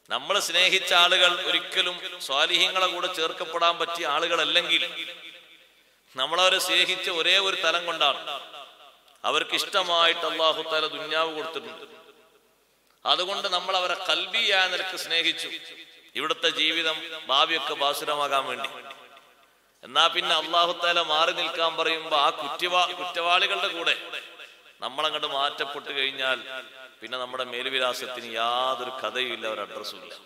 നമ്മൾ സ്നേഹിച്ച ആളുകൾ ഒരിക്കലും സ്വാലിഹ്യങ്ങളെ കൂടെ ചേർക്കപ്പെടാൻ പറ്റിയ ആളുകളല്ലെങ്കിൽ നമ്മളവരെ സ്നേഹിച്ച ഒരേ ഒരു തലം കൊണ്ടാണ് അവർക്ക് ഇഷ്ടമായിട്ട് അള്ളാഹു താല ദുന്യാവ് കൊടുത്തിട്ടുണ്ട് അതുകൊണ്ട് നമ്മൾ അവരെ കൽബിയായ നിലക്ക് സ്നേഹിച്ചു ഇവിടുത്തെ ജീവിതം ഭാവിയൊക്കെ ബാസുരമാകാൻ വേണ്ടി എന്നാ പിന്നെ അള്ളാഹു താല മാറി നിൽക്കാൻ പറയുമ്പോ ആ കുറ്റവാ കുറ്റവാളികളുടെ കൂടെ നമ്മളങ്ങോട്ട് മാറ്റപ്പെട്ട് കഴിഞ്ഞാൽ പിന്നെ നമ്മുടെ മേൽവിലാസത്തിന് യാതൊരു കഥയും ഇല്ല ഒരു അഡ്രസ്സും ഇല്ല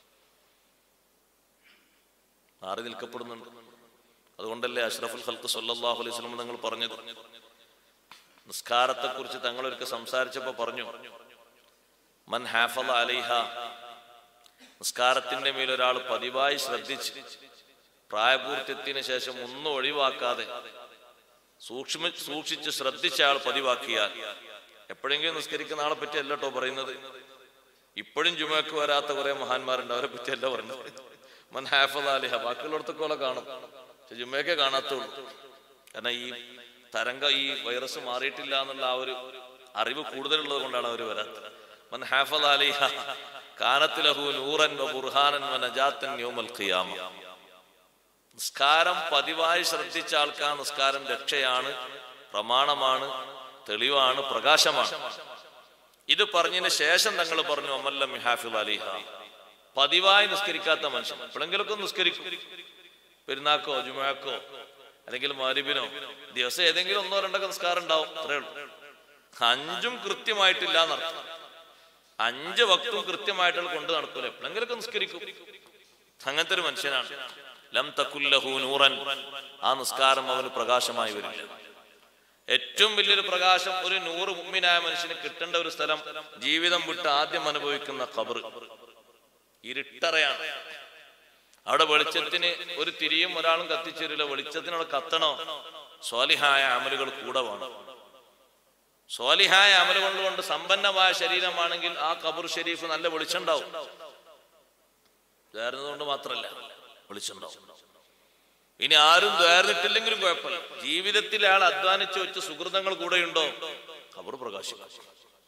മാറി നിൽക്കപ്പെടുന്നുണ്ട് അതുകൊണ്ടല്ലേ അഷ്റഫുൽ ഖൽക്ക് സല്ലല്ലാഹു അലൈഹി വസല്ലം നിങ്ങൾ പറഞ്ഞത് നിസ്കാരത്തെ കുറിച്ച് തങ്ങൾ ഒരിക്കൽ സംസാരിച്ചപ്പോ പറഞ്ഞു മൻ ഹാഫള അലൈഹ നിസ്കാരത്തിന്റെ മേൽ ഒരാൾ പതിവായി ശ്രദ്ധിച്ച് പ്രായപൂർത്തിയത്തിന് ശേഷം ഒന്നും ഒഴിവാക്കാതെ സൂക്ഷ്മ സൂക്ഷിച്ച് ശ്രദ്ധിച്ച ആൾ പതിവാക്കിയാൽ എപ്പോഴെങ്കിലും നിസ്കരിക്കുന്ന ആളെ പറ്റി അല്ല കേട്ടോ പറയുന്നത് ഇപ്പോഴും ജുമക്ക് വരാത്ത കുറെ മഹാന്മാരുണ്ട് അവരെ പറ്റി അല്ല പറയുന്നത് മൻ ഹാഫള അലിഹ ബാക്കിയുള്ളിടത്തൊക്കെ കാണും പക്ഷെ ജുമയൊക്കെ കാണാത്തുള്ളൂ കാരണം ഈ തരംഗ ഈ വൈറസ് മാറിയിട്ടില്ല എന്നുള്ള ആ ഒരു അറിവ് കൂടുതലുള്ളത് കൊണ്ടാണ് അവർ വരാത്തത് മൻ ഹാഫള അലിഹ കാനത്ത് ലഹു നൂറൻ വ ബുർഹാനൻ വ നജാത്തൻ യൗമൽ ഖിയാമ നിസ്കാരം പതിവായി ശ്രദ്ധിച്ച ആൾക്കാർ നിസ്കാരം രക്ഷയാണ് പ്രമാണമാണ് തെളിവാണ് പ്രകാശമാണ് ഇത് പറഞ്ഞതിന് ശേഷം തങ്ങൾ പറഞ്ഞു അമല്ല മിഹാഫിൽ അലിഹ പതിവായി നിസ്കരിക്കാത്ത മനുഷ്യൻ എപ്പോഴെങ്കിലൊക്കെ നിസ്കരിക്കും പെരുന്നാക്കോ ജുമാക്കോ അല്ലെങ്കിൽ മാരിബിനോ ദിവസം ഏതെങ്കിലും ഒന്നോ രണ്ടോ നിസ്കാരം ഉണ്ടാവും അത്രേ ഉള്ളൂ അഞ്ചും കൃത്യമായിട്ടില്ല എന്നർത്ഥം അഞ്ച് വക്തും കൃത്യമായിട്ടുള്ള കൊണ്ട് നടക്കൂല എപ്പോഴെങ്കിലൊക്കെ നിസ്കരിക്കും അങ്ങനത്തെ ഒരു മനുഷ്യനാണ് ലം തക്കുല്ലഹു നൂറൻ ആ നിസ്കാരം അവന് പ്രകാശമായി വരില്ല ഏറ്റവും വലിയൊരു പ്രകാശം ഒരു നൂറ് മുമ്മിനായ മനുഷ്യന് കിട്ടേണ്ട ഒരു സ്ഥലം ജീവിതം വിട്ട് ആദ്യം അനുഭവിക്കുന്ന ഖബർ ഇരുട്ടറയാണ് അവിടെ വെളിച്ചത്തിന് ഒരു തിരിയും ഒരാളും കത്തിച്ചേരില്ല വെളിച്ചത്തിനവിടെ കത്തണോ സ്വാലിഹായ അമലുകൾ കൂടെ വേണം സ്വാലിഹായ അമൽ കൊണ്ടുകൊണ്ട് സമ്പന്നമായ ശരീരമാണെങ്കിൽ ആ ഖബർ ഷെരീഫ് നല്ല വെളിച്ചുണ്ടാവും ദ്വാരുന്നതുകൊണ്ട് മാത്രല്ല വെളിച്ചുണ്ടാവും ഇനി ആരും ദ്വാരുന്നിട്ടില്ലെങ്കിലും കുഴപ്പമില്ല ജീവിതത്തിൽ അയാൾ അധ്വാനിച്ചു വെച്ച സുഹൃതങ്ങൾ കൂടെയുണ്ടോ ഖബർ പ്രകാശിക്കും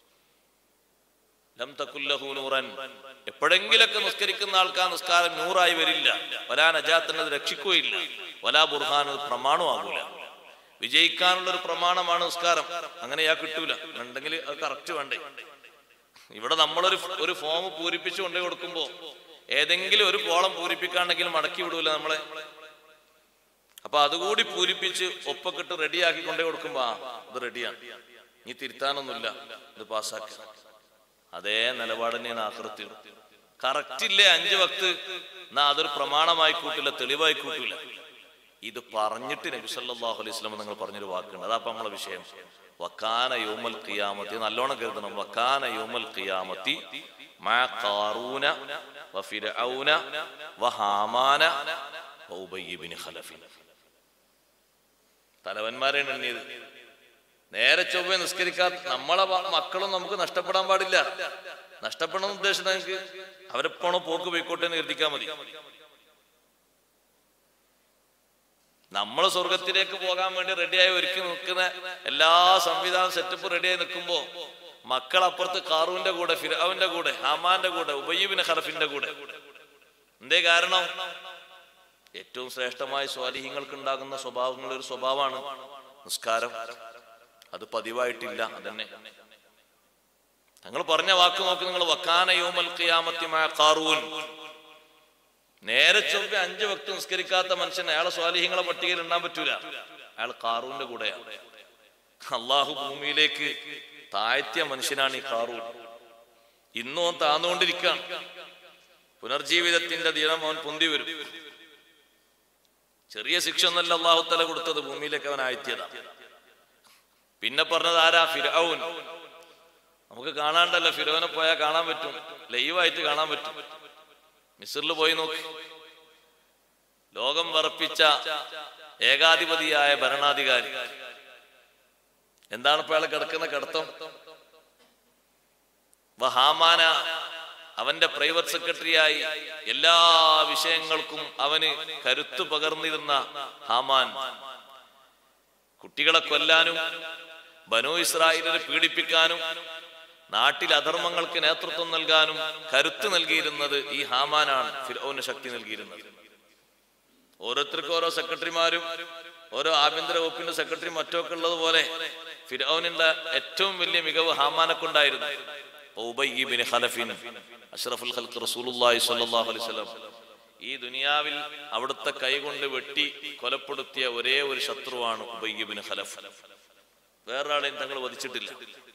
ലം തക്കുല്ലഹു നൂറൻ എപ്പോഴെങ്കിലൊക്കെ നിസ്കരിക്കുന്ന ആൾക്കാർ നിസ്കാരം നൂറായി വരില്ല വലാ നജാത്തിനത് രക്ഷിക്കുകയില്ല വലാ ബുർഹാൻ അത് പ്രമാണമാകൂല വിജയിക്കാനുള്ള ഒരു പ്രമാണമാണ് നിസ്കാരം അങ്ങനെ ഞാൻ കിട്ടൂല ഉണ്ടെങ്കിൽ അത് കറക്റ്റ് വേണ്ടേ ഇവിടെ നമ്മളൊരു ഒരു ഫോം പൂരിപ്പിച്ചു കൊണ്ടേ കൊടുക്കുമ്പോ ഏതെങ്കിലും ഒരു കോളം പൂരിപ്പിക്കാണെങ്കിൽ മടക്കി വിടൂല നമ്മളെ അപ്പൊ അതുകൂടി പൂരിപ്പിച്ച് ഒപ്പൊക്കിട്ട് റെഡിയാക്കി കൊണ്ടേ കൊടുക്കുമ്പോ ആ ഇത് റെഡിയാണ് ഇനി തിരുത്താനൊന്നുമില്ല ഇത് പാസ്സാക്കി അതേ നിലപാട് തന്നെയാണ് ആകൃത്തി കറക്റ്റ് ഇല്ലേ അഞ്ച് വക്ത് എന്നാ അതൊരു പ്രമാണമായി കൂട്ടില്ല തെളിവായി കൂട്ടില്ല ഇത് പറഞ്ഞിട്ട് നബി സല്ലല്ലാഹു അലൈഹി വസല്ലം നിങ്ങൾ പറഞ്ഞൊരു വാക്കുണ്ട് അതാ അപ്പൊ നമ്മളെ വിഷയം വക്കാന യോമൽ ഖിയാമത്തി നല്ലോണം കരുതണം വക്കാന യോമൽ ഖിയാമത്തി മാ ഖാറൂന വഫിർഔന വഹാമാന വഉബയ്യ ഇബ്നു ഖലഫിൻ തലവന്മാരെയാണ് എണ്ണിയത് നേരെ ചൊവ്വെ നിസ്കരിക്കാത്ത നമ്മളെ വ- മക്കളും നമുക്ക് നഷ്ടപ്പെടാൻ പാടില്ല നഷ്ടപ്പെടണം ഉദ്ദേശം നിങ്ങൾക്ക് അവരെ പോണോ പോക്ക് പോയിക്കോട്ടെ എന്ന് കരുതിക്കാൻ മതി നമ്മൾ സ്വർഗത്തിലേക്ക് പോകാൻ വേണ്ടി റെഡിയായി ഒരുക്കി നിൽക്കുന്ന എല്ലാ സംവിധാന സെറ്റപ്പ് റെഡിയായി നിൽക്കുമ്പോ മക്കൾ അപ്പുറത്ത് കാറൂന്റെ കൂടെ ഫിറാവിന്റെ കൂടെ ഹമാന്റെ കൂടെ ഉബയ്യബിന് ഖലഫിന്റെ കൂടെ എന്തേ കാരണം ഏറ്റവും ശ്രേഷ്ഠമായ സ്വാലിഹ്യങ്ങൾക്ക് ഉണ്ടാകുന്ന സ്വഭാവങ്ങൾ ഒരു സ്വഭാവമാണ് നിസ്കാരം അത് പതിവായിട്ടില്ല അതന്നെ ഞങ്ങൾ പറഞ്ഞ വാക്ക് നോക്ക് നിങ്ങൾ വക്കാന യോമൽ ഖിയാമത്തിമായ കാറൂൻ നേരെ ചൊവ്വെ അഞ്ച് വക്ത് നിസ്കരിക്കാത്ത മനുഷ്യൻ അയാളെ സ്വാലിഹ്യങ്ങളെ പട്ടികയിൽ ഉണ്ടാൻ പറ്റൂല അയാൾ കാറൂന്റെ കൂടെയാണ് അള്ളാഹു ഭൂമിയിലേക്ക് താഴ്ത്തിയ മനുഷ്യനാണ് ഈ കാറൂൻ ഇന്നും അവൻ താന്നുകൊണ്ടിരിക്കുകയാണ് പുനർജീവിതത്തിന്റെ ദിനം അവൻ പൊന്തി വരും ചെറിയ ശിക്ഷ ഒന്നല്ല അള്ളാഹു തല കൊടുത്തത് ഭൂമിയിലേക്ക് അവൻ ആഴ്ത്തിയതാ പിന്നെ പറഞ്ഞത് ആരാ ഫിരൗൻ നമുക്ക് കാണാണ്ടല്ലോ ഫിറോനെ പോയാൽ കാണാൻ പറ്റും ലൈവായിട്ട് കാണാൻ പറ്റും മിസറിൽ പോയി നോക്കി ലോകം വറപ്പിച്ച ഏകാധിപതിയായ ഭരണാധികാരി എന്താണ് ഇപ്പൊ അയാൾ കിടക്കുന്ന കിടത്തം വഹാമാന അവന്റെ പ്രൈവറ്റ് സെക്രട്ടറിയായി എല്ലാ വിഷയങ്ങൾക്കും അവന് കരുത്തു പകർന്നിരുന്ന ഹാമാൻ കുട്ടികളെ കൊല്ലാനും ബനു ഇസ്രായേലിനെ പീഡിപ്പിക്കാനും നാട്ടിൽ അധർമ്മങ്ങൾക്ക് നേതൃത്വം നൽകാനും കരുത്ത് നൽകിയിരുന്നത് ഈ ഹാമാനാണ് ഫിറോന് ശക്തി നൽകിയിരുന്നത് ഓരോരുത്തർക്കും ഓരോ സെക്രട്ടറിമാരും ഓരോ ആഭ്യന്തര വകുപ്പിന്റെ സെക്രട്ടറി മറ്റൊക്കെ ഉള്ളതുപോലെ ഫിറോനിന്റെ ഏറ്റവും വലിയ മികവ് ഹാമാനക്കുണ്ടായിരുന്നു ഉബയ്യ് ബിൻ ഖലഫിൻ അഷ്റഫുൽ ഖൽഖ് റസൂലുള്ളാഹി സ്വല്ലല്ലാഹു അലൈഹി വസല്ലം ഈ ദുനിയാവിൽ അവിടുത്തെ കൈകൊണ്ട് വെട്ടി കൊലപ്പെടുത്തിയ ഒരേ ഒരു ശത്രുവാണ് ഉബയ്യ് ബിൻ ഖലഫ് വേറൊരാളെയും തങ്ങൾ വധിച്ചിട്ടില്ല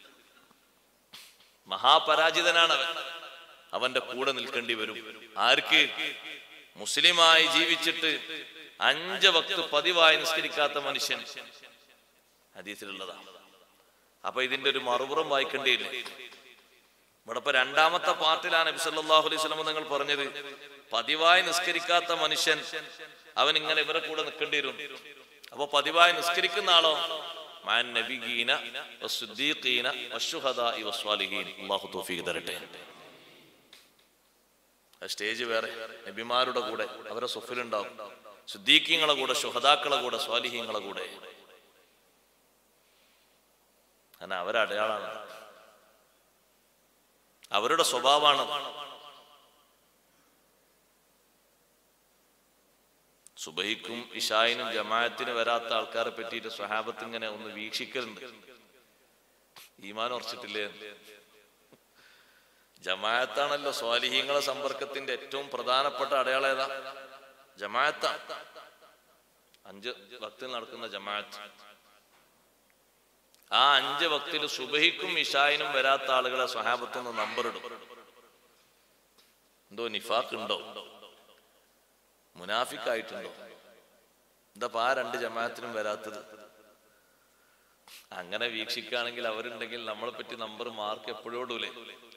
മഹാപരാജിതനാണ് അവൻ അവന്റെ കൂടെ നിൽക്കേണ്ടി വരും ആർക്ക് മുസ്ലിമായി ജീവിച്ചിട്ട് അഞ്ച് വക്ത് പതിവായി നിസ്കരിക്കാത്ത മനുഷ്യൻ ഹദീസിലുള്ളതാണ് അപ്പൊ ഇതിന്റെ ഒരു മറുപുറം വായിക്കേണ്ടിയില്ല ഇവിടെ ഇപ്പൊ രണ്ടാമത്തെ പാർട്ടിലാണ് നബി സല്ലല്ലാഹു അലൈഹി വസല്ലം നിങ്ങൾ പറഞ്ഞത് പതിവായി നിസ്കരിക്കാത്ത മനുഷ്യൻ അവൻ ഇങ്ങനെ ഇവരെ കൂടെ നിൽക്കേണ്ടി വരും അപ്പൊ പതിവായി നിസ്കരിക്കുന്ന ആളോ മാൻ നബിഗീന വസ്സുദ്ദീഖീന വശുഹദാഇ വസ്വാലിഹീൻ അല്ലാഹു തൗഫീഖ് തരട്ടെ ആ സ്റ്റേജ് വേറെ നബിമാരുടെ കൂടെ അവരെ സ്വഫിലുണ്ടാവും സുദ്ദീഖീങ്ങളെ കൂടെ ശുഹദാക്കളെ കൂടെ സ്വാലിഹീങ്ങളെ കൂടെ കാരണം അവരടയാളാണ് അവരുടെ സ്വഭാവമാണ് സുബഹിക്കും ഇഷായിനും ജമാഅത്തിനും വരാത്ത ആൾക്കാരെ പറ്റിയിട്ട് സ്വഹാബത്ത് ഇങ്ങനെ ഒന്ന് വീക്ഷിക്കലുണ്ട് ഈമാൻ ഉറച്ചിട്ടില്ലേ ജമാഅത്താണല്ലോ സ്വാലിഹീങ്ങളെ സമ്പർക്കത്തിന്റെ ഏറ്റവും പ്രധാനപ്പെട്ട അടയാളം ഏതാ ജമാഅത്താണ് അഞ്ച് ഭക്തിൽ നടക്കുന്ന ജമാഅത്ത് ആ അഞ്ച് ഭക്തിൽ സുബഹിക്കും ഇഷായിനും വരാത്ത ആളുകളെ സ്വഹാബത്തൊന്ന് നമ്പർ ഇടും എന്തോ നിഫാഖ് ഉണ്ടോ മുനാഫിക് ആയിട്ടുണ്ടോ എന്താ ആ രണ്ട് ജമാഅത്തിനും വരാത്തത് അങ്ങനെ വീക്ഷിക്കുകയാണെങ്കിൽ അവരുണ്ടെങ്കിൽ നമ്മളെ പറ്റി നമ്പർ മാർക്ക് എപ്പോഴും ഇടൂലേ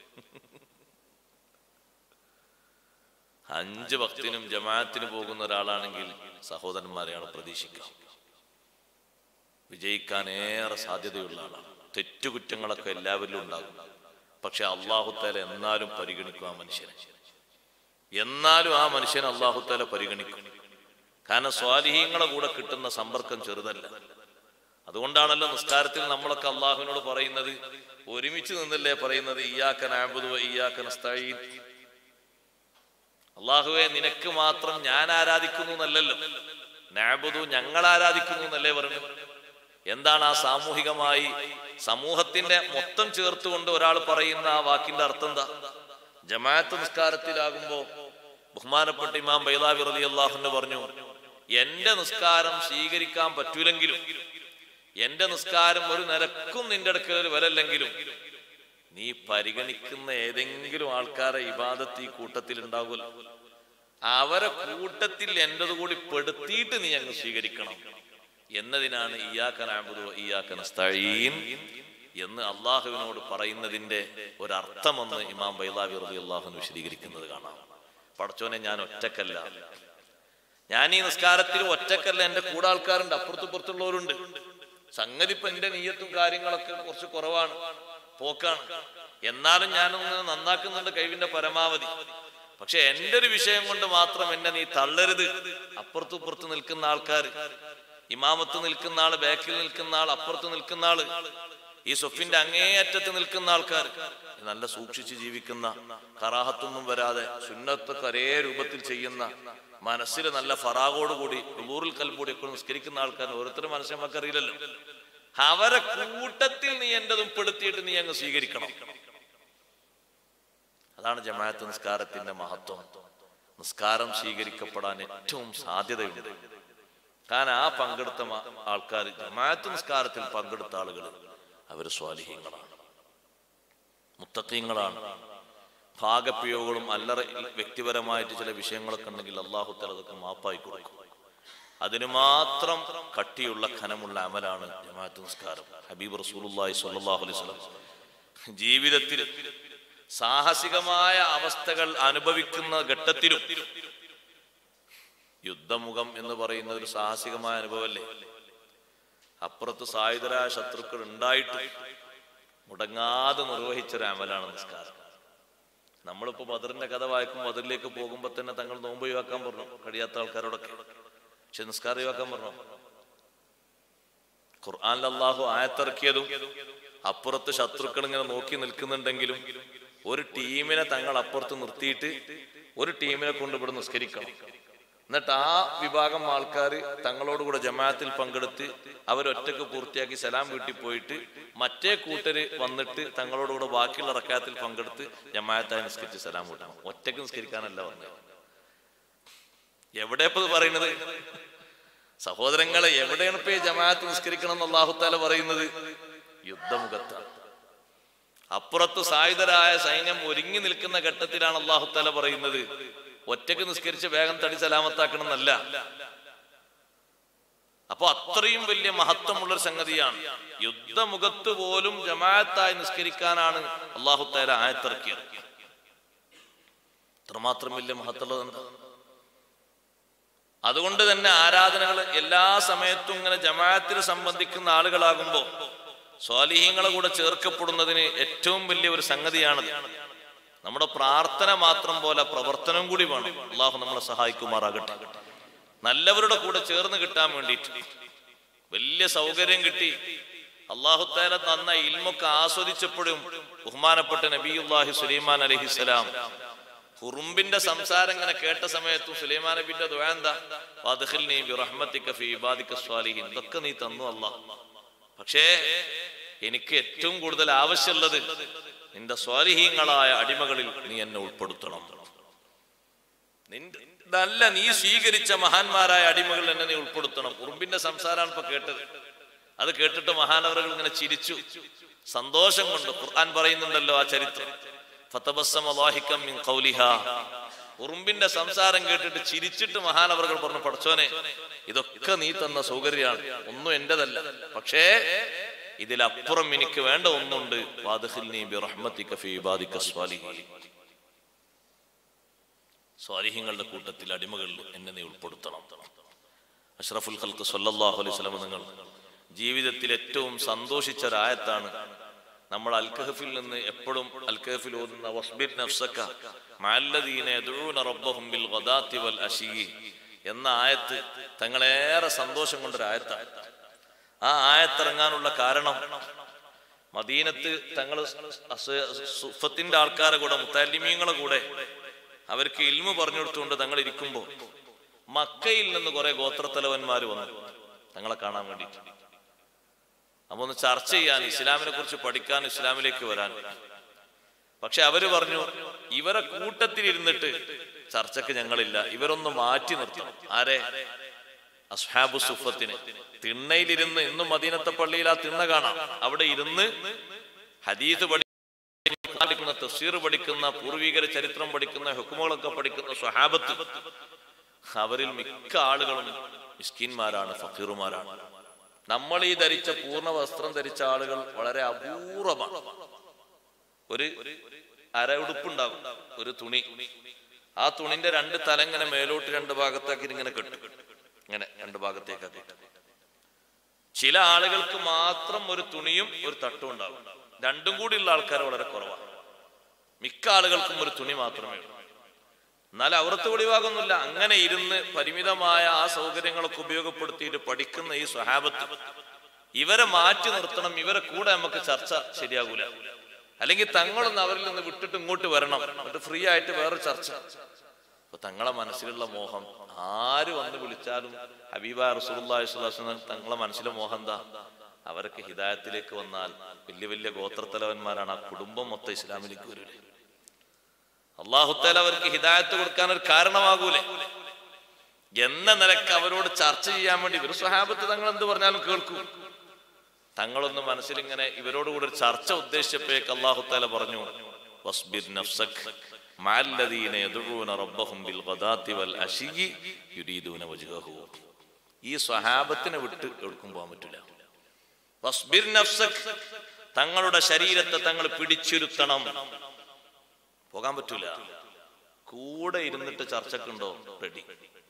അഞ്ച് ഭക്തിനും ജമാഅത്തിന് പോകുന്ന ഒരാളാണെങ്കിൽ സഹോദരന്മാരെയാണ് പ്രതീക്ഷിക്കുക വിജയിക്കാൻ ഏറെ സാധ്യതയുള്ള ആളാണ് തെറ്റുകുറ്റങ്ങളൊക്കെ എല്ലാവരിലും ഉണ്ടാകും പക്ഷെ അള്ളാഹുത്താല എന്നാലും പരിഗണിക്കും ആ മനുഷ്യനെ എന്നാലും ആ മനുഷ്യനെ അള്ളാഹുത്താല പരിഗണിക്കും കാരണം സ്വാലിഹീങ്ങളെ കൂടെ കിട്ടുന്ന സമ്പർക്കം ചെറുതല്ല അതുകൊണ്ടാണല്ലോ നിസ്കാരത്തിൽ നമ്മളൊക്കെ അള്ളാഹുവിനോട് പറയുന്നത് ഒരുമിച്ച് നിന്നല്ലേ പറയുന്നത് ഇയാക്കൻ ആബുദു ഇയാക്കൻ അള്ളാഹുവെ നിനക്ക് മാത്രം ഞാൻ ആരാധിക്കുന്നു എന്നല്ലല്ലോ നാബുദു ഞങ്ങൾ ആരാധിക്കുന്നു എന്നല്ലേ പറഞ്ഞു എന്താണ് ആ സാമൂഹികമായി സമൂഹത്തിന്റെ മൊത്തം ചേർത്തുകൊണ്ട് ഒരാൾ പറയുന്ന ആ വാക്കിന്റെ അർത്ഥം എന്താ ജമാഅത്ത് നിസ്കാരത്തിലാകുമ്പോ ബഹുമാനപ്പെട്ട ഇമാം ബൈലാവി റലി അള്ളാഹുന്ന് പറഞ്ഞു എന്റെ നിസ്കാരം സ്വീകരിക്കാൻ പറ്റൂലെങ്കിലും എന്റെ നിസ്കാരം ഒരു നിരക്കും നിന്റെ അടുക്കൽ ഒരു വിലല്ലെങ്കിലും നീ പരിഗണിക്കുന്ന ഏതെങ്കിലും ആൾക്കാരെ ഇബാദത്ത് ഈ കൂട്ടത്തിൽ ഉണ്ടാകുമല്ലോ അവരെ കൂട്ടത്തിൽ എന്റേത് കൂടി പെടുത്തിയിട്ട് നീ അങ്ങ് സ്വീകരിക്കണം എന്നതിനാണ് ഇയാക്കനാബുദു ഇയാക്കനസ്തഴീൻ എന്ന് അള്ളാഹുവിനോട് പറയുന്നതിന്റെ ഒരർത്ഥമെന്ന് ഇമാം ബൈലാവി റബി അള്ളാഹുന് വിശദീകരിക്കുന്നത് കാണാം പടച്ചോനെ ഞാൻ ഒറ്റക്കല്ല ഞാൻ ഈ നിസ്കാരത്തിൽ ഒറ്റക്കല്ല എന്റെ കൂടെ ആൾക്കാരുണ്ട് അപ്പുറത്തുപ്പുറത്തുള്ളവരുണ്ട് സംഗതി ഇപ്പൊ എന്റെ നീയത്തും കാര്യങ്ങളൊക്കെ കുറച്ച് കുറവാണ് പോക്കാണ് എന്നാലും ഞാനൊന്ന് നന്നാക്കുന്നുണ്ട് കഴിവിന്റെ പരമാവധി പക്ഷെ എന്റെ ഒരു വിഷയം കൊണ്ട് മാത്രം എന്നെ നീ തള്ളരുത് അപ്പുറത്തും ഇപ്പുറത്ത് നിൽക്കുന്ന ആൾക്കാർ ഇമാമത്ത് നിൽക്കുന്ന ആള് ബാക്കിൽ നിൽക്കുന്ന ആൾ അപ്പുറത്ത് നിൽക്കുന്ന ആള് ഈ സൊഫിന്റെ അങ്ങേയറ്റത്ത് നിൽക്കുന്ന ആൾക്കാർ നല്ല സൂക്ഷിച്ച് ജീവിക്കുന്ന കറാഹത്തൊന്നും വരാതെ സുന്നത്തൊക്കെ ഒരേ രൂപത്തിൽ ചെയ്യുന്ന മനസ്സിൽ നല്ല ഫറാഗോടുകൂടി ഉളൂറിൽ കൽബൂടി ഒക്കെ നിസ്കരിക്കുന്ന ആൾക്കാർ ഓരോരുത്തരും മനസ്സിൽ നമുക്ക് അറിയില്ലല്ലോ അവരെ കൂട്ടത്തിൽ നീ എന്റതും പെടുത്തിയിട്ട് നീ അങ്ങ് സ്വീകരിക്കണം അതാണ് ജമാഅത്ത് നിസ്കാരത്തിന്റെ മഹത്വം നിസ്കാരം സ്വീകരിക്കപ്പെടാൻ ഏറ്റവും സാധ്യതയുണ്ട് കാരണം ആ പങ്കെടുത്ത ആൾക്കാർ ജമാഅത്ത് നിസ്കാരത്തിൽ പങ്കെടുത്ത ആളുകൾ അവര് സ്വാലിഹ്യങ്ങളാണ് മുത്തക്കീങ്ങളാണ് ഭാഗപ്രയോഗങ്ങളും അല്ലറ വ്യക്തിപരമായിട്ട് ചില വിഷയങ്ങളൊക്കെ ഉണ്ടെങ്കിൽ അള്ളാഹു തല അതൊക്കെ മാപ്പായി കൊടുക്കും അതിന് മാത്രം കട്ടിയുള്ള ഖനമുള്ള അമലാണ് ജമാഅത്ത് നിസ്കാരം ഹബീബ് റസൂലുള്ളാഹി സ്വല്ലല്ലാഹു അലൈഹി വസല്ലം ജീവിതത്തിൽ സാഹസികമായ അവസ്ഥകൾ അനുഭവിക്കുന്ന ഘട്ടത്തിലും യുദ്ധമുഖം എന്ന് പറയുന്ന ഒരു സാഹസികമായ അനുഭവമല്ലേ അപ്പുറത്ത് സായുധരായ ശത്രുക്കൾ ഉണ്ടായിട്ട് മുടങ്ങാതെ നിർവഹിച്ചൊരു അമലാണ് നിസ്കാരം നമ്മളിപ്പോ ബദറിന്റെ കഥ വായിക്കും ബദറിലേക്ക് പോകുമ്പോ തന്നെ തങ്ങൾ നോമ്പ് ഒഴിവാക്കാൻ പറഞ്ഞു കഴിയാത്ത ആൾക്കാരോടൊക്കെ പക്ഷെ നിസ്കാരം ഒഴിവാക്കാൻ പറഞ്ഞു ഖുർആാനിൽ അള്ളാഹു ആയത്തിറക്കിയതും അപ്പുറത്ത് ശത്രുക്കൾ ഇങ്ങനെ നോക്കി നിൽക്കുന്നുണ്ടെങ്കിലും ഒരു ടീമിനെ തങ്ങൾ അപ്പുറത്ത് നിർത്തിയിട്ട് ഒരു ടീമിനെ കൊണ്ട് ഇവിടെ നിസ്കരിക്കണം എന്നിട്ട് ആ വിഭാഗം ആൾക്കാർ തങ്ങളോടുകൂടെ ജമാഅത്തിൽ പങ്കെടുത്ത് അവരൊറ്റക്ക് പൂർത്തിയാക്കി സലാം വീട്ടിൽ പോയിട്ട് മറ്റേ കൂട്ടര് വന്നിട്ട് തങ്ങളോടുകൂടെ ബാക്കിയുള്ള റക്കാത്തിൽ പങ്കെടുത്ത് ജമാഅത്തായി നിസ്കരിച്ച് സലാം വീട്ടണം ഒറ്റക്ക് നിസ്കരിക്കാനല്ല വന്നത് എവിടെ ഇപ്പൊ ഇത് പറയുന്നത് സഹോദരങ്ങളെ എവിടെയാണ് ഇപ്പൊ ഈ ജമാഅത്ത് നിസ്കരിക്കണം എന്ന് അള്ളാഹുത്താല പറയുന്നത് യുദ്ധമുഖത്താണ് അപ്പുറത്ത് സായുധരായ സൈന്യം ഒരുങ്ങി നിൽക്കുന്ന ഘട്ടത്തിലാണ് അള്ളാഹുത്താല പറയുന്നത് ഒറ്റക്ക് നിസ്കരിച്ച് വേഗം തടി സലാമത്താക്കണം എന്നല്ല അപ്പൊ അത്രയും വലിയ മഹത്വമുള്ളൊരു സംഗതിയാണ് യുദ്ധമുഖത്ത് പോലും ജമാഅത്തായി നിസ്കരിക്കാനാണ് അള്ളാഹുത്താല ആയത്തിറക്കിയത് ഇത്രമാത്രം വലിയ മഹത്തുള്ളത് എന്താ അതുകൊണ്ട് തന്നെ ആരാധനകൾ എല്ലാ സമയത്തും ഇങ്ങനെ ജമാഅത്തിൽ സംബന്ധിക്കുന്ന ആളുകളാകുമ്പോൾ സ്വാലിഹ്യങ്ങളെ കൂടെ ചേർക്കപ്പെടുന്നതിന് ഏറ്റവും വലിയ ഒരു സംഗതിയാണത് നമ്മുടെ പ്രാർത്ഥന മാത്രം പോലെ പ്രവർത്തനം കൂടി വേണം അള്ളാഹു നമ്മളെ സഹായിക്കുമാറാകട്ടെ നല്ലവരുടെ കൂടെ ചേർന്ന് കിട്ടാൻ വേണ്ടിയിട്ട് വലിയ സൗകര്യം കിട്ടി അള്ളാഹുത്താല തന്ന ഇൽമൊക്കെ ആസ്വദിച്ചപ്പോഴും ബഹുമാനപ്പെട്ട നബിയുല്ലാഹി സുലൈമാൻ അലഹിസ്സലാം കുറുമ്പിന്റെ സംസാരം ഇങ്ങനെ കേട്ട സമയത്തും സുലൈമാൻ നബിന്റെ ദുആ എന്താ വദ്ഖിൽനി ബിറഹ്മതിക ഫീ ഇബാദിക സ്വാലിഹീൻ ഇതൊക്കെ നീ തന്നു അല്ലാ പക്ഷേ എനിക്ക് ഏറ്റവും കൂടുതൽ ആവശ്യമുള്ളത് നിന്റെ സ്വാലിഹീങ്ങളായ അടിമകളിൽ നീ എന്നെ ഉൾപ്പെടുത്തണം നിന്റെ നല്ല നീ സ്വീകരിച്ച മഹാന്മാരായ അടിമകളിൽ എന്നെ നീ ഉൾപ്പെടുത്തണം ഉറുമ്പിന്റെ സംസാരമാണ് ഇപ്പൊ കേട്ടത് അത് കേട്ടിട്ട് മഹാനവറുകൾ ഇങ്ങനെ ചിരിച്ചു സന്തോഷം കൊണ്ട് ഖുർആൻ പറയുന്നുണ്ടല്ലോ ആ ചരിത്രം ഫതബസ്സമ ളാഹികം മിൻ ഖൗലിഹാ ഉറുമ്പിന്റെ സംസാരം കേട്ടിട്ട് ചിരിച്ചിട്ട് മഹാനവറുകൾ പറഞ്ഞു പഠിച്ചോനെ ഇതൊക്കെ നീ തന്ന സൗകര്യമാണ് ഒന്നും എന്റേതല്ല പക്ഷേ ഇതിലപ്പുറം എനിക്ക് വേണ്ട ഒന്നുണ്ട് വാദ്ഖിൽനി ബിറഹ്മതിക ഫീ ഇബാദിക സ്വാലിഹീൻ സ്വാലിഹ്യങ്ങളുടെ കൂട്ടത്തിൽ അടിമകളിൽ എന്നെ നീ ഉൾപ്പെടുത്തണം അഷ്റഫുൽ ഖൽക്ക് സല്ലല്ലാഹു അലൈഹി വസല്ലം നിങ്ങൾ ജീവിതത്തിൽ ഏറ്റവും സന്തോഷിച്ച ഒരായത്താണ് നമ്മൾ അൽക്കഹഫിൽ നിന്ന് എപ്പോഴും അൽക്കഹഫിൽ ഓതുന്ന വസ്ബിർ നഫ്സക മഅല്ലദീന യദ്ഊന റബ്ബഹും ബിൽ ഗദാത്തി വൽ അശീ എന്ന ആയത്ത് തങ്ങളേറെ സന്തോഷം കൊണ്ടൊരു ആയത്താണ് ആ ആയത്തിറങ്ങാനുള്ള കാരണം മദീനത്ത് തങ്ങൾ സുഫത്തിന്റെ ആൾക്കാരെ കൂടെ മുത്താലിമീങ്ങളെ കൂടെ അവർക്ക് ഇൽമു പറഞ്ഞു കൊടുത്തുകൊണ്ട് തങ്ങൾ ഇരിക്കുമ്പോൾ മക്കയിൽ നിന്ന് കുറെ ഗോത്രത്തലവന്മാർ വന്നു തങ്ങളെ കാണാൻ വേണ്ടിയിട്ട് അപ്പൊ ഒന്ന് ചർച്ച ചെയ്യാൻ ഇസ്ലാമിനെ കുറിച്ച് പഠിക്കാൻ ഇസ്ലാമിലേക്ക് വരാൻ പക്ഷെ അവര് പറഞ്ഞു ഇവരെ കൂട്ടത്തിൽ ഇരുന്നിട്ട് ചർച്ചക്ക് ഞങ്ങളില്ല ഇവരൊന്ന് മാറ്റി നിർത്തണം ആരെ അസ്ഹാബു സുഫത്തിന് തിണ്ണയിലിരുന്ന് ഇന്നും മദീനത്തെ പള്ളിയിൽ ആ തിണ്ണ കാണാം അവിടെ ഇരുന്ന് ഹദീസ് പഠിക്കുന്ന തഫ്സീർ പഠിക്കുന്ന പൂർവികര ചരിത്രം പഠിക്കുന്ന ഹുക്കുമുകളൊക്കെ പഠിക്കുന്ന സ്വഹാബത്ത് അവരിൽ മിക്ക ആളുകളും മിസ്കിന്മാരാണ് ഫക്കീറുമാരാണ് നമ്മൾ ഈ ധരിച്ച പൂർണ്ണ വസ്ത്രം ധരിച്ച ആളുകൾ വളരെ അപൂർവമാണ് ഒരു അര ഉടുപ്പുണ്ടാകും ഒരു തുണി ആ തുണിന്റെ രണ്ട് തല ഇങ്ങനെ മേലോട്ട് രണ്ട് ഭാഗത്താക്കി ഇങ്ങനെ കെട്ടും ഇങ്ങനെ രണ്ട് ഭാഗത്തേക്കാക്കി ചില ആളുകൾക്ക് മാത്രം ഒരു തുണിയും ഒരു തട്ടും ഉണ്ടാകും രണ്ടും കൂടിയുള്ള ആൾക്കാർ വളരെ കുറവാണ് മിക്ക ആളുകൾക്കും ഒരു തുണി മാത്രമേ ഉള്ളൂ എന്നാൽ അവർത്ത് വെളിവാകുന്നില്ല അങ്ങനെ ഇരുന്ന് പരിമിതമായ ആ സൗകര്യങ്ങളൊക്കെ ഉപയോഗപ്പെടുത്തിയിട്ട് പഠിക്കുന്ന ഈ സ്വഹാബത്ത് ഇവരെ മാറ്റി നിർത്തണം ഇവരെ കൂടെ നമുക്ക് ചർച്ച ശരിയാകൂല അല്ലെങ്കിൽ തങ്ങളൊന്ന് അവരിൽ നിന്ന് വിട്ടിട്ട് ഇങ്ങോട്ട് വരണം എന്നിട്ട് ഫ്രീ ആയിട്ട് വേറെ ചർച്ച അപ്പൊ തങ്ങളെ മനസ്സിലുള്ള മോഹം ആര് വന്ന് വിളിച്ചാലും ഹബീബ റസൂൽ തങ്ങളെ മനസ്സിലെ മോഹം എന്താ അവരൊക്കെ ഹിദായത്തിലേക്ക് വന്നാൽ വലിയ വലിയ ഗോത്രത്തലവന്മാരാണ് ആ കുടുംബം മൊത്തം ഇസ്ലാമിലേക്ക് വരൂലേ അള്ളാഹുത്താല അവർക്ക് ഹിദായത്ത് കൊടുക്കാൻ ഒരു കാരണമാകൂലേ എന്ന നിലക്ക് അവരോട് ചർച്ച ചെയ്യാൻ വേണ്ടി ഇവർ സ്വഹാബത്ത് തങ്ങൾ എന്ത് പറഞ്ഞാലും കേൾക്കും തങ്ങളൊന്ന് മനസ്സിലിങ്ങനെ ഇവരോട് കൂടെ ഒരു ചർച്ച ഉദ്ദേശിച്ചപ്പോഴേക്ക് അള്ളാഹുത്താല പറഞ്ഞു വസ്ബിർ നഫ്സക് മഅല്ലദീന യദ്ഊന റബ്ബഹും ബിൽ ഗദാത്തി വൽ അശിയി യുരീദൂന വജ്ഹഹു ഈ സ്വഹാബത്തിനെ വിട്ട് എവിടേക്കും പോകാൻ പറ്റില്ല വസ്ബിർ നഫ്സക് തങ്ങളുടെ ശരീരത്തെ തങ്ങൾ പിടിച്ചിരുത്തണം പോകാൻ പറ്റൂല കൂടെ ഇരുന്നിട്ട് ചർച്ചക്കുണ്ടോ റെഡി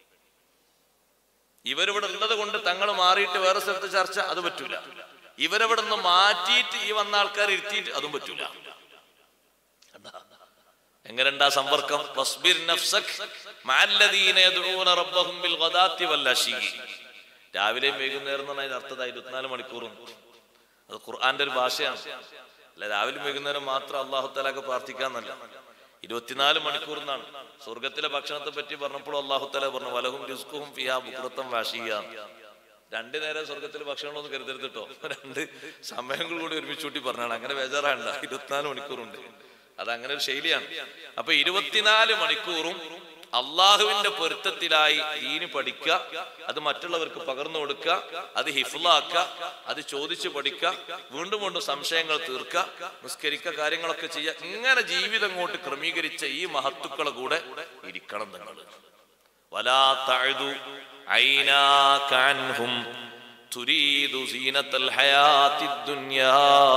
ഇവരിവിടെ ഉള്ളത് കൊണ്ട് തങ്ങൾ മാറിയിട്ട് വേറെ സ്ഥലത്ത് ചർച്ച അത് പറ്റൂല ഇവരവിടെ നിന്ന് മാറ്റിയിട്ട് ഈ വന്ന ആൾക്കാർ ഇരുത്തിയിട്ട് അതും പറ്റൂല കണ്ടാ? എങ്ങനെണ്ടാ സമ്പർക്കം വസ്ബിർ നഫ്സക് മഅല്ലദീന യദ്ഊന റബ്ബഹും ബിൽ ഗദാത്തി വൽ അശീ രാവിലെയും വൈകുന്നേരം എന്ന് പറഞ്ഞാൽ അർത്ഥത ഇരുപത്തിനാല് മണിക്കൂറും അത് ഖുർആന്റെ ഒരു ഭാഷയാണ് അല്ല രാവിലെ വൈകുന്നേരം മാത്രം അള്ളാഹു തലാക്ക് പ്രാർത്ഥിക്കാന്നല്ല ഇരുപത്തിനാല് മണിക്കൂർ എന്നാണ് സ്വർഗത്തിലെ ഭക്ഷണത്തെ പറ്റി പറഞ്ഞപ്പോൾ അള്ളാഹു തല പറഞ്ഞു വലഹും റിസ്കും ഫിയാ ബുക്രത്തം വാഷിയ രണ്ടു നേരം സ്വർഗത്തിൽ ഭക്ഷണമൊന്നും കരുതരുത് കേട്ടോ രണ്ട് സമയങ്ങൾ കൂടി ഒരുമിച്ച് കൂട്ടി പറഞ്ഞാണ് അങ്ങനെ ബേജാറാണ്ട ഇരുപത്തിനാല് മണിക്കൂറുണ്ട് അത് അങ്ങനെ ഒരു ശൈലിയാണ് അപ്പൊ ഇരുപത്തിനാല് മണിക്കൂറും അള്ളാഹുവിന്റെ പൊരുത്തത്തിലായി ദീന് പഠിക്കുക അത് മറ്റുള്ളവർക്ക് പകർന്നു കൊടുക്കുക അത് ഹിഫുലാക്കുക അത് ചോദിച്ചു പഠിക്കുക വീണ്ടും വീണ്ടും സംശയങ്ങൾ തീർക്കുക നിസ്കരിക്കുക കാര്യങ്ങളൊക്കെ ചെയ്യുക ഇങ്ങനെ ജീവിതം കൊണ്ട് ക്രമീകരിച്ച ഈ മഹത്തുക്കളെ കൂടെ ഇരിക്കണം നിങ്ങൾ വലാ തഅദു ഐനാക അൻഹും തുരീദു സീനത്തൽ ഹയാത്തിദ് ദുനിയാ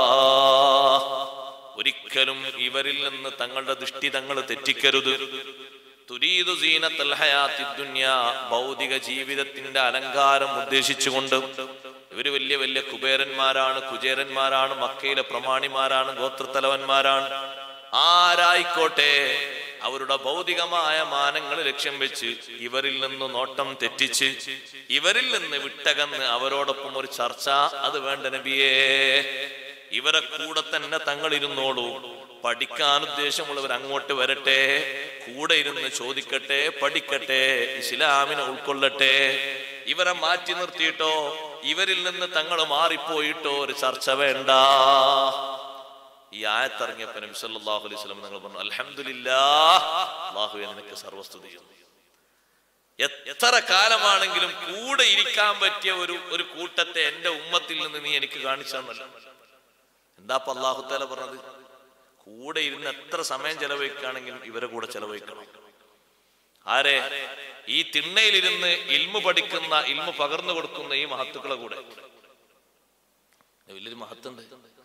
ഒരിക്കലും ഇവരിൽ നിന്ന് തങ്ങളുടെ ദൃഷ്ടി തങ്ങൾ തെറ്റിക്കരുത് തുരീദു സീനത്തൽ ഹയാത്തിദ് ദുനിയാ ഭൗതിക ജീവിതത്തിന്റെ അലങ്കാരം ഉദ്ദേശിച്ചുകൊണ്ട് ഇവര് വലിയ വലിയ കുബേരന്മാരാണ് കുചേരന്മാരാണ് മക്കയിലെ പ്രമാണിമാരാണ് ഗോത്രത്തലവന്മാരാണ് ആരായിക്കോട്ടെ അവരുടെ ഭൗതികമായ മാനങ്ങൾ ലക്ഷ്യം വെച്ച് ഇവരിൽ നിന്ന് നോട്ടം തെറ്റിച്ച് ഇവരിൽ നിന്ന് വിട്ടകന്ന് അവരോടൊപ്പം ഒരു ചർച്ച അത് വേണ്ട നബിയേ ഇവരെ കൂടെ തന്നെ തങ്ങൾ ഇരുന്നോളൂ പഠിക്കാൻ ഉദ്ദേശമുള്ളവർ അങ്ങോട്ട് വരട്ടെ കൂടെ ഇരുന്ന് ചോദിക്കട്ടെ പഠിക്കട്ടെ ഇസ്ലാമിനെ ഉൾക്കൊള്ളട്ടെ ഇവരെ മാറ്റി നിർത്തിയിട്ടോ ഇവരിൽ നിന്ന് തങ്ങൾ മാറിപ്പോയിട്ടോ ഒരു ചർച്ച വേണ്ട ഈ ആയത്തിറങ്ങിയപ്പോ നബി സല്ലല്ലാഹു അലൈഹി വസല്ലം നിങ്ങൾ പറഞ്ഞു അൽഹംദുലില്ലാ അല്ലാഹുവേ നിനക്ക് സർവസ്തുതിയും എത്ര കാലമാണെങ്കിലും കൂടെ ഇരിക്കാൻ പറ്റിയ ഒരു ഒരു കൂട്ടത്തെ എന്റെ ഉമ്മത്തിൽ നിന്ന് നീ എനിക്ക് കാണിച്ചു തന്നല്ലോ എന്താ അപ്പൊ അള്ളാഹു താല പറഞ്ഞത് കൂടെ ഇരുന്ന് എത്ര സമയം ചെലവഴിക്കുകയാണെങ്കിലും ഇവരെ കൂടെ ചെലവഴിക്കണം ആരെ ഈ തിണ്ണയിലിരുന്ന് ഇൽമു പഠിക്കുന്ന ഇൽമു പകർന്നു കൊടുക്കുന്ന ഈ മഹത്തുക്കളെ കൂടെ വലിയൊരു മഹത്തുണ്ട്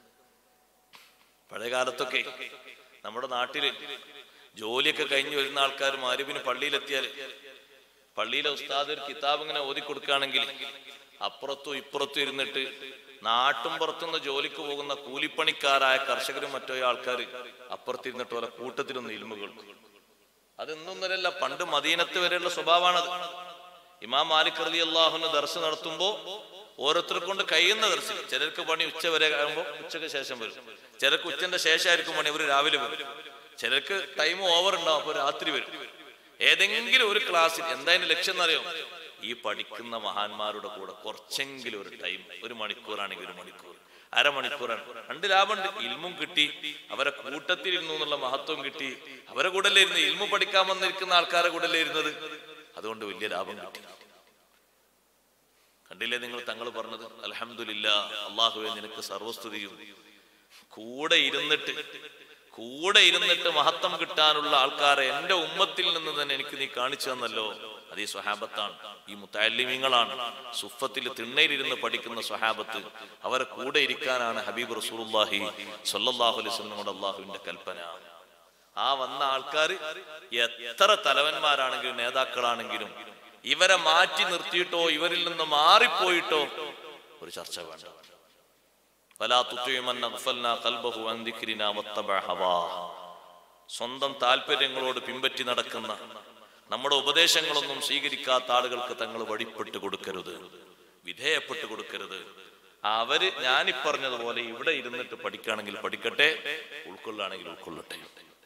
പഴയ കാലത്തൊക്കെ നമ്മുടെ നാട്ടില് ജോലിയൊക്കെ കഴിഞ്ഞ് വരുന്ന ആൾക്കാർ മാരുവിന് പള്ളിയിലെത്തിയാൽ പള്ളിയിലെ ഉസ്താദ് ഒരു കിതാബ് ഇങ്ങനെ ഓതി കൊടുക്കുകയാണെങ്കിൽ അപ്പുറത്തും ഇപ്പുറത്തും ഇരുന്നിട്ട് നാട്ടും പുറത്തുനിന്ന് ജോലിക്ക് പോകുന്ന കൂലിപ്പണിക്കാരായ കർഷകരും മറ്റോ ആൾക്കാർ അപ്പുറത്തിരുന്നിട്ട് ഓരോ കൂട്ടത്തിലൊന്ന് ഇൽമുകൾ അതൊന്നൊന്നരല്ല പണ്ട് മദീനത്ത് വരെയുള്ള സ്വഭാവമാണത് ഇമാം മാലിക് അലി അള്ളാഹുന് ദർശനം നടത്തുമ്പോ ഓരോരുത്തരെ കൊണ്ട് കഴിയുന്ന ദർശനം ചിലർക്ക് പണി ഉച്ച വരെ ആകുമ്പോൾ ഉച്ചയ്ക്ക് ശേഷം വരും ചിലർക്ക് ഉച്ചന്റെ ശേഷമായിരിക്കും പണി ഇവർ രാവിലെ വരും ചിലർക്ക് ടൈം ഓവർ ഉണ്ടാവും അപ്പൊ രാത്രി വരും ഏതെങ്കിലും ഒരു ക്ലാസ്സിൽ എന്താ അതിന്റെ ലക്ഷ്യം എന്നറിയോ ഈ പഠിക്കുന്ന മഹാന്മാരുടെ കൂടെ കുറച്ചെങ്കിലും ഒരു ടൈം ഒരു മണിക്കൂറാണെങ്കിൽ ഒരു മണിക്കൂർ അരമണിക്കൂറാണ് രണ്ട് ലാഭമുണ്ട് ഇൽമും കിട്ടി അവരെ കൂട്ടത്തിൽ ഇരുന്നു എന്നുള്ള മഹത്വം കിട്ടി അവരെ കൂടല്ലേ ഇരുന്ന് ഇൽമു പഠിക്കാൻ വന്നിരിക്കുന്ന ആൾക്കാരെ കൂടല്ലേ ഇരുന്നത് അതുകൊണ്ട് വലിയ ലാഭം കിട്ടി കണ്ടില്ലേ നിങ്ങൾ തങ്ങൾ പറഞ്ഞത് അലഹമില്ല അള്ളാഹുവെ നിനക്ക് സർവസ്തുതിയും കൂടെ ഇരുന്നിട്ട് കൂടെ ഇരുന്നിട്ട് മഹത്വം കിട്ടാനുള്ള ആൾക്കാരെ എന്റെ ഉമ്മത്തിൽ നിന്ന് തന്നെ എനിക്ക് നീ കാണിച്ചു തന്നല്ലോ അത് ഈ സ്വഹാബത്താണ് ഈ മുത്താലിമീങ്ങളാണ് സുഫത്തിൽ തിണ്ണയിലിരുന്ന് പഠിക്കുന്ന സ്വഹാബത്ത് അവരെ കൂടെ ഇരിക്കാനാണ് ഹബീബ് റസൂലുള്ളാഹി സ്വല്ലല്ലാഹു അലൈഹി വസല്ലമയുടെ അള്ളാഹുവിന്റെ കൽപ്പന ആ വന്ന ആൾക്കാർ എത്ര തലവന്മാരാണെങ്കിലും നേതാക്കളാണെങ്കിലും ഇവരെ മാറ്റി നിർത്തിയിട്ടോ ഇവരിൽ നിന്ന് മാറിപ്പോയിട്ടോ ഒരു ചർച്ച വേണ്ട വലാ തുത്ഇ മൻ അഗ്ഫൽനാ ഖൽബഹു അൻ ദിക്രിനാ വത്തബഅ ഹവാ. സ്വന്തം താല്പര്യങ്ങളോട് പിൻപറ്റി നടക്കുന്ന നമ്മുടെ ഉപദേശങ്ങളൊന്നും സ്വീകരിക്കാത്ത ആളുകൾക്ക് തങ്ങൾ വഴിപ്പെട്ട് കൊടുക്കരുത് വിധേയപ്പെട്ട് കൊടുക്കരുത് അവര് ഞാനിപ്പറഞ്ഞതുപോലെ ഇവിടെ ഇരുന്നിട്ട് പഠിക്കുകയാണെങ്കിൽ പഠിക്കട്ടെ ഉൾക്കൊള്ളുകയാണെങ്കിൽ ഉൾക്കൊള്ളട്ടെ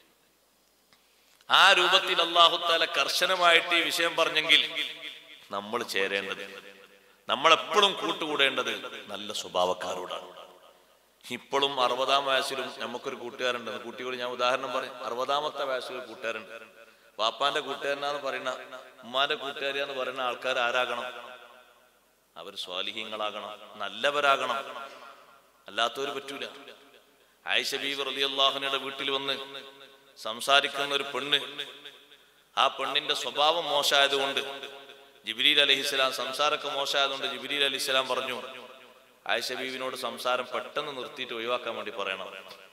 ആ രൂപത്തിൽ അള്ളാഹുത്താല കർശനമായിട്ട് ഈ വിഷയം പറഞ്ഞെങ്കിൽ നമ്മൾ ചേരേണ്ടത് നമ്മൾ എപ്പോഴും കൂട്ടുകൂടേണ്ടത് നല്ല സ്വഭാവക്കാരോടാണ് ഇപ്പോഴും അറുപതാം വയസ്സിലും നമുക്കൊരു കൂട്ടുകാരുണ്ട് കുട്ടിയോട് ഞാൻ ഉദാഹരണം പറയും അറുപതാമത്തെ വയസ്സിൽ ഒരു കൂട്ടുകാരുണ്ട് വാപ്പാന്റെ കൂട്ടുകാരനാന്ന് പറയുന്ന ഉമ്മാന്റെ കൂട്ടുകാരിയാന്ന് പറയുന്ന ആൾക്കാർ ആരാകണം അവർ സ്വാലിഹീങ്ങളാകണം നല്ലവരാകണം അല്ലാത്തവര് പറ്റൂല ആയിഷ ബീവി റളിയല്ലാഹുവിന്റെ വീട്ടിൽ വന്ന് സംസാരിക്കുന്ന ഒരു പെണ്ണ് ആ പെണ്ണിന്റെ സ്വഭാവം മോശമായതുകൊണ്ട് ജിബിലീൽ അലഹിസ്ലാം സംസാരമൊക്കെ മോശമായതുകൊണ്ട് ജിബിലീൽ അലിസ്ലാം പറഞ്ഞു ആയിഷ ബീവിനോട് സംസാരം പെട്ടെന്ന് നിർത്തിയിട്ട് ഒഴിവാക്കാൻ വേണ്ടി പറയണം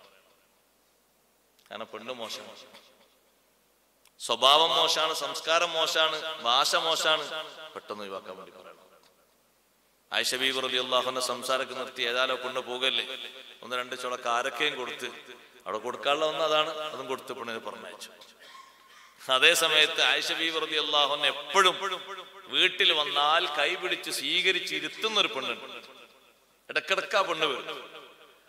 കാരണം പെണ്ണ് മോശമാണ് സ്വഭാവം മോശമാണ് സംസ്കാരം മോശമാണ് ഭാഷ മോശമാണ് പെട്ടെന്ന് ഒഴിവാക്കാൻ വേണ്ടി പറയണം ആയിഷ ബീബി റലി അള്ളാഹുന്റെ സംസാരമൊക്കെ നിർത്തി ഏതാലോ പെണ്ണ് പോകല്ലേ ഒന്ന് രണ്ട് ചുള കാരക്കയും കൊടുത്ത് അവിടെ കൊടുക്കാനുള്ള ഒന്ന് അതാണ് അതും കൊടുത്ത് പെണ്ണിനെ പറഞ്ഞയച്ചു അതേ സമയത്ത് ആയിഷ ബീബി റലി അള്ളാഹുനെ എപ്പോഴും വീട്ടിൽ വന്നാൽ കൈപിടിച്ച് സ്വീകരിച്ച് ഇരുത്തുന്ന ഒരു പെണ്ണുണ്ട് ഇടക്കിടക്ക് ആ പെണ്ണ് വരും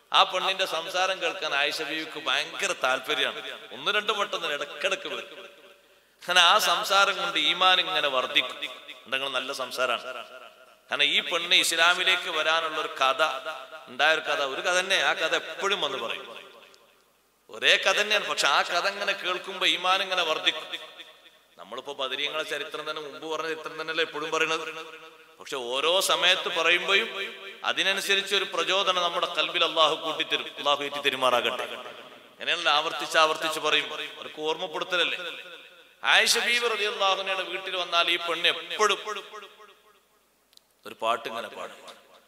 ആ പെണ്ണിന്റെ സംസാരം കേൾക്കാൻ ആയിഷ ബീവിക്ക് ഭയങ്കര താല്പര്യമാണ് ഒന്ന് രണ്ടു വട്ടം ഇടക്കിടക്ക് വരും അങ്ങനെ ആ സംസാരം കൊണ്ട് ഈമാൻ ഇങ്ങനെ വർദ്ധിക്കും എന്തെങ്കിലും നല്ല സംസാരമാണ് കാരണം ഈ പെണ്ണ് ഇസ്ലാമിലേക്ക് വരാനുള്ള ഒരു കഥ ഉണ്ടായ ഒരു കഥ ഒരു കഥ തന്നെ ആ കഥ എപ്പോഴും വന്ന് പറയും ഒരേ കഥ തന്നെയാണ് പക്ഷെ ആ കഥ ഇങ്ങനെ കേൾക്കുമ്പോ ഈമാൻ ഇങ്ങനെ വർദ്ധിക്കും നമ്മളിപ്പോ ബദരീങ്ങളെ ചരിത്രം തന്നെ മുമ്പ് പറഞ്ഞ ചരിത്രം തന്നെയല്ലേ എപ്പോഴും പറയുന്നത് പക്ഷെ ഓരോ സമയത്ത് പറയുമ്പോഴും അതിനനുസരിച്ച് ഒരു പ്രചോദനം നമ്മുടെ കൽബിൽ അള്ളാഹു കൂട്ടിത്തരും അള്ളാഹു ഏറ്റി തെരുമാറാകട്ടെ അങ്ങനെയല്ല ആവർത്തിച്ച് ആവർത്തിച്ച് പറയും അവർക്ക് ഓർമ്മപ്പെടുത്തലല്ലേ ആയിഷ ബീവി റതി അള്ളാഹുനയുടെ വീട്ടിൽ വന്നാൽ ഈ പെണ്ണ് എപ്പോഴും ഒരു പാട്ട് ഇങ്ങനെ പാടും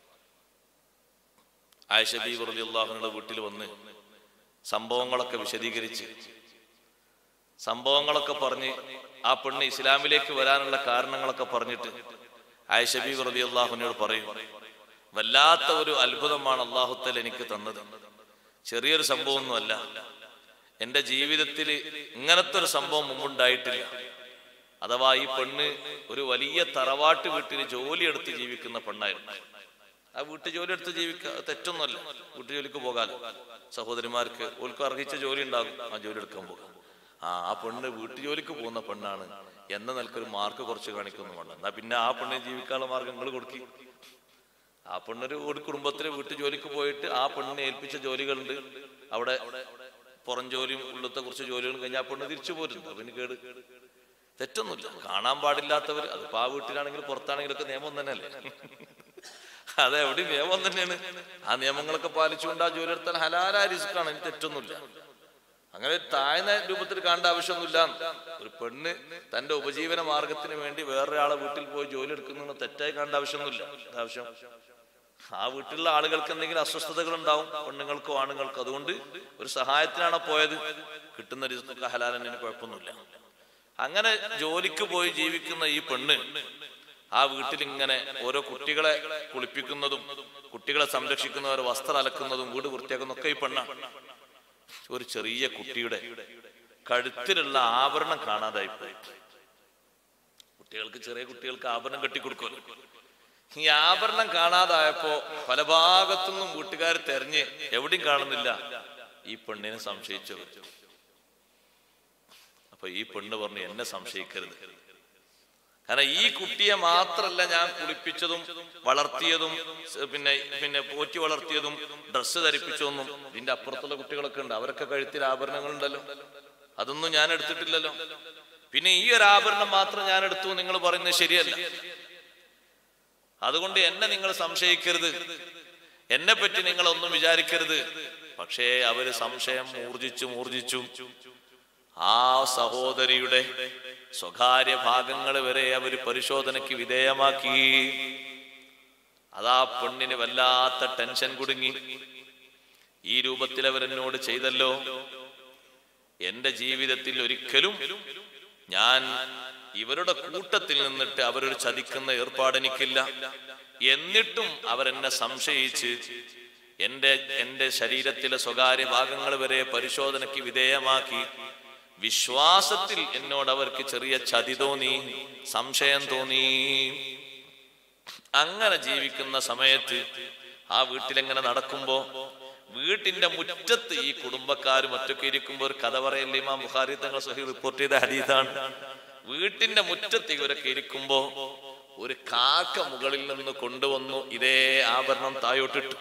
ആയിഷ ബീവി റതി അള്ളാഹുനയുടെ വീട്ടിൽ വന്ന് സംഭവങ്ങളൊക്കെ വിശദീകരിച്ച് സംഭവങ്ങളൊക്കെ പറഞ്ഞ് ആ പെണ്ണ് ഇസ്ലാമിലേക്ക് വരാനുള്ള കാരണങ്ങളൊക്കെ പറഞ്ഞിട്ട് ആയിഷബി റബി അള്ളാഹുവിനോട് പറയും വല്ലാത്ത ഒരു അത്ഭുതമാണ് അള്ളാഹുത്തൽ എനിക്ക് തന്നത് ചെറിയൊരു സംഭവമൊന്നുമല്ല എന്റെ ജീവിതത്തിൽ ഇങ്ങനത്തെ ഒരു സംഭവം മുമ്പുണ്ടായിട്ടില്ല അഥവാ ഈ പെണ്ണ് ഒരു വലിയ തറവാട്ട് വീട്ടിൽ ജോലിയെടുത്ത് ജീവിക്കുന്ന പെണ്ണായിരുന്നു ആ വീട്ടു ജോലി എടുത്ത് ജീവിക്കുക അത് തെറ്റൊന്നുമല്ല വീട്ടു ജോലിക്ക് പോകാലോ സഹോദരിമാർക്ക് ഓൽക്ക് അർഹിച്ച ജോലി ഉണ്ടാകും ആ ജോലി എടുക്കാൻ പോകും ആ ആ പെണ്ണ് വീട്ടു ജോലിക്ക് പോകുന്ന പെണ്ണാണ് എന്ന നിലക്കൊരു മാർക്ക് കുറച്ച് കാണിക്കൊന്നും വേണ്ട എന്നാ പിന്നെ ആ പെണ്ണിന് ജീവിക്കാനുള്ള മാർഗങ്ങൾ കൊടുക്കി ആ പെണ്ണൊരു ഒരു കുടുംബത്തിലെ വീട്ടു ജോലിക്ക് പോയിട്ട് ആ പെണ്ണിനെ ഏൽപ്പിച്ച ജോലികളുണ്ട് അവിടെ പുറം ജോലിയും ഉള്ളത്തെ കുറച്ച് ജോലികളും കഴിഞ്ഞാൽ ആ പെണ്ണ് തിരിച്ചു പോരുന്നു പിന്നെ കേട് തെറ്റൊന്നുമില്ല കാണാൻ പാടില്ലാത്തവർ അതിപ്പോ ആ വീട്ടിലാണെങ്കിലും പുറത്താണെങ്കിലും ഒക്കെ നിയമം തന്നെയല്ലേ അതെ എവിടെ നിയമം തന്നെയാണ് ആ നിയമങ്ങളൊക്കെ പാലിച്ചുകൊണ്ട് ആ ജോലി എടുത്താൽ ഹലാലായ റിസ്ക്കാണ് അതിന് തെറ്റൊന്നുമില്ല അങ്ങനെ താഴ്ന്ന രൂപത്തിൽ കാണേണ്ട ആവശ്യമൊന്നുമില്ല ഒരു പെണ്ണ് തന്റെ ഉപജീവന മാർഗത്തിന് വേണ്ടി വേറൊരാളെ വീട്ടിൽ പോയി ജോലി എടുക്കുന്ന തെറ്റായി കാണേണ്ട ആവശ്യമൊന്നുമില്ല എന്താ ആവശ്യം ആ വീട്ടിലുള്ള ആളുകൾക്ക് എന്തെങ്കിലും അസ്വസ്ഥതകൾ ഉണ്ടാവും പെണ്ണുങ്ങൾക്കോ ആണുങ്ങൾക്കോ അതുകൊണ്ട് ഒരു സഹായത്തിനാണ് പോയത് കിട്ടുന്ന റിസ്ക്കൊക്കെ ഹലാലിന് കുഴപ്പമൊന്നുമില്ല അങ്ങനെ ജോലിക്ക് പോയി ജീവിക്കുന്ന ഈ പെണ്ണ് ആ വീട്ടിൽ ഇങ്ങനെ ഓരോ കുട്ടികളെ കുളിപ്പിക്കുന്നതും കുട്ടികളെ സംരക്ഷിക്കുന്നവരെ വസ്ത്രം അലക്കുന്നതും വീട് വൃത്തിയാക്കുന്നതും ഒക്കെ ഈ പെണ്ണാണ് ഒരു ചെറിയ കുട്ടിയുടെ കഴുത്തിലുള്ള ആഭരണം കാണാതായി പോയി കുട്ടികൾക്ക് ചെറിയ കുട്ടികൾക്ക് ആഭരണം കെട്ടിക്കൊടുക്കുമല്ലോ ഈ ആഭരണം കാണാതായപ്പോ പല ഭാഗത്തുനിന്നും വീട്ടുകാർ തെരഞ്ഞ് എവിടെയും കാണുന്നില്ല ഈ പെണ്ണിനെ സംശയിച്ചവർ അപ്പൊ ഈ പെണ്ണ് പറഞ്ഞു എന്നെ സംശയിക്കരുത് കാരണം ഈ കുട്ടിയെ മാത്രല്ല ഞാൻ കുളിപ്പിച്ചതും വളർത്തിയതും സ് പിന്നെ പിന്നെ പോറ്റി വളർത്തിയതും ഡ്രസ്സ് ധരിപ്പിച്ചതൊന്നും ഇതിന്റെ അപ്പുറത്തുള്ള കുട്ടികളൊക്കെ ഉണ്ട് അവരൊക്കെ കഴുത്തിൽ ആഭരണങ്ങൾ ഉണ്ടല്ലോ അതൊന്നും ഞാൻ എടുത്തിട്ടില്ലല്ലോ പിന്നെ ഈ ഒരു ആഭരണം മാത്രം ഞാൻ എടുത്തു നിങ്ങൾ പറയുന്നത് ശരിയല്ല അതുകൊണ്ട് എന്നെ നിങ്ങൾ സംശയിക്കരുത് എന്നെ പറ്റി നിങ്ങൾ ഒന്നും വിചാരിക്കരുത് പക്ഷേ അവര് സംശയം മൂർജിച്ചു മൂർജിച്ചു ആ സഹോദരിയുടെ സ്വകാര്യ ഭാഗങ്ങൾ വരെ അവർ പരിശോധനയ്ക്ക് വിധേയമാക്കി അതാ പെണ്ണിന് വല്ലാത്ത ടെൻഷൻ കുടുങ്ങി ഈ രൂപത്തിൽ അവരെന്നോട് ചെയ്തല്ലോ എന്റെ ജീവിതത്തിൽ ഒരിക്കലും ഞാൻ ഇവരുടെ കൂട്ടത്തിൽ നിന്നിട്ട് അവരൊരു ചതിക്കുന്ന ഏർപ്പാട് എനിക്കില്ല എന്നിട്ടും അവരെന്നെ സംശയിച്ച് എന്റെ എന്റെ ശരീരത്തിലെ സ്വകാര്യ ഭാഗങ്ങൾ വരെ പരിശോധനയ്ക്ക് വിധേയമാക്കി വിശ്വാസത്തിൽ എന്നോട് അവർക്ക് ചെറിയ ചതി തോന്നി സംശയം തോന്നി അങ്ങനെ ജീവിക്കുന്ന സമയത്ത് ആ വീട്ടിലെങ്ങനെ നടക്കുമ്പോ വീട്ടിന്റെ മുറ്റത്ത് ഈ കുടുംബക്കാരും ഒറ്റയ്ക്ക് ഇരിക്കുമ്പോ ഒരു കഥ പറയല്ലേ ഇമാം ബുഖാരി തങ്ങൾ സഹി റിപ്പോർട്ട് ചെയ്ത ഹദീസാണ് വീട്ടിന്റെ മുറ്റത്ത് ഇവരൊക്കെ ഇരിക്കുമ്പോ ഒരു കാക്ക മുകളിൽ നിന്ന് കൊണ്ടുവന്നു ഇതേ ആഭരണം തായോട്ടിട്ടു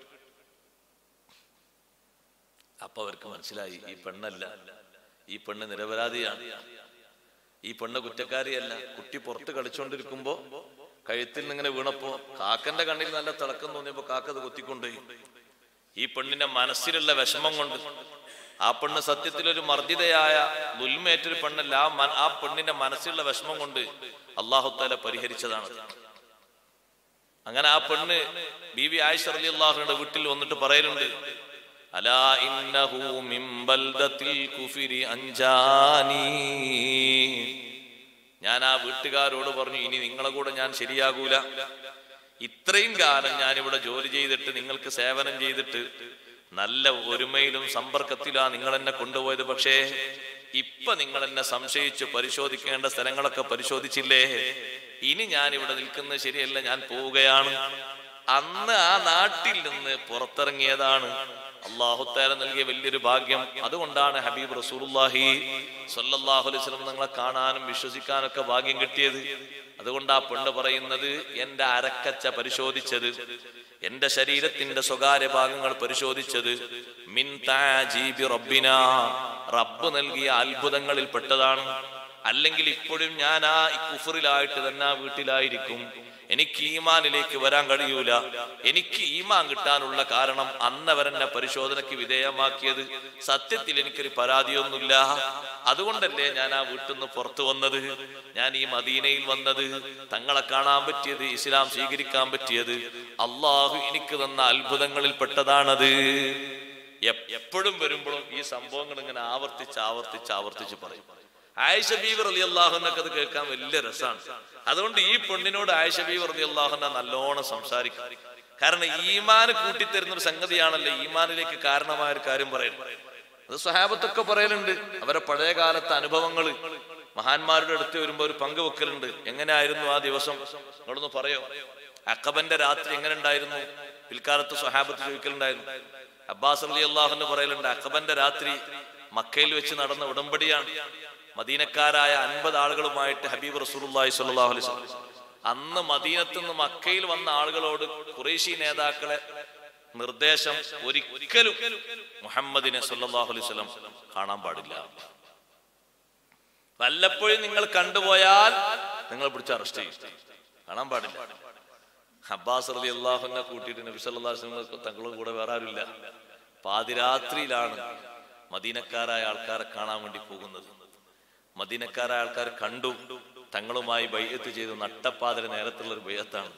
അപ്പൊ അവർക്ക് മനസ്സിലായി ഈ പെണ്ണല്ല ഈ പെണ്ണ് നിരപരാധിയാണ് ഈ പെണ്ണ് കുറ്റക്കാരിയല്ല കുട്ടി പുറത്ത് കളിച്ചോണ്ടിരിക്കുമ്പോ കഴുത്തിൽ നിന്ന് ഇങ്ങനെ വീണപ്പോ കാക്കന്റെ കണ്ണിൽ നല്ല തിളക്കം തോന്നിയപ്പോ കാക്ക അത് കുത്തിക്കൊണ്ടുപോയി ഈ പെണ്ണിന്റെ മനസ്സിലുള്ള വിഷമം കൊണ്ട് ആ പെണ്ണ് സത്യത്തിൽ ഒരു മർദ്ദിതയായ ദുൽമേറ്റൊരു പെണ്ണല്ല ആ മന- ആ പെണ്ണിന്റെ മനസ്സിലുള്ള വിഷമം കൊണ്ട് അള്ളാഹുത്താല പരിഹരിച്ചതാണ് അങ്ങനെ ആ പെണ്ണ് ബീവി ആയിഷ അലി അള്ളാഹുയുടെ വീട്ടിൽ വന്നിട്ട് പറയലുണ്ട് അലാ ഇന്നഹു മിൻ ബൽദത്തിൽ കുഫിരി അഞ്ചാനി ഞാൻ ആ വീട്ടുകാരോട് പറഞ്ഞു ഇനി നിങ്ങളെ കൂടെ ഞാൻ ശരിയാകൂല ഇത്രയും കാലം ഞാൻ ഇവിടെ ജോലി ചെയ്തിട്ട് നിങ്ങൾക്ക് സേവനം ചെയ്തിട്ട് നല്ല ഒരുമയിലും സമ്പർക്കത്തിലാ നിങ്ങൾ എന്നെ കൊണ്ടുപോയത് പക്ഷേ ഇപ്പൊ നിങ്ങൾ എന്നെ സംശയിച്ച് പരിശോധിക്കേണ്ട സ്ഥലങ്ങളൊക്കെ പരിശോധിച്ചില്ലേ ഇനി ഞാൻ ഇവിടെ നിൽക്കുന്നത് ശരിയല്ല ഞാൻ പോവുകയാണ് അന്ന് ആ നാട്ടിൽ നിന്ന് പുറത്തിറങ്ങിയതാണ് അള്ളാഹുത്താല നൽകിയ വലിയൊരു ഭാഗ്യം അതുകൊണ്ടാണ് ഹബീബ് റസൂലുള്ളാഹി സ്വല്ലല്ലാഹു അലൈഹി വസല്ലം നിങ്ങളെ കാണാനും വിശ്വസിക്കാനും ഒക്കെ ഭാഗ്യം കിട്ടിയത് അതുകൊണ്ട് ആ പെണ്ണ് പറയുന്നത് എന്റെ അരക്കച്ച പരിശോധിച്ചത് എന്റെ ശരീരത്തിന്റെ സ്വകാര്യ ഭാഗങ്ങൾ പരിശോധിച്ചത് മിൻ താജീബി റബ്ബിന റബ്ബ് നൽകിയ അത്ഭുതങ്ങളിൽ പെട്ടതാണ് അല്ലെങ്കിൽ ഇപ്പോഴും ഞാൻ ആ കുഫറിലായിട്ട് തന്നെ ആ വീട്ടിലായിരിക്കും എനിക്ക് ഈമാനിലേക്ക് വരാൻ കഴിയൂല എനിക്ക് ഈമാൻ കിട്ടാനുള്ള കാരണം അന്നവരെന്നെ പരിശോധനയ്ക്ക് വിധേയമാക്കിയത് സത്യത്തിൽ എനിക്കൊരു പരാതിയൊന്നുമില്ല അതുകൊണ്ടല്ലേ ഞാൻ ആ വീട്ടിൽ നിന്ന് പുറത്തു വന്നത് ഞാൻ ഈ മദീനയിൽ വന്നത് തങ്ങളെ കാണാൻ പറ്റിയത് ഇസ്ലാം സ്വീകരിക്കാൻ പറ്റിയത് അള്ളാഹു എനിക്ക് തന്ന അത്ഭുതങ്ങളിൽ പെട്ടതാണത് എപ്- എപ്പോഴും വരുമ്പോഴും ഈ സംഭവങ്ങൾ ഇങ്ങനെ ആവർത്തിച്ച് ആവർത്തിച്ച് ആവർത്തിച്ച് പറയും ആയിഷ ബീവർ അലി അള്ളാഹുനൊക്കെ അത് കേൾക്കാൻ വലിയ രസമാണ് അതുകൊണ്ട് ഈ പെണ്ണിനോട് ആയിഷ ബീവർ അലി അള്ളാഹുന നല്ലോണം സംസാരിക്കും കാരണം ഈമാന് കൂട്ടിത്തരുന്ന ഒരു സംഗതിയാണല്ലോ ഈമാനിലേക്ക് കാരണമായ ഒരു കാര്യം പറയുന്നത് അത് സ്വഹാബത്തൊക്കെ പറയലുണ്ട് അവരെ പഴയ കാലത്തെ അനുഭവങ്ങൾ മഹാന്മാരുടെ അടുത്ത് വരുമ്പോ ഒരു പങ്കുവെക്കലുണ്ട് എങ്ങനെയായിരുന്നു ആ ദിവസം നിങ്ങളൊന്ന് പറയോ അക്കബന്റെ രാത്രി എങ്ങനെ ഉണ്ടായിരുന്നു പിൽക്കാലത്ത് സ്വഹാബത്ത് ചോദിക്കലുണ്ടായിരുന്നു അബ്ബാസ് അലി അള്ളാഹുന്ന് പറയലുണ്ട് അക്കബന്റെ രാത്രി മക്കയിൽ വെച്ച് നടന്ന ഉടമ്പടിയാണ് മദീനക്കാരായ അൻപത് ആളുകളുമായിട്ട് ഹബീബ് റസൂലുള്ളാഹി സ്വല്ലല്ലാഹു അലൈഹി വസല്ലം അന്ന് മദീനത്ത് നിന്ന് മക്കയിൽ വന്ന ആളുകളോട് ഖുറൈശി നേതാക്കളെ നിർദ്ദേശം ഒരിക്കലും മുഹമ്മദിനെ സല്ലല്ലാഹു അലൈഹി വസല്ലം കാണാൻ പാടില്ല വല്ലപ്പോഴും നിങ്ങൾ കണ്ടുപോയാൽ നിങ്ങൾ പിടിച്ച് അറസ്റ്റ് ചെയ്യും കാണാൻ പാടില്ല അബ്ബാസ് റലി അള്ളാഹുനെ കൂട്ടിയിട്ട് നബി സല്ലല്ലാഹു അലൈഹി വസല്ലം തങ്ങളുടെ കൂടെ വേറെ ആരുമില്ല പാതിരാത്രിയിലാണ് മദീനക്കാരായ ആൾക്കാരെ കാണാൻ വേണ്ടി പോകുന്നത് മദീനക്കാരായ ആൾക്കാർ കണ്ടു തങ്ങളുമായി ബയ്യത്ത് ചെയ്തു നട്ടപ്പാതിര നേരത്തുള്ള ഒരു ബയ്യത്താണ്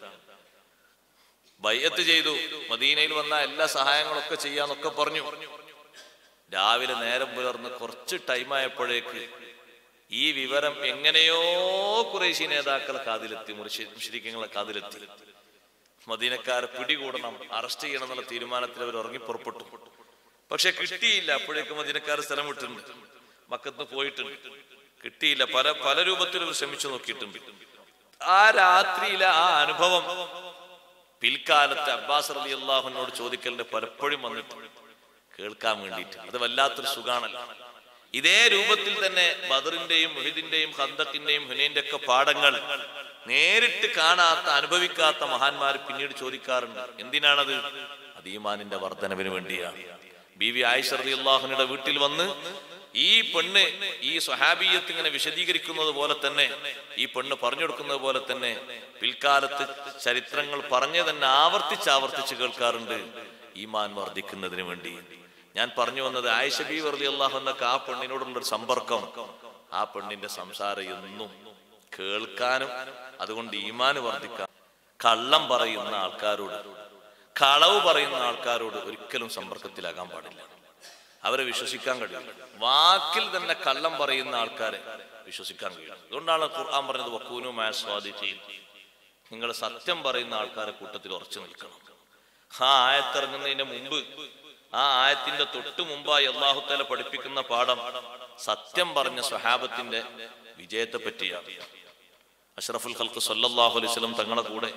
ബയ്യത്ത് ചെയ്തു മദീനയിൽ വന്ന എല്ലാ സഹായങ്ങളൊക്കെ ചെയ്യാന്നൊക്കെ പറഞ്ഞു രാവിലെ നേരം പുലർന്ന് കുറച്ച് ടൈം ആയപ്പോഴേക്ക് ഈ വിവരം എങ്ങനെയോ കുറേശി നേതാക്കളെ കാതിലെത്തി മുഷിരിക്കങ്ങളെ കാതിലെത്തി മദീനക്കാരെ പിടികൂടണം അറസ്റ്റ് ചെയ്യണം എന്നുള്ള തീരുമാനത്തിൽ അവർ ഇറങ്ങി പുറപ്പെട്ടു പക്ഷെ കിട്ടിയില്ല അപ്പോഴേക്കും മദീനക്കാർ സ്ഥലം വിട്ടിട്ടുണ്ട് മക്കത്ത് പോയിട്ടുണ്ട് കിട്ടിയില്ല പല പല രൂപത്തിൽ അവർ ശ്രമിച്ചു നോക്കിയിട്ടുണ്ട് ആ രാത്രിയിലെ ആ അനുഭവം പിൽക്കാലത്ത് അബ്ബാസ് അലി അള്ളാഹുനോട് ചോദിക്കലിന്റെ പലപ്പോഴും വന്നിട്ടുണ്ട് കേൾക്കാൻ വേണ്ടിയിട്ട് അത് വല്ലാത്തൊരു സുഖാണല്ലോ ഇതേ രൂപത്തിൽ തന്നെ ബദറിന്റെയും മുഹിദിന്റെയും ഹന്തക്കിന്റെയും ഹുനൈന്റെ ഒക്കെ പാഠങ്ങൾ നേരിട്ട് കാണാത്ത അനുഭവിക്കാത്ത മഹാന്മാർ പിന്നീട് ചോദിക്കാറുണ്ട് എന്തിനാണത് അത് ഈമാനിന്റെ വർധനവിന് വേണ്ടിയാണ് ബി വി ആയിഷ അള്ളാഹുനയുടെ വീട്ടിൽ വന്ന് ഈ പെണ്ണ് ഈ സ്വഹാബീയത്ത് ഇങ്ങനെ വിശദീകരിക്കുന്നത് പോലെ തന്നെ ഈ പെണ്ണ് പറഞ്ഞു കൊടുക്കുന്നത് പോലെ തന്നെ പിൽക്കാലത്ത് ചരിത്രങ്ങൾ പറഞ്ഞു തന്നെ ആവർത്തിച്ച് ആവർത്തിച്ച് കേൾക്കാറുണ്ട് ഈമാൻ വർദ്ധിക്കുന്നതിന് വേണ്ടി ഞാൻ പറഞ്ഞു വന്നത് ആയിഷ ബി വർലി അള്ളാഹു എന്നൊക്കെ ആ പെണ്ണിനോടുള്ള ഒരു സമ്പർക്കം ആ പെണ്ണിന്റെ സംസാരം എന്നും കേൾക്കാനും അതുകൊണ്ട് ഈമാന് വർദ്ധിക്കാൻ കള്ളം പറയുന്ന ആൾക്കാരോട് കളവ് പറയുന്ന ആൾക്കാരോട് ഒരിക്കലും സമ്പർക്കത്തിലാകാൻ പാടില്ല അവരെ വിശ്വസിക്കാൻ കഴിയും വാക്കിൽ തന്നെ കള്ളം പറയുന്ന ആൾക്കാരെ വിശ്വസിക്കാൻ കഴിയും അതുകൊണ്ടാണ് ഖുർആൻ പറഞ്ഞത് വക്കൂനു മാ സ്വാദിഖീൻ നിങ്ങൾ സത്യം പറയുന്ന ആൾക്കാരെ കൂട്ടത്തിൽ ഉറച്ചു നിൽക്കണം ആ ആയത്തിറങ്ങുന്നതിന് മുമ്പ് ആ ആയത്തിന്റെ തൊട്ടു മുമ്പായി അള്ളാഹുത്തല പഠിപ്പിക്കുന്ന പാഠം സത്യം പറഞ്ഞ സ്വഹാബത്തിന്റെ വിജയത്തെ പറ്റിയാണ് അഷ്റഫുൽ ഖൽക്ക് സല്ലല്ലാഹു അലൈഹി വസല്ലം തങ്ങളെ കൂടെ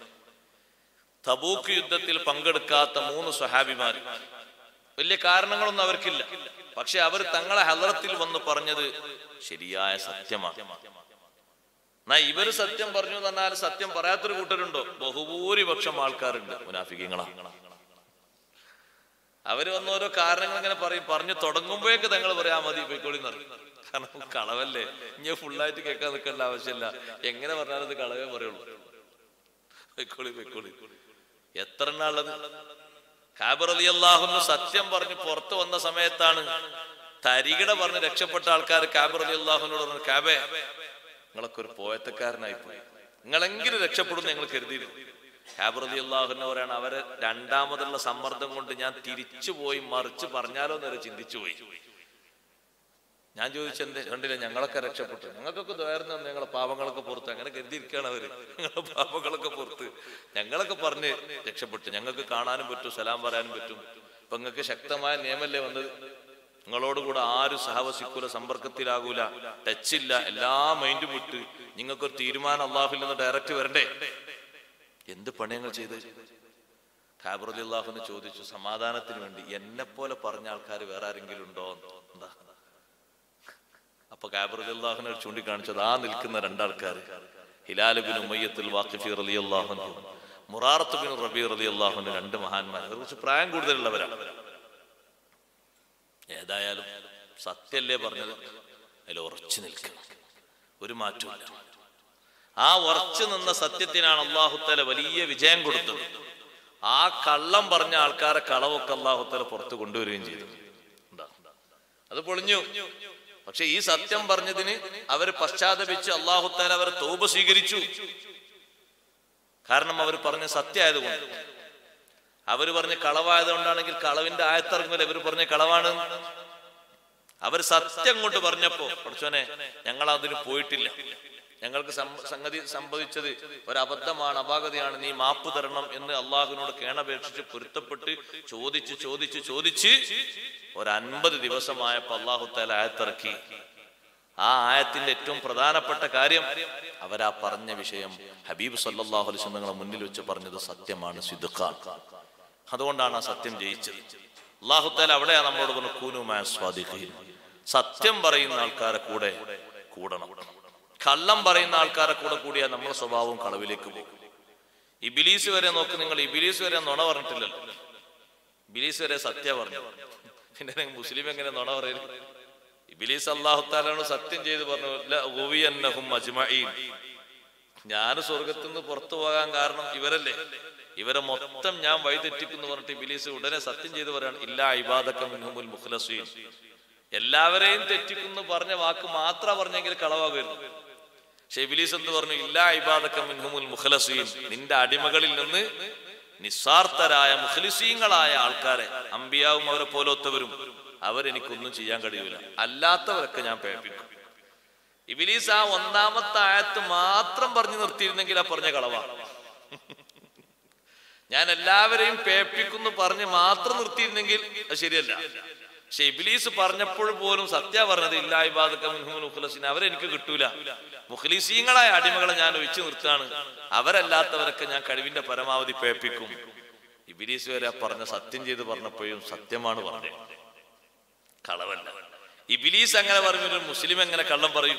തബൂക്ക് യുദ്ധത്തിൽ പങ്കെടുക്കാത്ത മൂന്ന് സ്വഹാബിമാർ വലിയ കാരണങ്ങളൊന്നും അവർക്കില്ല പക്ഷെ അവർ തങ്ങളെ ഹലറത്തിൽ വന്ന് പറഞ്ഞത് ശരിയായ സത്യമാണ് എന്നാ ഇവര് സത്യം പറഞ്ഞു തന്നാൽ സത്യം പറയാത്തൊരു കൂട്ടരുണ്ടോ ബഹുഭൂരിപക്ഷം ആൾക്കാരുണ്ട് മുനാഫിക്കങ്ങളാ അവര് വന്ന ഓരോ കാരണങ്ങൾ ഇങ്ങനെ പറയും പറഞ്ഞു തുടങ്ങുമ്പോഴേക്ക് തങ്ങൾ പറയാ മതി പോയിക്കോളി എന്നറിയും കാരണം കളവല്ലേ ഇനി ഫുള്ളായിട്ട് കേൾക്കാൻ നിൽക്കേണ്ട ആവശ്യമില്ല എങ്ങനെ പറഞ്ഞാലും ഇത് കളവേ പറയുള്ളൂ പൊയ്ക്കോളി പൊയ്ക്കോളി എത്ര എണ്ണുള്ളത് ഖാബർ അലി അള്ളാഹുന്ന് സത്യം പറഞ്ഞ് പുറത്തു വന്ന സമയത്താണ് തരികിട പറഞ്ഞ് രക്ഷപ്പെട്ട ആൾക്കാർ കാബർ അലി അള്ളാഹുനോട് പറഞ്ഞു കാബേ നിങ്ങളൊക്കെ ഒരു പോയത്തക്കാരനായി പോയി നിങ്ങളെങ്കിലും രക്ഷപ്പെടും ഞങ്ങൾ കരുതിയിരുന്നു ഖാബർ അലി അള്ളാഹുന്ന് പറയാണ് അവരെ രണ്ടാമതുള്ള സമ്മർദ്ദം കൊണ്ട് ഞാൻ തിരിച്ചു പോയി മറിച്ച് പറഞ്ഞാലോ എന്നവരെ ചിന്തിച്ചു പോയി ഞാൻ ചോദിച്ചെന്തേ കണ്ടില്ല ഞങ്ങളൊക്കെ രക്ഷപ്പെട്ടു ഞങ്ങൾക്കൊക്കെ ദ്വാരുന്ന ഞങ്ങളെ പാപങ്ങളൊക്കെ പുറത്ത് അങ്ങനെ കരുതിയിരിക്കുകയാണ് അവര് ഞങ്ങളെ പാപങ്ങളൊക്കെ പുറത്ത് ഞങ്ങളൊക്കെ പറഞ്ഞ് രക്ഷപ്പെട്ടു ഞങ്ങൾക്ക് കാണാനും പറ്റും സലാം പറയാനും പറ്റും ഇപ്പൊ നിങ്ങൾക്ക് ശക്തമായ നിയമല്ലേ വന്നത് നിങ്ങളോട് കൂടെ ആരും സഹവസിക്കൂല സമ്പർക്കത്തിലാകൂല ടച്ചില്ല എല്ലാ മൈൻഡും വിട്ട് നിങ്ങൾക്കൊരു തീരുമാനം അള്ളാഹുൽ നിന്ന് ഡയറക്റ്റ് വരണ്ടേ എന്ത് പണി ഞങ്ങൾ ചെയ്ത് ഖാബർ അള്ളാഹുന് ചോദിച്ചു സമാധാനത്തിന് വേണ്ടി എന്നെ പോലെ പറഞ്ഞ ആൾക്കാർ വേറെ ആരെങ്കിലും ഉണ്ടോ എന്താ അപ്പൊ ഖാബർ അള്ളാഹുനെ ചൂണ്ടിക്കാണിച്ചത് ആ നിൽക്കുന്ന രണ്ടാൾക്കാർ ഹിലാൽ ബിൻ ഉമയ്യത്തുൽ വാഖിഫി റളിയല്ലാഹു അൻഹു മുറാറത്ത് ബിൻ റബീ റളിയല്ലാഹു അൻഹു രണ്ട് മഹാന്മാർ അവർ കുറച്ച് പ്രായം കൂടുതലുള്ളവരാണ് ഏതായാലും സത്യല്ലേ പറഞ്ഞത് അതിൽ ഉറച്ചു നിൽക്കണം ഒരു മാറ്റമില്ല ആ ഉറച്ചു നിന്ന സത്യത്തിനാണ് അള്ളാഹുത്തല വലിയ വിജയം കൊടുത്തത് ആ കള്ളം പറഞ്ഞ ആൾക്കാരെ കളവൊക്കെ അള്ളാഹുത്തല പുറത്ത് കൊണ്ടുവരികയും ചെയ്തു എന്താ അത് പൊളിഞ്ഞു പക്ഷെ ഈ സത്യം പറഞ്ഞതിന് അവർ പശ്ചാത്തപിച്ച് അള്ളാഹുത്താല അവർ തോപ സ്വീകരിച്ചു കാരണം അവർ പറഞ്ഞ സത്യമായതുകൊണ്ട് അവർ പറഞ്ഞ കളവായതുകൊണ്ടാണെങ്കിൽ കളവിന്റെ ആയത്തിറങ്ങില്ല ഇവർ പറഞ്ഞ കളവാണ് അവർ സത്യം കൊണ്ട് പറഞ്ഞപ്പോ പഠിച്ചോനെ ഞങ്ങൾ അതിന് പോയിട്ടില്ല ഞങ്ങൾക്ക് സം- സംഗതി സംഭവിച്ചത് ഒരു അബദ്ധമാണ് അപാകതയാണ് നീ മാപ്പ് തരണം എന്ന് അള്ളാഹുവിനോട് കേണപേക്ഷിച്ച് പൊരുത്തപ്പെട്ട് ചോദിച്ച് ചോദിച്ച് ചോദിച്ച് ഒരു അൻപത് ദിവസമായപ്പോ അള്ളാഹുത്താല ആയത്തിറക്കി ആ ആയത്തിന്റെ ഏറ്റവും പ്രധാനപ്പെട്ട കാര്യം അവരാ പറഞ്ഞ വിഷയം ഹബീബ് സല്ലാഹു അലൈഹി നിങ്ങളെ മുന്നിൽ വെച്ച് പറഞ്ഞത് സത്യമാണ് സിദ്ഖാൻ അതുകൊണ്ടാണ് ആ സത്യം ജയിച്ചത് അള്ളാഹുത്താല അവിടെയാ നമ്മളോട് പറഞ്ഞു കൂനുമായ സ്വാധീനം സത്യം പറയുന്ന ആൾക്കാരെ കൂടെ കൂടണം കള്ളം പറയുന്ന ആൾക്കാരെ കൂടെ കൂടിയാൽ നമ്മുടെ സ്വഭാവം കളവിലേക്ക് പോകും ഇബിലീസ് വരെ നോക്ക് നിങ്ങൾ ഇബിലീസ് വരെ നുണ പറഞ്ഞിട്ടില്ലല്ലോ ഇബിലീസ് വരെ സത്യ പറഞ്ഞു പിന്നെ നിങ്ങൾ മുസ്ലിം എങ്ങനെ നുണ പറയുന്നത് ഇബിലീസ് അള്ളാഹുത്താലാണ് സത്യം ചെയ്ത് പറഞ്ഞു "ല ഉവിയന്നഹും അജ്മഈൻ." ഞാൻ സ്വർഗത്തിൽ നിന്ന് പുറത്തു പോകാൻ കാരണം ഇവരല്ലേ ഇവരെ മൊത്തം ഞാൻ വഴിതെറ്റിക്കുന്നു പറഞ്ഞിട്ട് ഇബിലീസ് ഉടനെ സത്യം ചെയ്ത് പറയാണ് ഇല്ലാ ഇബാദക്ക മിൻഹുമുൽ മുഖ്ലസീൻ എല്ലാവരെയും തെറ്റിക്കുന്നു പറഞ്ഞ വാക്ക് മാത്രം പറഞ്ഞെങ്കിൽ കളവാകുമായിരുന്നു പക്ഷെ ഇബിലീസ് എന്ത് പറഞ്ഞു ഇല്ലാ ഇബാദക്ക മിൻഹുമുൽ മുഖ്ലസീൻ നിന്റെ അടിമകളിൽ നിന്ന് നിസ്വാർത്ഥരായ മുഖ്ലിസീങ്ങളായ ആൾക്കാരെ അമ്പിയാവും അവരെ പോലൊത്തവരും അവരെനിക്കൊന്നും ചെയ്യാൻ കഴിയൂല അല്ലാത്തവരൊക്കെ ഞാൻ പേപ്പിക്കും ഇബിലീസ് ആ ഒന്നാമത്തെ ആയത്ത് മാത്രം പറഞ്ഞു നിർത്തിയിരുന്നെങ്കിൽ ആ പറഞ്ഞ കളവാ ഞാൻ എല്ലാവരെയും പേപ്പിക്കുന്നു പറഞ്ഞ് മാത്രം നിർത്തിയിരുന്നെങ്കിൽ അത് ശരിയല്ല പക്ഷെ ഇബിലീസ് പറഞ്ഞപ്പോൾ പോലും സത്യ പറഞ്ഞത് ഇല്ലായ്പാദക്കമുഖലസിൻ അവരെനിക്ക് കിട്ടൂല മുഖ്ലിസീങ്ങളായ അടിമകളെ ഞാൻ ഒഴിച്ചു നിർത്താണ് അവരല്ലാത്തവരൊക്കെ ഞാൻ കഴിവിന്റെ പരമാവധി പേപ്പിക്കും ഇബിലീസ് വരെ ആ പറഞ്ഞ സത്യം ചെയ്ത് പറഞ്ഞപ്പോഴും സത്യമാണ് പറഞ്ഞത് കളവല്ല ഇബിലീസ് അങ്ങനെ പറഞ്ഞു ഒരു മുസ്ലിം എങ്ങനെ കള്ളം പറയും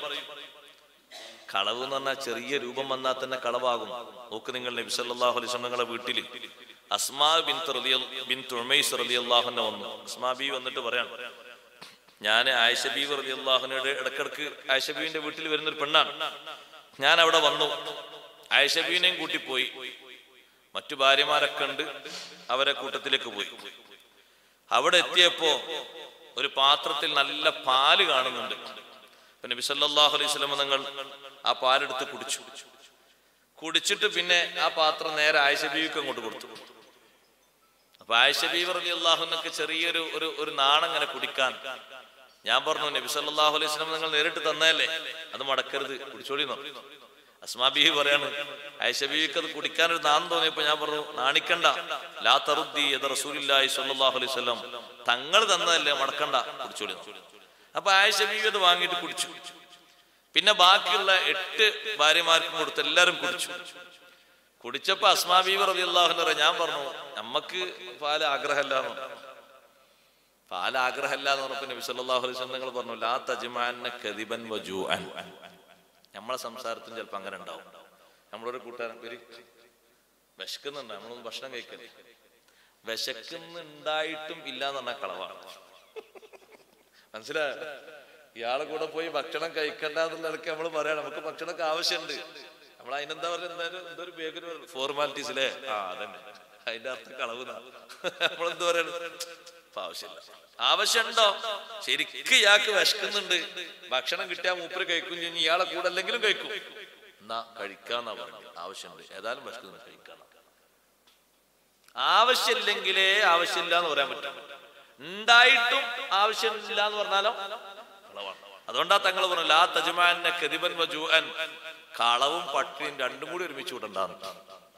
കളവ് എന്ന് പറഞ്ഞാൽ ചെറിയ രൂപം വന്നാൽ തന്നെ കളവാകും നോക്ക് നിങ്ങൾ നബി സല്ലല്ലാഹു അലൈഹി വസല്ലം നിങ്ങളെ വീട്ടിൽ അസ്മാ ബിൻ ബിൻ തുമൈസ് റളിയല്ലാഹുവിനെ വന്നു അസ്മാ ബി വന്നിട്ട് പറയാണ് ഞാൻ ആയിഷ ബീവി റളിയല്ലാഹുവിനോട് ഇടക്കിടക്ക് ആയിഷ ബീവിന്റെ വീട്ടിൽ വരുന്ന ഒരു പെണ്ണാണ് ഞാൻ അവിടെ വന്നു ആയിഷ ബീവിനെയും കൂട്ടി പോയി മറ്റു ഭാര്യമാരൊക്കെ ഉണ്ട് അവരെ കൂട്ടത്തിലേക്ക് പോയി അവിടെ എത്തിയപ്പോ ഒരു പാത്രത്തിൽ നല്ല പാല് കാണുന്നുണ്ട് പിന്നെ ബിസല്ലാഹു അലൈഹി സ്വലമ നിങ്ങൾ ആ പാലെടുത്ത് കുടിച്ചു കുടിച്ചിട്ട് പിന്നെ ആ പാത്രം നേരെ ആയിഷ ബീവിക്ക് അങ്ങോട്ട് കൊടുത്തു അപ്പൊ ആയിഷ ബീവർ അലി അള്ളാഹുനൊക്കെ ചെറിയൊരു ഒരു ഒരു നാണങ്ങനെ കുടിക്കാൻ ഞാൻ പറഞ്ഞു നബി സല്ലല്ലാഹു അലൈഹി വസല്ലം നിങ്ങൾ നേരിട്ട് തന്നതല്ലേ അത് മടക്കരുത് കുടിച്ചോളി എന്ന് അസ്മാ ബീവി പറയാണ് ആയിഷ ബീവിക്ക് അത് കുടിക്കാൻ ഒരു നാണം തോന്നിയപ്പോ ഞാൻ പറഞ്ഞു നാണിക്കണ്ട ലാ തറുദ്ദി യദ റസൂലില്ലാഹി സ്വല്ലല്ലാഹു അലൈഹി വസല്ലം തങ്ങൾ തന്നതല്ലേ മടക്കണ്ട കുടിച്ചോളി എന്ന്. അപ്പൊ ആയിഷ ബീവി അത് വാങ്ങിയിട്ട് കുടിച്ചു പിന്നെ ബാക്കിയുള്ള എട്ട് ഭാര്യമാർക്കും കൊടുത്ത് എല്ലാരും കുടിച്ചു കുടിച്ചപ്പോ അസ്മാ ബീവി റളിയല്ലാഹു ഞാൻ പറഞ്ഞു നമ്മക്ക് പാല് ആഗ്രഹമല്ലാന്ന് പാല് ആഗ്രഹമല്ല എന്ന് പറഞ്ഞപ്പോ നബി സല്ലല്ലാഹു അലൈഹി വസല്ലം നിങ്ങൾ പറഞ്ഞു ലാ തജ്മഅന്ന കദിബൻ വജൂഅൻ നമ്മളെ സംസാരത്തിന് ചിലപ്പോ അങ്ങനെ ഉണ്ടാവും നമ്മളൊരു കൂട്ടുകാരൻ പേര് വിശക്കുന്നുണ്ട് നമ്മളൊന്നും ഭക്ഷണം കഴിക്കല്ലേ വിശക്കുന്നുണ്ടായിട്ടും ഇല്ല എന്ന് പറഞ്ഞാൽ കളവാണ് മനസ്സിലായോ ഇയാളെ കൂടെ പോയി ഭക്ഷണം കഴിക്കണ്ട എന്നുള്ളതൊക്കെ നമ്മൾ പറയാം നമുക്ക് ഭക്ഷണമൊക്കെ ആവശ്യമുണ്ട് നമ്മൾ അതിനെന്താ പറയുക എന്തായാലും എന്തൊരു ബേഗിന് ഫോർമാലിറ്റീസിലെ ആ അതന്നെ അതിന്റെ അർത്ഥം കളവ് നമ്മളെന്ത് പറയണം ഇപ്പൊ ആവശ്യമില്ല ആവശ്യമുണ്ടോ ശരിക്കും ഇയാൾക്ക് വിശക്കുന്നുണ്ട് ഭക്ഷണം കിട്ടിയാൽ മൂപ്പര് കഴിക്കും ചെയ്യും ഇയാളെ കൂടെ അല്ലെങ്കിലും കഴിക്കും എന്നാ കഴിക്കാന്നാ പറഞ്ഞത് ആവശ്യമുണ്ട് ഏതായാലും വിശക്കുന്നുണ്ട് കഴിക്കാന്നാ ആവശ്യമില്ലെങ്കിലേ ആവശ്യമില്ല എന്ന് പറയാൻ പറ്റും ഉണ്ടായിട്ടും ആവശ്യമില്ല എന്ന് പറഞ്ഞാലോ കളവാണ് അതുകൊണ്ടാ തങ്ങൾ പറഞ്ഞു ലാ തജ്മാനെ കദിബൻ വജൂഅൻ കളവും പട്ടിയും രണ്ടും കൂടി ഒരുമിച്ച് കൂട്ടണ്ടാന്ന്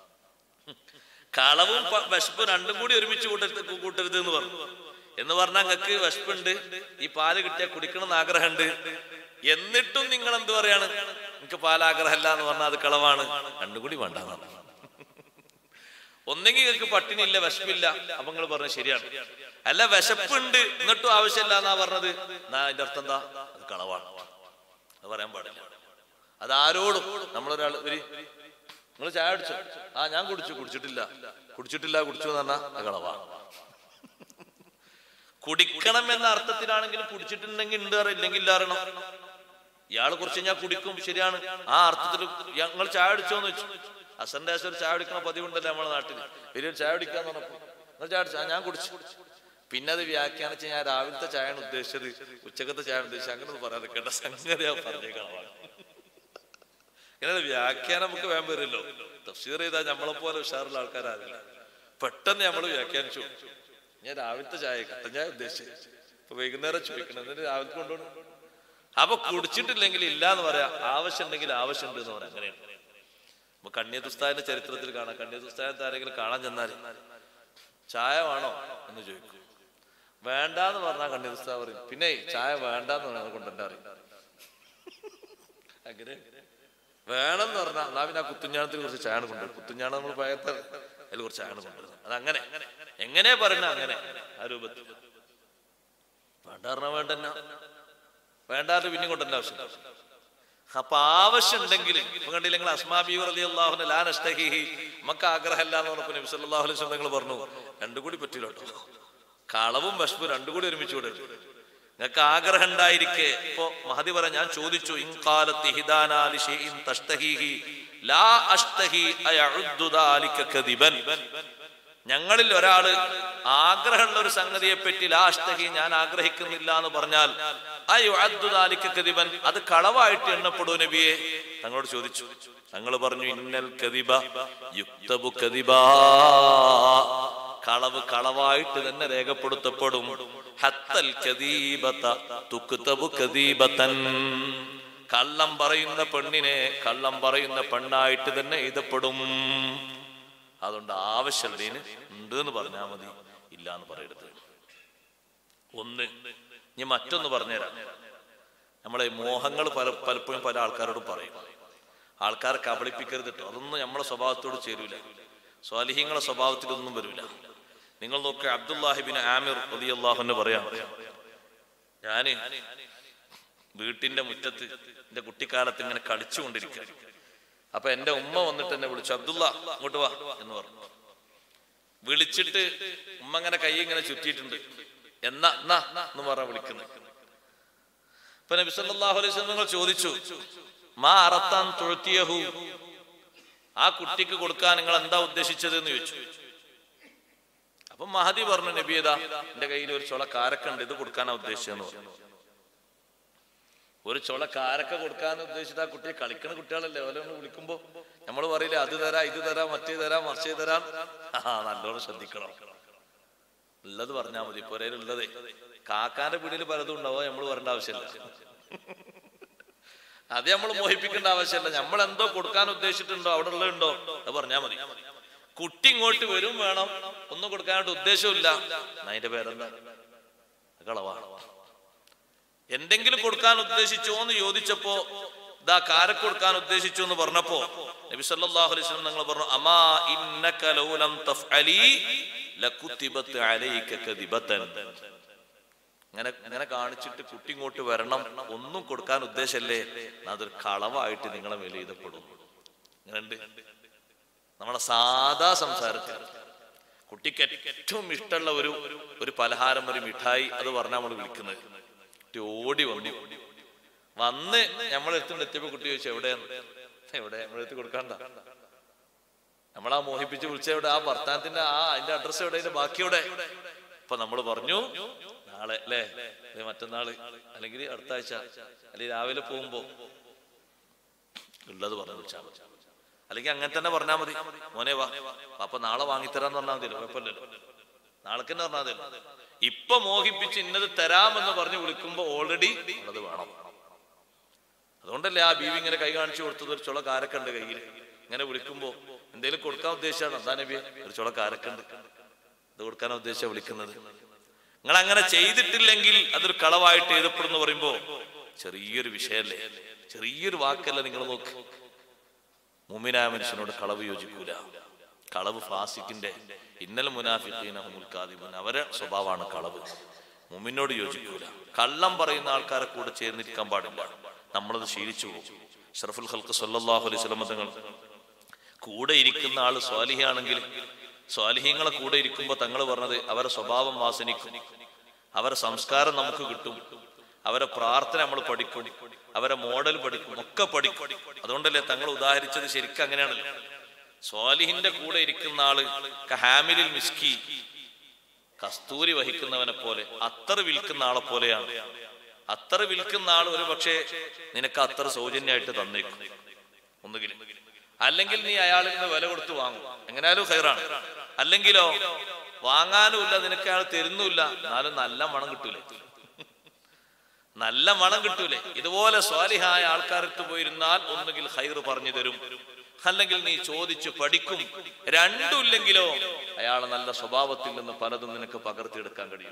കളവും പ- വിശപ്പും രണ്ടും കൂടി ഒരുമിച്ച് കൂട്ടരുത് കൂട്ടരുത് എന്ന് പറഞ്ഞു എന്ന് പറഞ്ഞാൽ നിങ്ങൾക്ക് വിശപ്പുണ്ട് ഈ പാല് കിട്ടിയാൽ കുടിക്കണം എന്ന് ആഗ്രഹമുണ്ട് എന്നിട്ടും നിങ്ങൾ എന്ത് പറയാണ് നിങ്ങൾക്ക് പാൽ ആഗ്രഹമല്ല എന്ന് പറഞ്ഞാൽ അത് കളവാണ് രണ്ടും കൂടി വേണ്ടെന്നാണ് ഒന്നെങ്കിൽ നിങ്ങൾക്ക് പട്ടിണിയില്ല വിശപ്പില്ല അപ്പൊ നിങ്ങൾ പറഞ്ഞത് ശരിയാണ് അല്ല വിശപ്പുണ്ട് എന്നിട്ടും ആവശ്യമില്ല എന്നാ പറഞ്ഞത് എന്നാ അതിന്റെ അർത്ഥം എന്താ അത് കളവാണ് അത് പറയാൻ പാടില്ല അത് ആരോടും നമ്മളൊരാൾ ഒരു നിങ്ങൾ ചായ കുടിച്ചു ആ ഞാൻ കുടിച്ചു കുടിച്ചിട്ടില്ല കുടിച്ചിട്ടില്ല കുടിച്ചു എന്ന് പറഞ്ഞാൽ അത് കളവാണ് കുടിക്കണം എന്ന അർത്ഥത്തിലാണെങ്കിലും കുടിച്ചിട്ടുണ്ടെങ്കിൽ ഉണ്ട് അറിയാം, ഇല്ലെങ്കിൽ ഇല്ല അറിയണം ഇയാളെ കുറിച്ച് ഞാൻ കുടിക്കും ശരിയാണ് ആ അർത്ഥത്തിൽ ഞങ്ങൾ ചായ അടിച്ചോന്ന് വെച്ചു അസന്റെ ഒരു ചായ കുടിക്കണ പതിവുണ്ടല്ലോ നമ്മളെ നാട്ടിൽ വലിയൊരു ചായ കുടിക്കാന്ന് പറഞ്ഞപ്പോ നിങ്ങൾ ചായ അടിച്ചു "ആ, ഞാൻ കുടിച്ചു പിന്നെ അത് വ്യാഖ്യാനിച്ച് ഞാൻ രാവിലത്തെ ചായയാണ് ഉദ്ദേശിച്ചത് ഉച്ചക്കത്തെ ചായ ഉദ്ദേശിച്ചത് അങ്ങനെ ഒന്നും പറയാതെ കേട്ട സംഗതി ഞാൻ പറഞ്ഞേക്കണം ഇങ്ങനെ വ്യാഖ്യാനം നമുക്ക് വേഗം വരുമല്ലോ തഫ്സീർ ചെയ്താൽ നമ്മളെ പോലെ ഉഷാറുള്ള ആൾക്കാരാവില്ല പെട്ടെന്ന് നമ്മൾ വ്യാഖ്യാനിച്ചു ഞാൻ രാവിലത്തെ ചായ കട്ടൻ ചായ ഉദ്ദേശിച്ചത് ഇപ്പൊ വൈകുന്നേരം ചോദിക്കണം എന്നിട്ട് രാവിലെ കൊണ്ടുപോകണം അപ്പൊ കുടിച്ചിട്ടില്ലെങ്കിൽ ഇല്ല എന്ന് പറയാം ആവശ്യം ഉണ്ടെങ്കിൽ ആവശ്യമുണ്ട് എന്ന് പറയാം അങ്ങനെയാണ് അപ്പൊ കണ്യതുസ്താദിന്റെ ചരിത്രത്തിൽ കാണാം കണ്യതുസ്താദത്തെ ആരെങ്കിലും കാണാൻ ചെന്നാൽ ചായ വേണോ എന്ന് ചോദിക്കും വേണ്ടാന്ന് പറഞ്ഞാൽ കണ്യതുസ്താദ് പറയും പിന്നെ ചായ വേണ്ടാന്ന് പറഞ്ഞാൽ കൊണ്ടുവരാൻ അറിയും അങ്ങനെ വേണമെന്ന് പറഞ്ഞാൽ എന്നാ പിന്നെ ആ കുത്തുഞ്ഞാണത്തിൽ കുറച്ച് ചായ കൊണ്ടുവരും കുത്തുഞ്ഞാണം നമ്മൾ പയത്ത അതിൽ കുറച്ച് ചായ കൊണ്ടുവരുന്നത് അത് അങ്ങനെ എങ്ങനെ പറയണ അങ്ങനെ ആ രൂപത്തിൽ വേണ്ട പറഞ്ഞാൽ വേണ്ട തന്നെ വേണ്ടാതെ പിന്നെ കൊണ്ടുവരേണ്ട ആവശ്യം അപ്പൊ ആവശ്യം ഉണ്ടെങ്കിൽ ഇപ്പൊ കണ്ടില്ല നിങ്ങൾ അസ്മാബി റലി അള്ളാഹുന ലാ നസ്തഹിഹി നമുക്ക് ആഗ്രഹമല്ല എന്ന് പറഞ്ഞപ്പോ നബി സല്ലല്ലാഹു അലൈഹി വസല്ലം നിങ്ങൾ പറഞ്ഞു രണ്ടും കൂടി പറ്റില്ല കേട്ടോ കളവും വിഷപ്പും രണ്ടും കൂടി ഒരുമിച്ച് കൂടെ നിങ്ങൾക്ക് ആഗ്രഹം ഉണ്ടായിരിക്കെ ഇപ്പൊ മഹദി പറ ഞാൻ ചോദിച്ചു ഇൻകാലത്ത് ഹിദാനാലി ഷൈഇൻ തസ്തഹിഹി ലാ അസ്തഹി അയഉദ്ദു ദാലിക കദിബൻ ഞങ്ങളിൽ ഒരാള് ആഗ്രഹമുള്ള ഒരു സംഗതിയെ പറ്റി ലാഷ്ടഹി ഞാൻ ആഗ്രഹിക്കുന്നില്ല എന്ന് പറഞ്ഞാൽ അയ്യുദ്ദുദാലിക്കതിബൻ അത് കളവായിട്ട് എണ്ണപ്പെടൂ നബിയെ തങ്ങളോട് ചോദിച്ചു തങ്ങൾ പറഞ്ഞു ഇന്നൽ കതിബ യുക്തബു കതിബാ കളവ് കളവായിട്ട് തന്നെ രേഖപ്പെടുത്തപ്പെടും ഹത്തൽ കദീബത തുക്തബു കദീബതൻ കള്ളം പറയുന്ന പെണ്ണിനെ കള്ളം പറയുന്ന പെണ്ണായിട്ട് തന്നെ എഴുതപ്പെടും അതുകൊണ്ട് ആവശ്യമുള്ളതിന് ഉണ്ട് എന്ന് പറഞ്ഞാൽ മതി ഇല്ല എന്ന് പറയരുത് ഒന്ന് ഇനി മറ്റൊന്ന് പറഞ്ഞുതരാം നമ്മളെ മോഹങ്ങൾ പല പലപ്പോഴും പല ആൾക്കാരോടും പറയും ആൾക്കാരെ കബളിപ്പിക്കരുത് കേട്ടോ അതൊന്നും നമ്മളെ സ്വഭാവത്തോട് ചേരൂല സ്വാലിഹ്യങ്ങളെ സ്വഭാവത്തിലൊന്നും വരൂല നിങ്ങൾ നോക്കി അബ്ദുല്ലാഹിബിൻ ആമിർ അലി അള്ളാഹുന്ന് പറയാം ഞാന് വീട്ടിന്റെ മുറ്റത്ത് എന്റെ കുട്ടിക്കാലത്ത് ഇങ്ങനെ കളിച്ചുകൊണ്ടിരിക്കുക അപ്പൊ എന്റെ ഉമ്മ വന്നിട്ട് എന്നെ വിളിച്ചു അബ്ദുള്ള ഇങ്ങോട്ട് വാ എന്ന് പറഞ്ഞു വിളിച്ചിട്ട് ഉമ്മ ഇങ്ങനെ കൈ ഇങ്ങനെ ചുറ്റിയിട്ടുണ്ട് എന്നാ എന്നാ എന്ന് പറഞ്ഞ വിളിക്കുന്നത് ഇപ്പൊ നബി സല്ലല്ലാഹു അലൈഹി വസല്ലം നിങ്ങൾ ചോദിച്ചു മാ അറത്താൻ തുഴത്തിയഹു ആ കുട്ടിക്ക് കൊടുക്കാൻ നിങ്ങൾ എന്താ ഉദ്ദേശിച്ചത് എന്ന് ചോദിച്ചു അപ്പൊ മഹദി പറഞ്ഞു നബിയതാ എന്റെ കയ്യിൽ ഒരു ചുള കാരക്കുണ്ട് ഇത് കൊടുക്കാനാ ഉദ്ദേശിച്ചതെന്ന് പറഞ്ഞു ഒരു ചുള കാരക്ക കൊടുക്കാൻ ഉദ്ദേശിച്ചിട്ട് ആ കുട്ടിയെ കളിക്കുന്ന കുട്ടികളല്ലേ ഓരോ വിളിക്കുമ്പോ നമ്മൾ പറയില്ലേ അത് തരാം ഇത് തരാം മറ്റേ തരാം മറിച്ചേ തരാം ആ നല്ലോണം ശ്രദ്ധിക്കണം ഉള്ളത് പറഞ്ഞാൽ മതി പുരയിലുള്ളതേ കാക്കാന്റെ പിടിയിൽ പലതും ഉണ്ടാവോ നമ്മൾ വരേണ്ട ആവശ്യമില്ല അത് നമ്മൾ മോഹിപ്പിക്കേണ്ട ആവശ്യമില്ല നമ്മൾ എന്തോ കൊടുക്കാൻ ഉദ്ദേശിച്ചിട്ടുണ്ടോ അവിടെ ഉള്ളതുണ്ടോ അത് പറഞ്ഞാൽ മതി കുട്ടി ഇങ്ങോട്ട് വരും വേണം ഒന്നും കൊടുക്കാനായിട്ട് ഉദ്ദേശമില്ല എന്നാ അതിന്റെ പേരെന്താ അത് കളവാണ് എന്തെങ്കിലും കൊടുക്കാൻ ഉദ്ദേശിച്ചോ എന്ന് ചോദിച്ചപ്പോ ഇതാ കാരക്ക് കൊടുക്കാൻ ഉദ്ദേശിച്ചു എന്ന് പറഞ്ഞപ്പോ നബി സല്ലല്ലാഹു അലൈഹി വസല്ലം നിങ്ങൾ പറഞ്ഞു അമാ ഇന്നക ലൗലം തഫ്അലി ലകുതിബത് അലൈക കദിബതൻ ഇങ്ങനെ ഇങ്ങനെ കാണിച്ചിട്ട് കുട്ടി ഇങ്ങോട്ട് വരണം ഒന്നും കൊടുക്കാൻ ഉദ്ദേശമല്ലേ എന്നാ അതൊരു കളവായിട്ട് നിങ്ങളെ മേലെ എഴുതപ്പെടും ഇങ്ങനെയുണ്ട് നമ്മളെ സാധാ സംസാരത്തിൽ കുട്ടിക്ക് ഏറ്റവും ഇഷ്ടമുള്ള ഒരു ഒരു പലഹാരം ഒരു മിഠായി അത് പറഞ്ഞാൽ നമ്മൾ വിളിക്കുന്നത് കുട്ടി ഓടി വന്നു വന്ന് നമ്മളെടുത്തുകൊണ്ട് എത്തിയപ്പോ കുട്ടി ചോദിച്ചു എവിടെയാണ് എവിടെ നമ്മളെടുത്ത് കൊടുക്കണ്ട നമ്മളാ മോഹിപ്പിച്ച് വിളിച്ച എവിടെ ആ ഭർത്താനത്തിന്റെ ആ അതിന്റെ അഡ്രസ് എവിടെ അതിന്റെ ബാക്കി എവിടെ അപ്പൊ നമ്മൾ പറഞ്ഞു നാളെ അല്ലേ അല്ലെ മറ്റന്നാള് അല്ലെങ്കിൽ അടുത്ത ആഴ്ച അല്ലെങ്കിൽ രാവിലെ പോകുമ്പോ ഉള്ളത് പറഞ്ഞു വിളിച്ചാൽ മതി അല്ലെങ്കിൽ അങ്ങനെ തന്നെ പറഞ്ഞാൽ മതി മോനെ വാ അപ്പൊ നാളെ വാങ്ങിത്തരാന്ന് പറഞ്ഞാൽ മതിയല്ലോ കുഴപ്പമില്ലല്ലോ നാളേക്ക് തന്നെ പറഞ്ഞാൽ മതിയല്ലോ ഇപ്പൊ മോഹിപ്പിച്ച് ഇന്നത് തരാമെന്ന് പറഞ്ഞ് വിളിക്കുമ്പോ ഓൾറെഡി ഉള്ളത് വേണം അതുകൊണ്ടല്ലേ ആ ബീവി ഇങ്ങനെ കൈ കാണിച്ചു കൊടുത്തത് ഒരു ചുള കാരക്കുണ്ട് കയ്യിൽ ഇങ്ങനെ വിളിക്കുമ്പോ എന്തെങ്കിലും കൊടുക്കാൻ ഉദ്ദേശിച്ചാണ് അതാ നബിയെ ഒരു ചുള കാരക്കുണ്ട് ഇത് കൊടുക്കാനാ ഉദ്ദേശിച്ച വിളിക്കുന്നത് നിങ്ങൾ അങ്ങനെ ചെയ്തിട്ടില്ലെങ്കിൽ അതൊരു കളവായിട്ട് എഴുതപ്പെടുന്നു പറയുമ്പോ ചെറിയൊരു വിഷയല്ലേ ചെറിയൊരു വാക്കല്ല നിങ്ങൾ നോക്ക് മുമിനായ മനുഷ്യനോട് കളവ് യോജിക്കൂല കളവ് ഫാസിക്കിന്റെ ഇന്നൽ മുനാഫിഖീന ഹുമുൽ കാദിബൂൻ അവരെ സ്വഭാവമാണ് കളവ് മുമിനോട് യോജിക്കൂല കള്ളം പറയുന്ന ആൾക്കാരെ കൂടെ ചേർന്നിരിക്കാൻ പാടില്ല നമ്മളത് ശീലിച്ചു പോകും ഷറഫുൽ ഹൽക്ക് സല്ലല്ലാഹു അലൈഹി വസല്ലം തങ്ങൾ കൂടെ ഇരിക്കുന്ന ആള് സ്വാലിഹിയാണെങ്കിൽ സ്വാലിഹ്യങ്ങളെ കൂടെ ഇരിക്കുമ്പോൾ തങ്ങൾ പറഞ്ഞത് അവരെ സ്വഭാവം വാസനിക്കും അവരെ സംസ്കാരം നമുക്ക് കിട്ടും അവരെ പ്രാർത്ഥന നമ്മൾ പഠിക്കും അവരെ മോഡൽ പഠിക്കും ഒക്കെ പഠിക്കും അതുകൊണ്ടല്ലേ തങ്ങൾ ഉദാഹരിച്ചത് ശരിക്കും അങ്ങനെയാണല്ലോ സ്വാലിഹിന്റെ കൂടെ ഇരിക്കുന്ന ആള് ഹാമിലിൽ മിസ്കി കസ്തൂരി വഹിക്കുന്നവനെ പോലെ അത്തർ വിൽക്കുന്ന ആളെ പോലെയാണ് അത്തർ വിൽക്കുന്ന ആൾ ഒരു പക്ഷേ നിനക്ക് അത്തർ സൗജന്യമായിട്ട് തന്നേക്കും ഒന്നുകിൽ അല്ലെങ്കിൽ നീ അയാളിൽ നിന്ന് വില കൊടുത്ത് വാങ്ങും എങ്ങനെയാലും ഹൈറാണ് അല്ലെങ്കിലോ വാങ്ങാനുമില്ല നിനക്ക് അയാൾ തരുന്നുമില്ല എന്നാലും നല്ല മണം കിട്ടൂലേ നല്ല മണം കിട്ടൂലേ ഇതുപോലെ സ്വാലിഹായ ആൾക്കാർക്ക് പോയിരുന്നാൽ ഒന്നുകിൽ ഹൈർ പറഞ്ഞു തരും അല്ലെങ്കിൽ നീ ചോദിച്ചു പഠിക്കും രണ്ടുമില്ലെങ്കിലോ അയാളെ നല്ല സ്വഭാവത്തിൽ നിന്ന് പലതും നിനക്ക് പകർത്തിയെടുക്കാൻ കഴിയും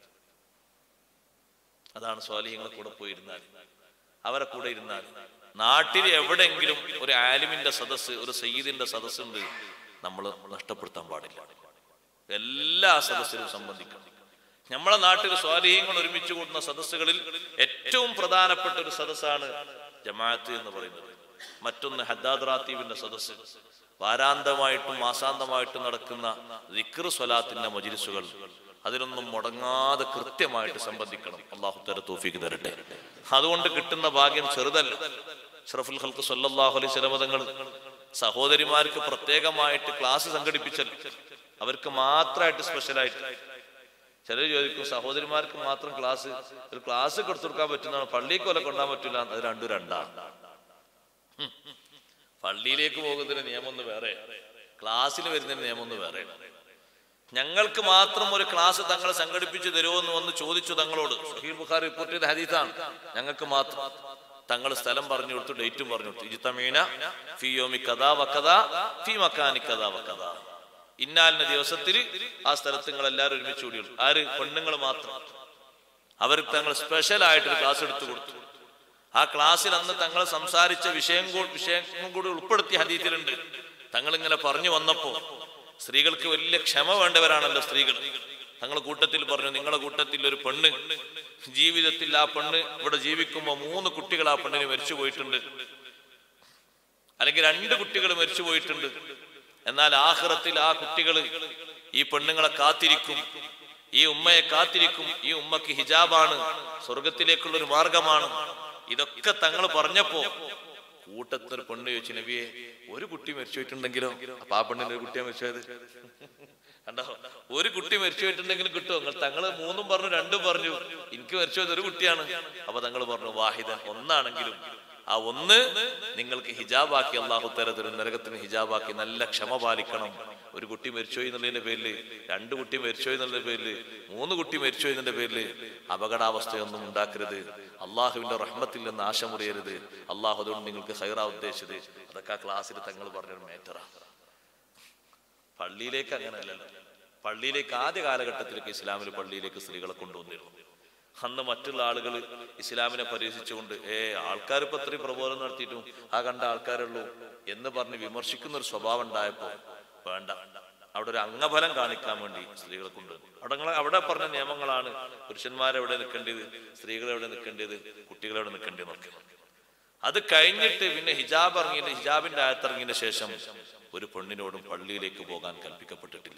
അതാണ് സ്വാലിഹ്യങ്ങളെ കൂടെ പോയിരുന്നാൽ അവരെ കൂടെ ഇരുന്നാൽ നാട്ടിൽ എവിടെയെങ്കിലും ഒരു ആലിമിന്റെ സദസ്സ് ഒരു സയ്യിദിന്റെ സദസ്സുണ്ട് നമ്മൾ നഷ്ടപ്പെടുത്താൻ പാടില്ല എല്ലാ സദസ്സിലും സംബന്ധിക്കണം നമ്മളെ നാട്ടിൽ സ്വാധീനങ്ങൾ ഒരുമിച്ച് കൂടുന്ന സദസ്സുകളിൽ ഏറ്റവും പ്രധാനപ്പെട്ട ഒരു സദസ്സാണ് ജമാഅത്ത് എന്ന് പറയുന്നത് മറ്റൊന്ന് ഹദ്ദാദ് റാത്തീബിന്റെ സദസ്സ് വാരാന്തമായിട്ടും മാസാന്തമായിട്ടും നടക്കുന്ന ദിക്ർ സ്വലാത്തിന്റെ മജിലിസുകൾ അതിലൊന്നും മുടങ്ങാതെ കൃത്യമായിട്ട് സംബന്ധിക്കണം അള്ളാഹു തര തോഫിക്ക് തരട്ടെ അതുകൊണ്ട് കിട്ടുന്ന ഭാഗ്യം ചെറുതല്ല ഷറഫുൽ ഹൽക്ക് സല്ലല്ലാഹു അലൈഹി സ്വലമ തങ്ങൾ സഹോദരിമാർക്ക് പ്രത്യേകമായിട്ട് ക്ലാസ് സംഘടിപ്പിച്ചല്ലോ അവർക്ക് മാത്രമായിട്ട് സ്പെഷ്യലായിട്ട് ചിലർ ചോദിക്കും സഹോദരിമാർക്ക് മാത്രം ക്ലാസ് ഒരു ക്ലാസ് കൊടുത്തു കൊടുക്കാൻ പറ്റുന്നതാണ് പള്ളിക്ക് കൊല കൊണ്ടാൻ പറ്റില്ല അത് രണ്ടും രണ്ടാണ് ഹും. പള്ളിയിലേക്ക് പോകുന്നതിന് നിയമം ഒന്ന് വേറെ ക്ലാസ്സിൽ വരുന്നതിന് നിയമം ഒന്ന് വേറെ ഞങ്ങൾക്ക് മാത്രം ഒരു ക്ലാസ് തങ്ങൾ സംഘടിപ്പിച്ചു തരുമോ എന്ന് വന്ന് ചോദിച്ചു തങ്ങളോട് സഹീൽ ബുഖാർ റിപ്പോർട്ട് ചെയ്ത ഹദീസാണ് ഞങ്ങൾക്ക് മാത്രം തങ്ങൾ സ്ഥലം പറഞ്ഞു കൊടുത്തു ഡേറ്റും പറഞ്ഞു കൊടുത്തു ഇജിത്തമീന ഫി യോമി കഥാ വക്കഥാ ഫി മക്കാനി കഥാ വക്കഥാ ഇന്നാലിന്റെ ദിവസത്തിൽ ആ സ്ഥലത്ത് നിങ്ങൾ എല്ലാവരും ഒരുമിച്ച് കൂടിയുള്ളൂ ആര് പെണ്ണുങ്ങൾ മാത്രം അവർക്ക് തങ്ങൾ സ്പെഷ്യൽ ആയിട്ടൊരു ക്ലാസ് എടുത്തു കൊടുത്തു ആ ക്ലാസ്സിൽ അന്ന് തങ്ങൾ സംസാരിച്ച വിഷയം കൂ- വിഷയം കൂടി ഉൾപ്പെടുത്തിയ ഹദീത്തിലുണ്ട് തങ്ങൾ ഇങ്ങനെ പറഞ്ഞു വന്നപ്പോ സ്ത്രീകൾക്ക് വലിയ ക്ഷമ വേണ്ടവരാണല്ലോ സ്ത്രീകൾ തങ്ങൾ കൂട്ടത്തിൽ പറഞ്ഞു നിങ്ങളുടെ കൂട്ടത്തിൽ ഒരു പെണ്ണ് ജീവിതത്തിൽ ആ പെണ്ണ് ഇവിടെ ജീവിക്കുമ്പോൾ മൂന്ന് കുട്ടികൾ ആ പെണ്ണിന് മരിച്ചു പോയിട്ടുണ്ട് അല്ലെങ്കിൽ രണ്ട് കുട്ടികൾ മരിച്ചു പോയിട്ടുണ്ട് എന്നാൽ ആഹ്റത്തിൽ ആ കുട്ടികൾ ഈ പെണ്ണുങ്ങളെ കാത്തിരിക്കും ഈ ഉമ്മയെ കാത്തിരിക്കും ഈ ഉമ്മക്ക് ഹിജാബാണ് സ്വർഗത്തിലേക്കുള്ള ഒരു മാർഗമാണ് ഇതൊക്കെ തങ്ങൾ പറഞ്ഞപ്പോ കൂട്ടത്തിൽ ഒരു പെണ്ണ് ചോദിച്ചു നബിയെ ഒരു കുട്ടി മരിച്ചു പോയിട്ടുണ്ടെങ്കിലോ അപ്പൊ ആ പെണ്ണിന്റെ ഒരു കുട്ടിയെ മരിച്ചത് കണ്ടോ ഒരു കുട്ടി മരിച്ചു പോയിട്ടുണ്ടെങ്കിലും കിട്ടുമോ നിങ്ങൾ തങ്ങള് മൂന്നും പറഞ്ഞു രണ്ടും പറഞ്ഞു എനിക്ക് മരിച്ചു പോയത് ഒരു കുട്ടിയാണ് അപ്പൊ തങ്ങൾ പറഞ്ഞു വാഹിദൻ ഒന്നാണെങ്കിലും ആ ഒന്ന് നിങ്ങൾക്ക് ഹിജാബാക്കി അള്ളാഹു തരത്തിൽ നരകത്തിന് ഹിജാബാക്കി നല്ല ക്ഷമ പാലിക്കണം ഒരു കുട്ടി മരിച്ചുപോയി എന്നുള്ളതിന്റെ പേരില് രണ്ട് കുട്ടി മരിച്ചുപോയി എന്നുള്ള പേരില് മൂന്ന് കുട്ടി മരിച്ചുപോയി എന്നതിന്റെ പേരില് അപകടാവസ്ഥയൊന്നും ഉണ്ടാക്കരുത് അള്ളാഹുവിന്റെ റഹ്മത്തിൽ നിന്ന് ആശമുറിയരുത് അള്ളാഹു അതുകൊണ്ട് നിങ്ങൾക്ക് ഹൈറാ ഉദ്ദേശിച്ചത് അതൊക്കെ ആ ക്ലാസ്സിൽ തങ്ങൾ പറഞ്ഞൊരു മേറ്ററാണ് പള്ളിയിലേക്ക് അങ്ങനെയല്ലല്ലോ പള്ളിയിലേക്ക് ആദ്യ കാലഘട്ടത്തിലേക്ക് ഇസ്ലാമിൽ പള്ളിയിലേക്ക് സ്ത്രീകളെ കൊണ്ടുവന്നിരുന്നു അന്ന് മറ്റുള്ള ആളുകൾ ഇസ്ലാമിനെ പരിഹസിച്ചുകൊണ്ട് ഏ ആൾക്കാർ ഇപ്പൊ അത്രയും പ്രബോധനം നടത്തിയിട്ടും ആ കണ്ട ആൾക്കാരുള്ളൂ എന്ന് പറഞ്ഞ് വിമർശിക്കുന്ന ഒരു സ്വഭാവം ഉണ്ടായപ്പോ വേണ്ട അവിടെ ഒരു അംഗബലം കാണിക്കാൻ വേണ്ടി സ്ത്രീകളെ കൊണ്ടുവന്നു അവിടെ നിങ്ങള് അവിടെ പറഞ്ഞ നിയമങ്ങളാണ് പുരുഷന്മാരെവിടെ നിൽക്കേണ്ടത് സ്ത്രീകൾ എവിടെ നിൽക്കേണ്ടത് കുട്ടികൾ എവിടെ നിൽക്കേണ്ടത് നോക്കി അത് കഴിഞ്ഞിട്ട് പിന്നെ ഹിജാബ് ഇറങ്ങിയ ഹിജാബിന്റെ ആയത്തിറങ്ങിയതിന് ശേഷം ഒരു പെണ്ണിനോടും പള്ളിയിലേക്ക് പോകാൻ കൽപ്പിക്കപ്പെട്ടിട്ടില്ല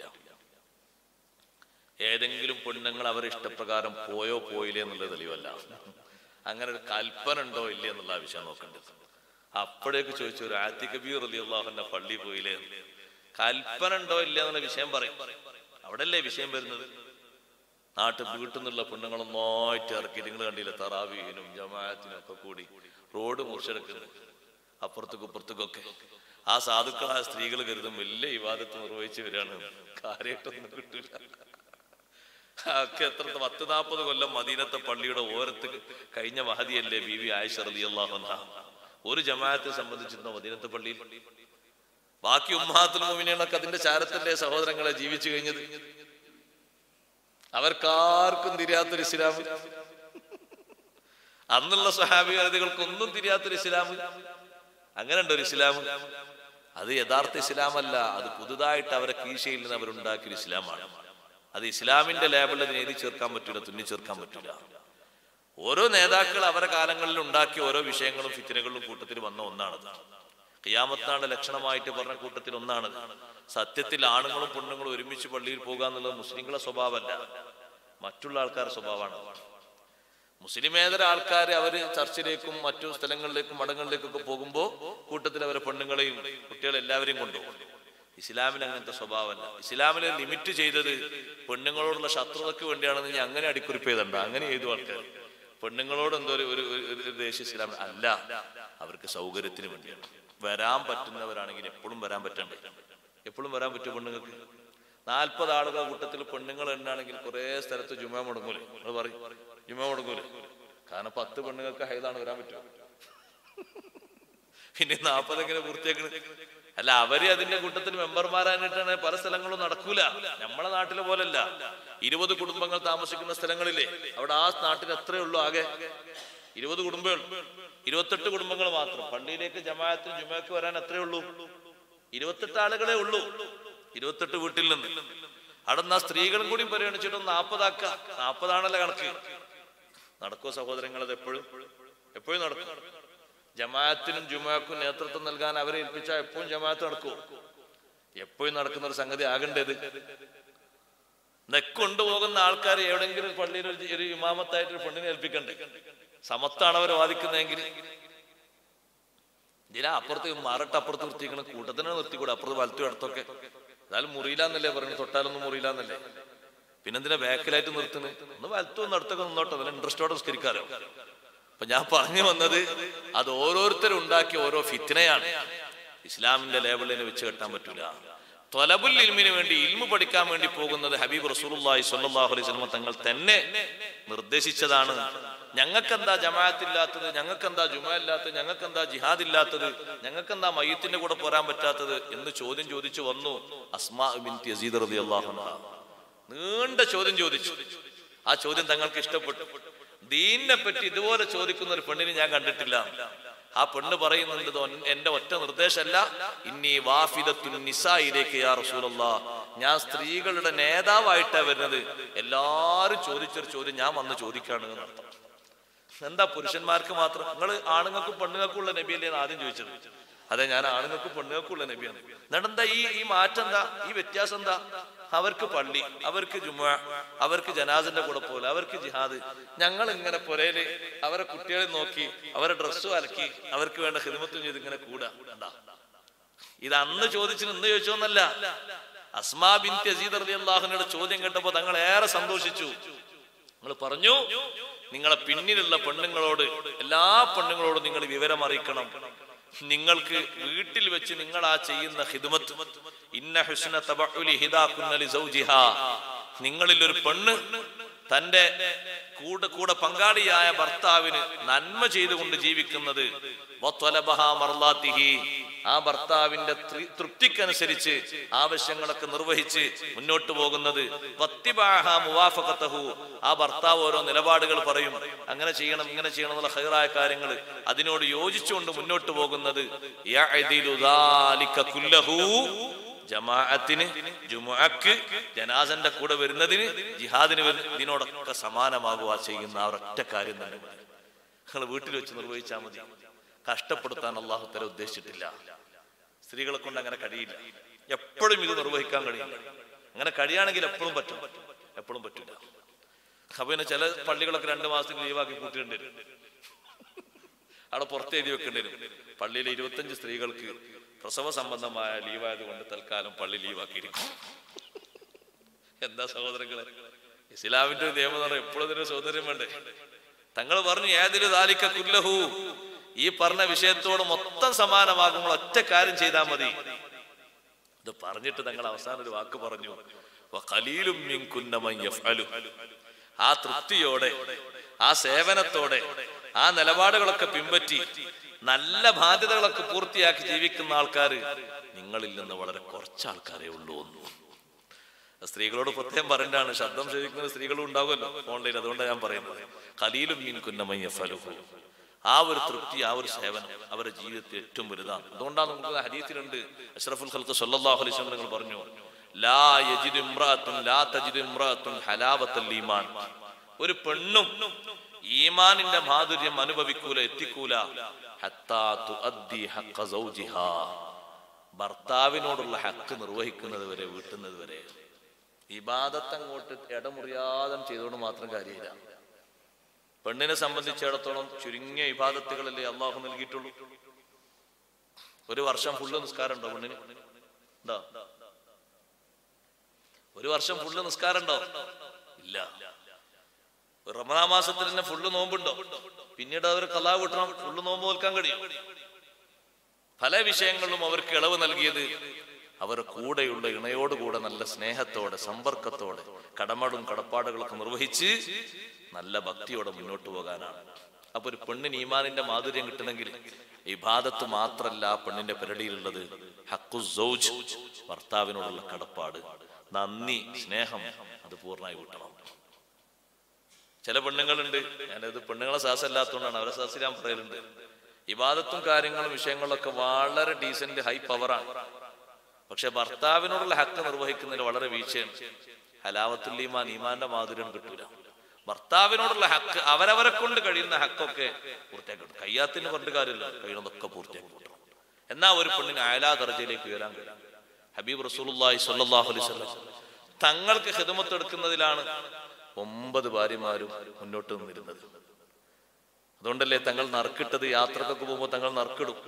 ഏതെങ്കിലും പെണ്ണുങ്ങൾ അവരെ ഇഷ്ടപ്രകാരം പോയോ പോയില്ലേ എന്നുള്ള തെളിവല്ല അങ്ങനെ ഒരു കൽപ്പന ഉണ്ടോ ഇല്ലേ എന്നുള്ള ആ വിഷയം നോക്കേണ്ടത് അപ്പോഴേക്ക് ചോദിച്ചു ഒരു ആത്തി കബീർ അലി അള്ളാഹുന്റെ പള്ളി പോയില്ലേ എന്ന്. കൽപ്പന ഉണ്ടോ ഇല്ല എന്നുള്ള വിഷയം പറയും അവിടെയല്ലേ വിഷയം വരുന്നത് നാട്ടിൽ വീട്ടിൽ നിന്നുള്ള പെണ്ണുങ്ങളൊന്നായിട്ട് ഇറക്കി നിങ്ങൾ കണ്ടില്ല തറാവീനും ജമാഅത്തിനും ഒക്കെ കൂടി റോഡ് മുറിച്ചെടുക്കുന്നു അപ്പുറത്തേക്കും ഇപ്പുറത്തേക്കൊക്കെ ആ സാധുക്കളായ സ്ത്രീകൾ കരുതും വലിയ വിവാദത്ത് നിർവഹിച്ചു വരികയാണ് കാര്യമായിട്ടൊന്നും കിട്ടില്ല ഒക്കെ എത്ര പത്ത് നാൽപ്പത് കൊല്ലം മദീനത്തെ പള്ളിയുടെ ഓരത്ത് കഴിഞ്ഞ മഹതിയല്ലേ ബി വി ആയിഷ റളിയല്ലാഹു അൻഹ ഒരു ജമാഅത്തെ സംബന്ധിച്ചിരുന്ന മദീനത്തെ പള്ളിയിൽ ബാക്കി ഉമ്മാത്തുൽ മോമിനുകളൊക്കെ അതിന്റെ ചാരത്തിന്റെ സഹോദരങ്ങളെ ജീവിച്ചു കഴിഞ്ഞത് അവർക്കാർക്കും തിരിയാത്തൊരു ഇസ്ലാം അന്നുള്ള സ്വഹാബികൾക്കൊന്നും തിരിയാത്തൊരു ഇസ്ലാം അങ്ങനെ ഉണ്ടോ ഒരു ഇസ്ലാം അത് യഥാർത്ഥ ഇസ്ലാമല്ല അത് പുതുതായിട്ട് അവരെ കീശയിൽ നിന്ന് അവരുണ്ടാക്കിയ ഒരു ഇസ്ലാമാണ് അത് ഇസ്ലാമിന്റെ ലേബിളിൽ അതിന് എഴുതി ചേർക്കാൻ പറ്റൂല തുന്നി ചേർക്കാൻ പറ്റൂല ഓരോ നേതാക്കൾ അവരെ കാലങ്ങളിൽ ഉണ്ടാക്കിയ ഓരോ വിഷയങ്ങളും ഫിത്തിനകളും കൂട്ടത്തിൽ വന്ന ഒന്നാണത് ഖിയാമത്താണ് ലക്ഷണമായിട്ട് പറഞ്ഞ കൂട്ടത്തിൽ ഒന്നാണത് സത്യത്തിൽ ആണുങ്ങളും പെണ്ണുങ്ങളും ഒരുമിച്ച് പള്ളിയിൽ പോകുക എന്നുള്ളത് മുസ്ലിങ്ങളെ സ്വഭാവമല്ല മറ്റുള്ള ആൾക്കാരുടെ സ്വഭാവമാണ് മുസ്ലിമേതര ആൾക്കാർ അവര് ചർച്ചിലേക്കും മറ്റു സ്ഥലങ്ങളിലേക്കും മഠങ്ങളിലേക്കൊക്കെ പോകുമ്പോൾ കൂട്ടത്തിൽ അവരെ പെണ്ണുങ്ങളെയും കുട്ടികളെ എല്ലാവരെയും കൊണ്ടുപോകും ഇസ്ലാമിൽ അങ്ങനത്തെ സ്വഭാവമല്ല ഇസ്ലാമിലെ ലിമിറ്റ് ചെയ്തത് പെണ്ണുങ്ങളോടുള്ള ശത്രുതയ്ക്ക് വേണ്ടിയാണെന്ന് ഞാൻ അങ്ങനെ അടിക്കുറിപ്പ് ചെയ്തിട്ടുണ്ട് അങ്ങനെ ചെയ്തു ആൾക്കാർ പെണ്ണുങ്ങളോട് എന്തോ ഒരു ഒരു ഒരു- ഒരു ദേശീയ ഇസ്ലാം അല്ല അവർക്ക് സൗകര്യത്തിന് വേണ്ടിയാണ് വരാൻ പറ്റുന്നവരാണെങ്കിൽ എപ്പോഴും വരാൻ പറ്റണ്ടേ എപ്പോഴും വരാൻ പറ്റും പെണ്ണുങ്ങൾക്ക് നാൽപ്പത് ആളുകൾ കൂട്ടത്തിൽ പെണ്ണുങ്ങൾ എണ്ണാണെങ്കിൽ കുറെ സ്ഥലത്ത് ജുമ മുടങ്ങൂലേ നിങ്ങൾ പറയും ജുമ മുടങ്ങൂലേ കാരണം പത്ത് പെണ്ണുങ്ങൾക്ക് ഹൈതാണ് വരാൻ പറ്റുമോ പിന്നെ നാൽപ്പത് എങ്ങനെ പൂർത്തിയാക്കണത് അല്ല അവര് അതിന്റെ കൂട്ടത്തിൽ മെമ്പർമാരായിട്ടാണ് പല സ്ഥലങ്ങളും നടക്കൂല നമ്മളെ നാട്ടിലെ പോലല്ല ഇരുപത് കുടുംബങ്ങൾ താമസിക്കുന്ന സ്ഥലങ്ങളില്ലേ അവിടെ ആ നാട്ടിൽ എത്രയേ ഉള്ളൂ ആകെ ഇരുപത് കുടുംബങ്ങൾ ഇരുപത്തെട്ട് കുടുംബങ്ങൾ മാത്രം പള്ളിയിലേക്ക് ജമാഅത്തിന് ജുമയ്ക്ക് വരാൻ എത്രയേ ഉള്ളൂ ഇരുപത്തെട്ട് ആളുകളെ ഉള്ളൂ ഇരുപത്തെട്ട് വീട്ടിൽ നിന്ന് അവിടെ നിന്ന് ആ സ്ത്രീകളും കൂടി പരിഗണിച്ചിട്ട് ഒന്ന് നാൽപ്പതാക്ക നാൽപ്പതാണല്ലോ കണക്ക് നടക്കോ സഹോദരങ്ങൾ അത് എപ്പോഴും എപ്പോഴും നടക്കും ജമാഅത്തിനും ജുമാക്കും നേതൃത്വം നൽകാൻ അവരെ ഏൽപ്പിച്ചാൽ എപ്പോഴും ജമാഅത്ത് നടക്കുമോ എപ്പോഴും നടക്കുന്ന ഒരു സംഗതി ആകേണ്ടത് നെക്കൊണ്ടുപോകുന്ന ആൾക്കാർ എവിടെങ്കിലും പള്ളിയിൽ ഒരു ഒരു ഇമാമത്തായിട്ട് ഒരു പെണ്ണിനെ ഏൽപ്പിക്കണ്ടേ സമത്താണ് അവർ വാദിക്കുന്നതെങ്കിൽ ഇതിനാ അപ്പുറത്ത് മാറട്ട് അപ്പുറത്ത് നിർത്തിക്കണ കൂട്ടത്തിനെ നിർത്തിക്കൂടെ അപ്പുറത്ത് വലത്തു അടുത്തൊക്കെ എന്നാലും മുറിയില്ലാന്നല്ലേ പറയുന്നത് തൊട്ടാലൊന്നും മുറിയില്ലാന്നല്ലേ പിന്നെന്തിനാ ബാക്കിലായിട്ട് നിർത്തുന്നത് ഒന്ന് വലത്തു ഒന്ന് അടുത്തൊക്കെ നിന്നോട്ടെ നല്ല ഇൻട്രസ്റ്റോടെ നിസ്കരിക്കാലോ അപ്പൊ ഞാൻ പറഞ്ഞു വന്നത് അത് ഓരോരുത്തരും ഉണ്ടാക്കിയ ഓരോ ഫിത്തിനയാണ് ഇസ്ലാമിന്റെ ലേബലിന് വെച്ച് കെട്ടാൻ പറ്റൂല തൊലബുൽ ഇൽമിന് വേണ്ടി ഇൽമു പഠിക്കാൻ വേണ്ടി പോകുന്നത് ഹബീബ് റസൂലുള്ളാഹി സ്വല്ലല്ലാഹു അലൈഹി വസല്ലം തങ്ങൾ തന്നെ നിർദ്ദേശിച്ചതാണ് ഞങ്ങൾക്കെന്താ ജമാഅത്തില്ലാത്തത് ഞങ്ങൾക്കെന്താ ജുമ ഇല്ലാത്തത് ഞങ്ങൾക്കെന്താ ജിഹാദ് ഇല്ലാത്തത് ഞങ്ങൾക്കെന്താ മയ്യത്തിന്റെ കൂടെ പോരാൻ പറ്റാത്തത് എന്ന് ചോദ്യം ചോദിച്ചു വന്നു അസ്മാ ബിൻ യസീദ് റളിയല്ലാഹു അൻഹ നീണ്ട ചോദ്യം ചോദിച്ചു ആ ചോദ്യം തങ്ങൾക്ക് ഇഷ്ടപ്പെട്ടു ദീനിനെ പറ്റി ഇതുപോലെ ചോദിക്കുന്ന ഒരു പെണ്ണിനെ ഞാൻ കണ്ടിട്ടില്ല ആ പെണ്ണ് പറയുന്നുണ്ട് ഇത് ഒൻ- എന്റെ ഒറ്റ നിർദ്ദേശമല്ല ഇന്നീ വാഫിദത്തുൻ നിസായിലേക്ക് യാ റസൂലല്ലാ ഞാൻ സ്ത്രീകളുടെ നേതാവായിട്ടാ വരുന്നത് എല്ലാരും ചോദിച്ചൊരു ചോദ്യം ഞാൻ വന്ന് ചോദിക്കാണ് എന്നർത്ഥം എന്താ പുരുഷന്മാർക്ക് മാത്രം നിങ്ങൾ ആണുങ്ങൾക്കും പെണ്ണുങ്ങൾക്കും ഉള്ള നബിയല്ലേ എന്ന് ആദ്യം ചോദിച്ചത് അതെ ഞാൻ ആണുങ്ങൾക്കും പെണ്ണുങ്ങൾക്കും ഉള്ള നബിയാണ് എന്നിട്ട് എന്താ ഈ ഈ മാറ്റം എന്താ ഈ വ്യത്യാസം എന്താ അവർക്ക് പള്ളി അവർക്ക് ജുമ അവർക്ക് ജനാസിന്റെ കൂടെ പോലെ അവർക്ക് ജിഹാദ് ഞങ്ങൾ ഇങ്ങനെ പുരയില് അവരെ കുട്ടികളെ നോക്കി അവരെ ഡ്രസ്സും അലക്കി അവർക്ക് വേണ്ട ഹിദ്മത്തും ചെയ്ത് ഇങ്ങനെ കൂടാ എന്താ ഇത് അന്ന് ചോദിച്ചു ഇന്ന് ചോദിച്ചോന്നല്ല അസ്മാ ബിൻ തസീദ് റളിയല്ലാഹുവിന്റെ ചോദ്യം കേട്ടപ്പോ തങ്ങൾ ഏറെ സന്തോഷിച്ചു നിങ്ങൾ പറഞ്ഞു നിങ്ങളെ പിന്നിലുള്ള പെണ്ണുങ്ങളോട് എല്ലാ പെണ്ണുങ്ങളോടും നിങ്ങൾ വിവരം അറിയിക്കണം നിങ്ങൾക്ക് വീട്ടിൽ വെച്ച് നിങ്ങൾ ആ ചെയ്യുന്ന ഹിദ്മത്ത് ഇന്ന ഹുസ്ന തബഉലി ഹിദാകുന്ന ലിസൗജിഹാ നിങ്ങളിൽ ഒരു പെണ്ണ് തന്റെ കൂടെ കൂടെ പങ്കാളിയായ ഭർത്താവിന് നന്മ ചെയ്തുകൊണ്ട് ജീവിക്കുന്നത് വത്വലബഹാ മർലാത്തിഹി ആ ഭർത്താവിന്റെ തൃ- തൃപ്തിക്കനുസരിച്ച് ആവശ്യങ്ങളൊക്കെ നിർവഹിച്ച് മുന്നോട്ട് പോകുന്നത് വത്തിബാഹ മുവാഫഖത്തഹു ആ ഭർത്താവ് ഓരോ നിലപാടുകൾ പറയും അങ്ങനെ ചെയ്യണം ഇങ്ങനെ ചെയ്യണം എന്നുള്ള ഹൈറായ കാര്യങ്ങൾ അതിനോട് യോജിച്ചുകൊണ്ട് മുന്നോട്ട് പോകുന്നത് യഅദിലു ദാലിക കുല്ലഹു ജമാഅത്തിന് ജുമുഅക്ക് ജനാസന്റെ കൂടെ വരുന്നതിന് ജിഹാദിന് വരുന്ന ഇതിനോടൊക്കെ സമാനമാകുക ചെയ്യുന്ന ആ ഒരൊറ്റ കാര്യം തന്നെ മതി നിങ്ങൾ വീട്ടിൽ വെച്ച് നിർവഹിച്ചാൽ മതി കഷ്ടപ്പെടുത്താൻ അള്ളാഹു തല ഉദ്ദേശിച്ചിട്ടില്ല സ്ത്രീകളെ കൊണ്ട് അങ്ങനെ കഴിയില്ല എപ്പോഴും ഇത് നിർവഹിക്കാൻ കഴിയില്ല അങ്ങനെ കഴിയാണെങ്കിൽ എപ്പോഴും പറ്റും എപ്പോഴും പറ്റില്ല അപ്പൊ പിന്നെ ചില പള്ളികളൊക്കെ രണ്ട് മാസത്തിൽ ലീവാക്കി കൂട്ടിയിട്ടുണ്ട് അവിടെ പുറത്ത് എഴുതി വെക്കേണ്ടി വരും പള്ളിയിലെ ഇരുപത്തഞ്ച് സ്ത്രീകൾക്ക് പ്രസവ സംബന്ധമായ ലീവായത് കൊണ്ട് തൽക്കാലം പള്ളി ലീവാക്കിയിരിക്കും എന്താ സഹോദരങ്ങളെ ഇസ്ലാമിന്റെ ഒരു നിയമം എന്ന് പറഞ്ഞാൽ എപ്പോഴും ഇതിന് സൗന്ദര്യം വേണ്ടേ തങ്ങൾ പറഞ്ഞു ഏതില് താലിക്ക കുല്ലഹു ഈ പറഞ്ഞ വിഷയത്തോട് മൊത്തം സമാനമാകുമ്പോൾ ഒറ്റ കാര്യം ചെയ്താൽ മതി ഇത് പറഞ്ഞിട്ട് തങ്ങൾ അവസാനം ഒരു വാക്ക് പറഞ്ഞു "വഖലീലും മിൻകുന്ന മൻ യഫ്അലു." ആ തൃപ്തിയോടെ ആ സേവനത്തോടെ ആ നിലപാടുകളൊക്കെ പിൻപറ്റി നല്ല ബാധ്യതകളൊക്കെ പൂർത്തിയാക്കി ജീവിക്കുന്ന ആൾക്കാർ നിങ്ങളിൽ നിന്ന് വളരെ കുറച്ച് ആൾക്കാരേ ഉള്ളൂ എന്ന് സ്ത്രീകളോട് പ്രത്യേകം പറയേണ്ടതാണ് ശബ്ദം ശ്രവിക്കുന്ന സ്ത്രീകളും ഉണ്ടാകുമല്ലോ ഓൺലൈൻ അതുകൊണ്ടാണ് ഞാൻ പറയുന്നത് കലീലും മീൻ കുന്നമയ്യഫലുഹു ആ ഒരു തൃപ്തി ആ ഒരു സേവനം അവരുടെ ജീവിതത്തിൽ ഏറ്റവും വലുതാണ് അതുകൊണ്ടാണ് നമുക്ക് ഹദീസിലുണ്ട് അഷ്റഫുൽ ഖൽക്ക് സല്ലല്ലാഹു അലൈഹി വസല്ലം നിങ്ങൾ പറഞ്ഞു ലാ യജിദു ഇംറഅത്തുൻ ലാ തജിദു ഇംറഅത്തുൻ ഹലാവത്തൽ ഈമാൻ ഒരു പെണ്ണും ഈമാനിന്റെ മാധുര്യം അനുഭവിക്കൂല എത്തിക്കൂല ഹത്താ തുഅദ്ദി ഹഖ്ഖ സൗജിഹാ ഭർത്താവിനോടുള്ള ഹക്ക് നിർവഹിക്കുന്നത് വരെ വീട്ടുന്നത് വരെ ഇബാദത്ത് അങ്ങോട്ട് ഇടമുറിയാതെ ചെയ്തുകൊണ്ട് മാത്രം കാര്യമില്ല പെണ്ണിനെ സംബന്ധിച്ചിടത്തോളം ചുരുങ്ങിയ ഇബാദത്തുകളല്ലേ അള്ളാഹു നൽകിയിട്ടുള്ളൂ ഒരു വർഷം ഫുള്ള് നിസ്കാരം ഉണ്ടോ പെണ്ണിന് ഉണ്ടോ ഒരു വർഷം ഫുള്ള് നിസ്കാരം ഉണ്ടോ ഇല്ല റമദാ മാസത്തിൽ തന്നെ ഫുള്ള് നോമ്പുണ്ടോ പിന്നീട് അവർ കലാ വിട്ടണം ഫുള്ള് നോമ്പ് നോൽക്കാൻ കഴിയും പല വിഷയങ്ങളിലും അവർക്ക് ഇളവ് നൽകിയത് അവർ കൂടെയുള്ള ഇണയോടുകൂടെ നല്ല സ്നേഹത്തോടെ സമ്പർക്കത്തോടെ കടമടും കടപ്പാടുകളൊക്കെ നിർവഹിച്ച് നല്ല ഭക്തിയോടെ മുന്നോട്ട് പോകാനാണ് അപ്പൊ ഒരു പെണ്ണിന് ഈമാനിന്റെ മാധുര്യം കിട്ടണമെങ്കിൽ ഇബാദത്ത് മാത്രല്ല ആ പെണ്ണിന്റെ പെരടിയിലുള്ളത് ഹക്കു സൗജ് ഭർത്താവിനോടുള്ള കടപ്പാട് നന്ദി സ്നേഹം അത് പൂർണ്ണമായി കിട്ടണം ചില പെണ്ണുങ്ങളുണ്ട് ഞാനത് പെണ്ണുങ്ങളെ സാസല്ലാത്തതുകൊണ്ടാണ് അവരെ സാസ് ഞാൻ പറയലുണ്ട് ഇബാദത്തും കാര്യങ്ങളും വിഷയങ്ങളൊക്കെ വളരെ ഡീസന്റ് ഹൈ പവറാണ് പക്ഷെ ഭർത്താവിനോടുള്ള ഹക്ക് നിർവഹിക്കുന്നതിൽ വളരെ വീഴ്ചയാണ് ഹലാവത്തുൽ ഈമാൻ ഈമാന്റെ മാധുര്യം കിട്ടൂല ഭർത്താവിനോടുള്ള ഹക്ക് അവരവരെ കൊണ്ട് കഴിയുന്ന ഹക്കൊക്കെ പൂർത്തിയാക്കി കിട്ടും കയ്യാത്തിന് പറഞ്ഞ കാര്യമില്ല കഴിയുന്നതൊക്കെ പൂർത്തിയാക്കി കിട്ടണം എന്നാ ഒരു പെണ്ണിന് അയലാ ദർജയിലേക്ക് ഉയരാൻ കഴിയും ഹബീബ് റസൂലുള്ളാഹി സ്വല്ലല്ലാഹു അലൈഹി വസല്ലം തങ്ങൾക്ക് ഹിദമത്ത് എടുക്കുന്നതിലാണ് ഒമ്പത് ഭാര്യമാരും മുന്നോട്ട് നിന്നിരുന്നത് അതുകൊണ്ടല്ലേ തങ്ങൾ നറുക്കിട്ടത് യാത്രക്കൊക്കെ പോകുമ്പോൾ തങ്ങൾ നറുക്കിടും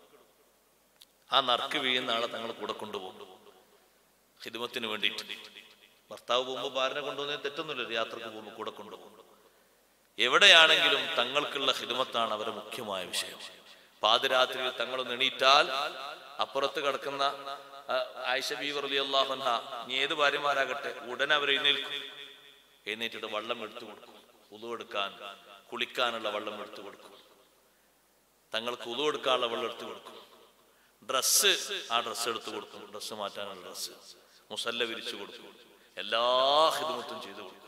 ആ നറുക്ക് വീഴുന്ന ആളെ തങ്ങൾ കൂടെ കൊണ്ടുപോകും ഹിദമത്തിന് വേണ്ടിയിട്ട് ഭർത്താവ് പോകുമ്പോൾ ഭാര്യനെ കൊണ്ടുപോകുന്നതിന് തെറ്റൊന്നുമില്ല യാത്രക്ക് പോകുമ്പോൾ കൂടെ കൊണ്ടുപോകും എവിടെയാണെങ്കിലും തങ്ങൾക്കുള്ള ഹിദമത്താണ് അവരുടെ മുഖ്യമായ വിഷയം പാതിരാത്രിയിൽ തങ്ങളൊന്ന് എണീറ്റാൽ അപ്പുറത്ത് കിടക്കുന്ന ആ, ആയിഷ ബീവർ അലി അള്ളാഹുൻഹ ഇനി ഏത് ഭാര്യമാരാകട്ടെ ഉടനെ അവർ എഴുന്നേൽക്കും എഴുന്നേറ്റിട്ട് വെള്ളം എടുത്തു കൊടുക്കും ഉതു എടുക്കാൻ കുളിക്കാനുള്ള വെള്ളം എടുത്തു കൊടുക്കും തങ്ങൾക്ക് ഉതു എടുക്കാനുള്ള വെള്ളം എടുത്തു കൊടുക്കും ഡ്രസ്സ് ആ ഡ്രസ്സ് എടുത്തു കൊടുക്കും ഡ്രസ്സ് മാറ്റാനുള്ള ഡ്രസ്സ് മുസല്ല വിരിച്ചു കൊടുക്കും എല്ലാ ഹിദമത്തും ചെയ്തു കൊടുക്കും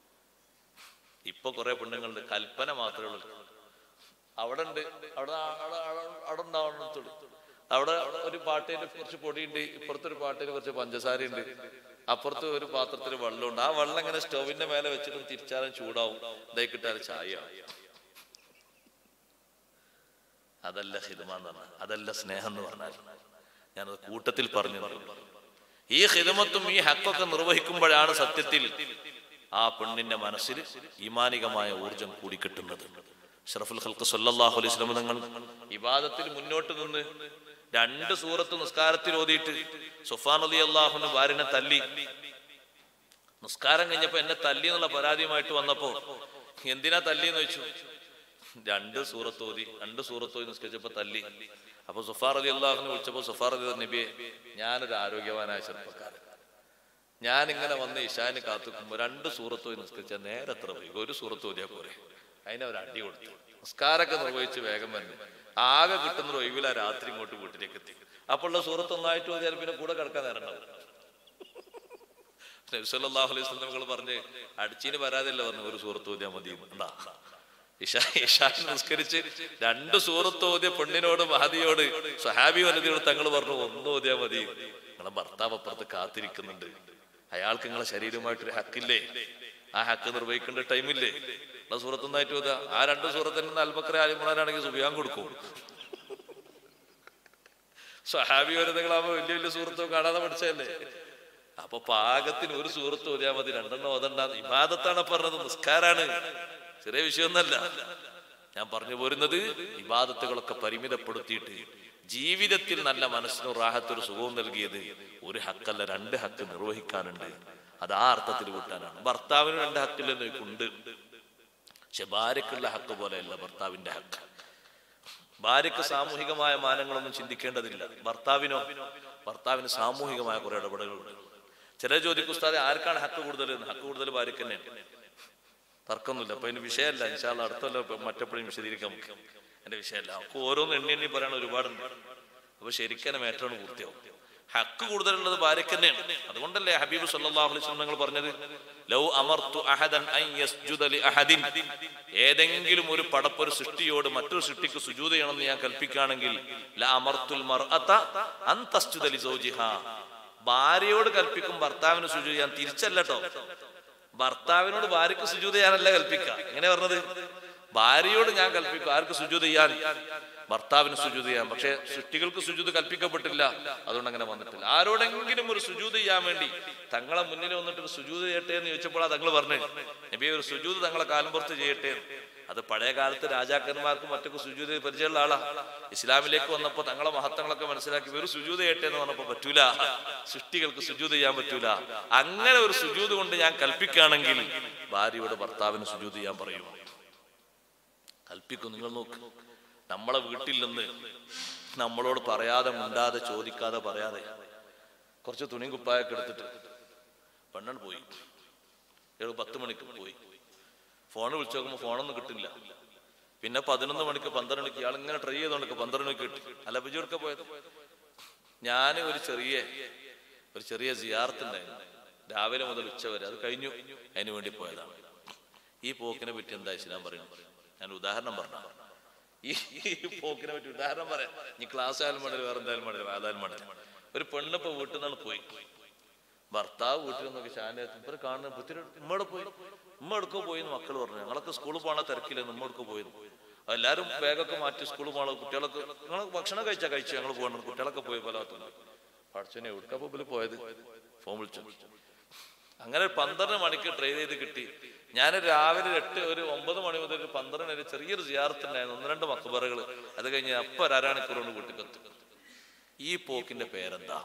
ഇപ്പൊ കുറെ പെണ്ണുങ്ങളുണ്ട് കൽപ്പന മാത്രമേ ഉള്ളൂ അവിടെ ഉണ്ട് അവിടെ അവിടെ അവിടെ- അവിടെ ഉണ്ടാവണത്തുള്ളൂ അവിടെ ഒരു പാട്ടയിൽ കുറച്ച് പൊടിയുണ്ട് ഇപ്പുറത്തെ ഒരു പാട്ടയിൽ കുറച്ച് പഞ്ചസാര ഉണ്ട് അപ്പുറത്ത് ഒരു പാത്രത്തിൽ വെള്ളമുണ്ട് ആ വെള്ളം ഇങ്ങനെ സ്റ്റൗവിന്റെ മേലെ വെച്ചിട്ട് തിരിച്ചാലും ചൂടാവും ഇതായി കിട്ടാൻ ചായ അതല്ല ഹിദമ എന്ന് പറഞ്ഞാൽ അതല്ല സ്നേഹം എന്ന് പറഞ്ഞാൽ ഞാനത് കൂട്ടത്തിൽ പറഞ്ഞു തന്നു. ഈ ഹിദമത്തും ഈ ഹക്കൊക്കെ നിർവഹിക്കുമ്പോഴാണ് സത്യത്തിൽ ആ പെണ്ണിന്റെ മനസ്സിൽ ഈമാനികമായ ഊർജം കൂടി കിട്ടുന്നത് ഷറഫുൽ ഖൽക്ക് സല്ലല്ലാഹു അലൈഹി വസല്ലം തങ്ങൾ ഇബാദത്തിൽ മുന്നോട്ട് നിന്ന് രണ്ട് സൂറത്ത് നിസ്കാരത്തിൽ ഓതിയിട്ട് സുഫാൻ അലി അള്ളാഹുന് ഭാര്യനെ തല്ലി നിസ്കാരം കഴിഞ്ഞപ്പോ എന്നെ തല്ലി എന്നുള്ള പരാതിയുമായിട്ട് വന്നപ്പോ എന്തിനാ തല്ലി എന്ന് വെച്ചു രണ്ട് സൂറത്ത് ഓതി രണ്ട് സൂറത്ത് ഓതി നിസ്കരിച്ചപ്പോ തല്ലി അപ്പൊ സുഫാർ അലി അള്ളാഹുനെ വിളിച്ചപ്പോ സുഫാർ അലി നബിയെ ഞാനൊരു ആരോഗ്യവാനായ ചെറുപ്പക്കാരൻ ഞാൻ ഇങ്ങനെ വന്ന് ഇഷാന് കാത്തുക്കുമ്പോ രണ്ട് സൂറത്ത് ഓതി നിസ്കരിച്ചാൽ നേരെ എത്ര പോയി ഒരു സൂറത്ത് ഓതിയാ പോരെ അതിനെ ഒരു അടി കൊടുത്തു നിസ്കാരമൊക്കെ നിർവഹിച്ച് വേഗം വന്ന് ആകെ കിട്ടുന്ന ഒരു ഒഴിവില രാത്രി ഇങ്ങോട്ട് വീട്ടിലേക്ക് എത്തി അപ്പോൾ ഉള്ള സൂറത്ത് ഒന്നായിട്ട് ഓതിയാൽ പിന്നെ കൂടെ കിടക്കാൻ നേരം ഉണ്ടാവും നബിസല്ലാഹു അലൈഹി സ്വലങ്ങൾ പറഞ്ഞ് അടിച്ചിന് വരാതില്ല പറഞ്ഞു ഒരു സൂറത്ത് ഓതിയാൽ മതി ഉണ്ടാ ഇഷാ ഇഷാ നിസ്കരിച്ച് രണ്ട് സൂറത്ത് ഓതിയ പെണ്ണിനോട് മഹദിയോട് സഹാബി വനതിയോട് തങ്ങൾ പറഞ്ഞു ഒന്ന് ഓതിയാൽ മതി നിങ്ങളെ ഭർത്താവ് അപ്പുറത്ത് കാത്തിരിക്കുന്നുണ്ട് അയാൾക്ക് നിങ്ങളെ ശരീരമായിട്ടൊരു ഹക്കില്ലേ ആ ഹക്ക് നിർവഹിക്കേണ്ട ടൈമില്ലേ ഉള്ള സൂറത്ത് ഒന്നായിട്ട് ഓതുക ആ രണ്ട് സൂറത്തിന് അൽബക്കര ആലിമുറാനാണെങ്കിൽ സുബിയാൻ കൊടുക്കും സഹാബി വനിതകളാകുമ്പോ വലിയ വലിയ സുഹൃത്തും കാണാതെ പഠിച്ചതല്ലേ അപ്പൊ പാകത്തിന് ഒരു സുഹൃത്ത് ഓതിയാൽ മതി രണ്ടെണ്ണം ഓതണ്ട ഇബാദത്താണ് പറഞ്ഞത് നിസ്കാരാണ് ചെറിയ വിഷയമൊന്നല്ല ഞാൻ പറഞ്ഞു പോരുന്നത് ഇബാദത്തുകളൊക്കെ പരിമിതപ്പെടുത്തിയിട്ട് ജീവിതത്തിൽ നല്ല മനസ്സിനും റാഹത്തൊരു സുഖവും നൽകിയത് ഒരു ഹക്കല്ല രണ്ട് ഹക്ക് നിർവഹിക്കാനുണ്ട് അത് ആ അർത്ഥത്തിൽ കൂട്ടാനാണ് ഭർത്താവിന് രണ്ട് ഹക്കില്ലെന്ന് ഉണ്ട് പക്ഷെ ഭാര്യക്കുള്ള ഹക്ക് പോലെയല്ല ഭർത്താവിന്റെ ഹക്ക് ഭാര്യക്ക് സാമൂഹികമായ മാനങ്ങളൊന്നും ചിന്തിക്കേണ്ടതില്ല ഭർത്താവിനോ ഭർത്താവിന് സാമൂഹികമായ കുറെ ഇടപെടലുകളുണ്ട് ചില ചോദിക്കും ഉസ്താദെ ആർക്കാണ് ഹക്ക് കൂടുതൽ എന്ന്? ഹക്ക് കൂടുതൽ ഭാര്യക്ക് തന്നെയാണ് തർക്കമൊന്നുമില്ല അപ്പൊ അതിന് വിഷയമല്ല ഇൻഷാല്ല അടുത്തല്ല മറ്റെപ്പോഴും വിശദീകരിക്കാൻ നമുക്ക് എന്റെ വിഷയമല്ല നമുക്ക് ഓരോന്ന് എണ്ണി എണ്ണി പറയാൻ ഒരുപാടുണ്ട് അപ്പൊ ശരിക്കും മേറ്റാണ് പൂർത്തിയാവും ഹക്ക് കൂടുതലുള്ളത് ഭാര്യക്ക് തന്നെയാണ് അതുകൊണ്ടല്ലേ ഹബീബ് സല്ലല്ലാഹു അലൈഹി വസല്ലം നിങ്ങൾ പറഞ്ഞത് ലൗ അമർതു അഹദൻ അൻ യസ്ജുദ ലി അഹദിൻ ഏതെങ്കിലും ഒരു പടപ്പൊരു സൃഷ്ടിയോട് മറ്റൊരു സൃഷ്ടിക്ക് സുജൂദ് ചെയ്യണമെന്ന് ഞാൻ കൽപ്പിക്കുകയാണെങ്കിൽ ല അമർത്തുൽ മർഅത അൻ തസ്ജുദ ലി സൗജിഹാ ഭാര്യയോട് കൽപ്പിക്കും ഭർത്താവിന് സുജൂദ് ചെയ്യാൻ തിരിച്ചല്ലോ ഭർത്താവിനോട് ഭാര്യക്ക് സുജൂദ് ചെയ്യാനല്ല കൽപ്പിക്കുക എങ്ങനെ പറഞ്ഞത് ഭാര്യയോട് ഞാൻ കൽപ്പിക്കും ആർക്ക് സുജൂദ് ചെയ്യാൻ ഭർത്താവിന് സുജൂദ് ചെയ്യാൻ പക്ഷെ സൃഷ്ടികൾക്ക് സുജൂദ് കൽപ്പിക്കപ്പെട്ടില്ല അതുകൊണ്ട് അങ്ങനെ വന്നിട്ടില്ല ആരോടെങ്കിലും ഒരു സുജൂദ് ചെയ്യാൻ വേണ്ടി തങ്ങളെ മുന്നിൽ വന്നിട്ട് ഒരു സുജൂദ് ചെയ്യട്ടെ എന്ന് ചോദിച്ചപ്പോൾ തങ്ങൾ പറഞ്ഞു നബി ഒരു സുജൂദ് തങ്ങളെ കാലം പുറത്ത് ചെയ്യട്ടെ എന്ന്." അത് പഴയ കാലത്ത് രാജാക്കന്മാർക്കും മറ്റൊക്കെ സുജൂദ് പരിചയമുള്ള ആളാ ഇസ്ലാമിലേക്ക് വന്നപ്പോൾ തങ്ങളെ മഹത്വങ്ങളൊക്കെ മനസ്സിലാക്കി ഒരു സുജൂദ് ചെയ്യട്ടെ എന്ന് പറഞ്ഞപ്പോൾ പറ്റൂല സൃഷ്ടികൾക്ക് സുജൂദ് ചെയ്യാൻ പറ്റൂല അങ്ങനെ ഒരു സുജൂദ് കൊണ്ട് ഞാൻ കൽപ്പിക്കുകയാണെങ്കിൽ ഭാര്യയോട് ഭർത്താവിന് സുജൂദ് ചെയ്യാൻ പറയുമോ കൽപ്പിക്കും നിങ്ങൾ നോക്ക് നമ്മളെ വീട്ടിൽ നിന്ന് നമ്മളോട് പറയാതെ മിണ്ടാതെ ചോദിക്കാതെ പറയാതെ കുറച്ച് തുണിയും കുപ്പായൊക്കെ എടുത്തിട്ട് പെണ്ണൻ പോയി ഏഴ് പത്ത് മണിക്ക് പോയി ഫോൺ വിളിച്ചു നോക്കുമ്പോൾ ഫോണൊന്നും കിട്ടില്ല പിന്നെ പതിനൊന്ന് മണിക്ക് പന്ത്രണ്ട് മണിക്ക് ഇയാൾ ഇങ്ങനെ ട്രൈ ചെയ്തോണ്ട് പന്ത്രണ്ട് മണിക്ക് കിട്ടി അല്ല ബിജുടുക്ക പോയത് ഞാൻ ഒരു ചെറിയ ഒരു ചെറിയ സിയാർത്തുണ്ടായിരുന്നു രാവിലെ മുതൽ ഉച്ച വരെ അത് കഴിഞ്ഞു അതിനു വേണ്ടി പോയതാണ് ഈ പോക്കിനെ പറ്റി എന്താ ഇസ്ലാം പറയുന്നത് ഞാൻ ഉദാഹരണം പറഞ്ഞു ഈ ഈ പോക്കിനെ പറ്റി ഉദാഹരണം പറയാം ഈ ക്ലാസ് ആയാലും മടൽ വേറെ എന്തായാലും മടൽ ഏതായാലും മടൽ ഒരു പെണ്ണിപ്പോ വീട്ടിൽ നിന്നാണ് പോയി ഭർത്താവ് വീട്ടിൽ നിന്നൊക്കെ ശാന ഇവരെ കാണുന്ന പുത്തിരി ഉമ്മയുടെ പോയി ഉമ്മ എടുക്കോ പോയി എന്ന് മക്കൾ പറഞ്ഞു ഞങ്ങളൊക്കെ സ്കൂളിൽ പോകണ തിരക്കില്ല ഉമ്മ എടുക്കോ പോയി എല്ലാവരും ബാഗൊക്കെ മാറ്റി സ്കൂളിൽ പോകണ കുട്ടികളൊക്കെ നിങ്ങൾ ഭക്ഷണം കഴിച്ചാൽ കഴിച്ചു ഞങ്ങൾ പോകണം കുട്ടികളൊക്കെ പോയി പലത്തുണ്ട് പഠിച്ചനെ എവിടുക്കാ പോലും പോയത് ഫോൺ വിളിച്ചു അങ്ങനെ ഒരു പന്ത്രണ്ട് മണിക്ക് ട്രെയിൻ ചെയ്ത് കിട്ടി ഞാൻ രാവിലെ ഒരു എട്ട് ഒരു ഒമ്പത് മണി മുതൽ ഒരു പന്ത്രണ്ട് വരെ ചെറിയൊരു ജിയാർത്തുണ്ടായിരുന്നു ഒന്ന് രണ്ട് മക്കബറകൾ അത് കഴിഞ്ഞ് അപ്പൊ ഒരു അരമണിക്കൂർ കൊണ്ട് വീട്ടിൽ ഈ പോക്കിന്റെ പേരെന്താ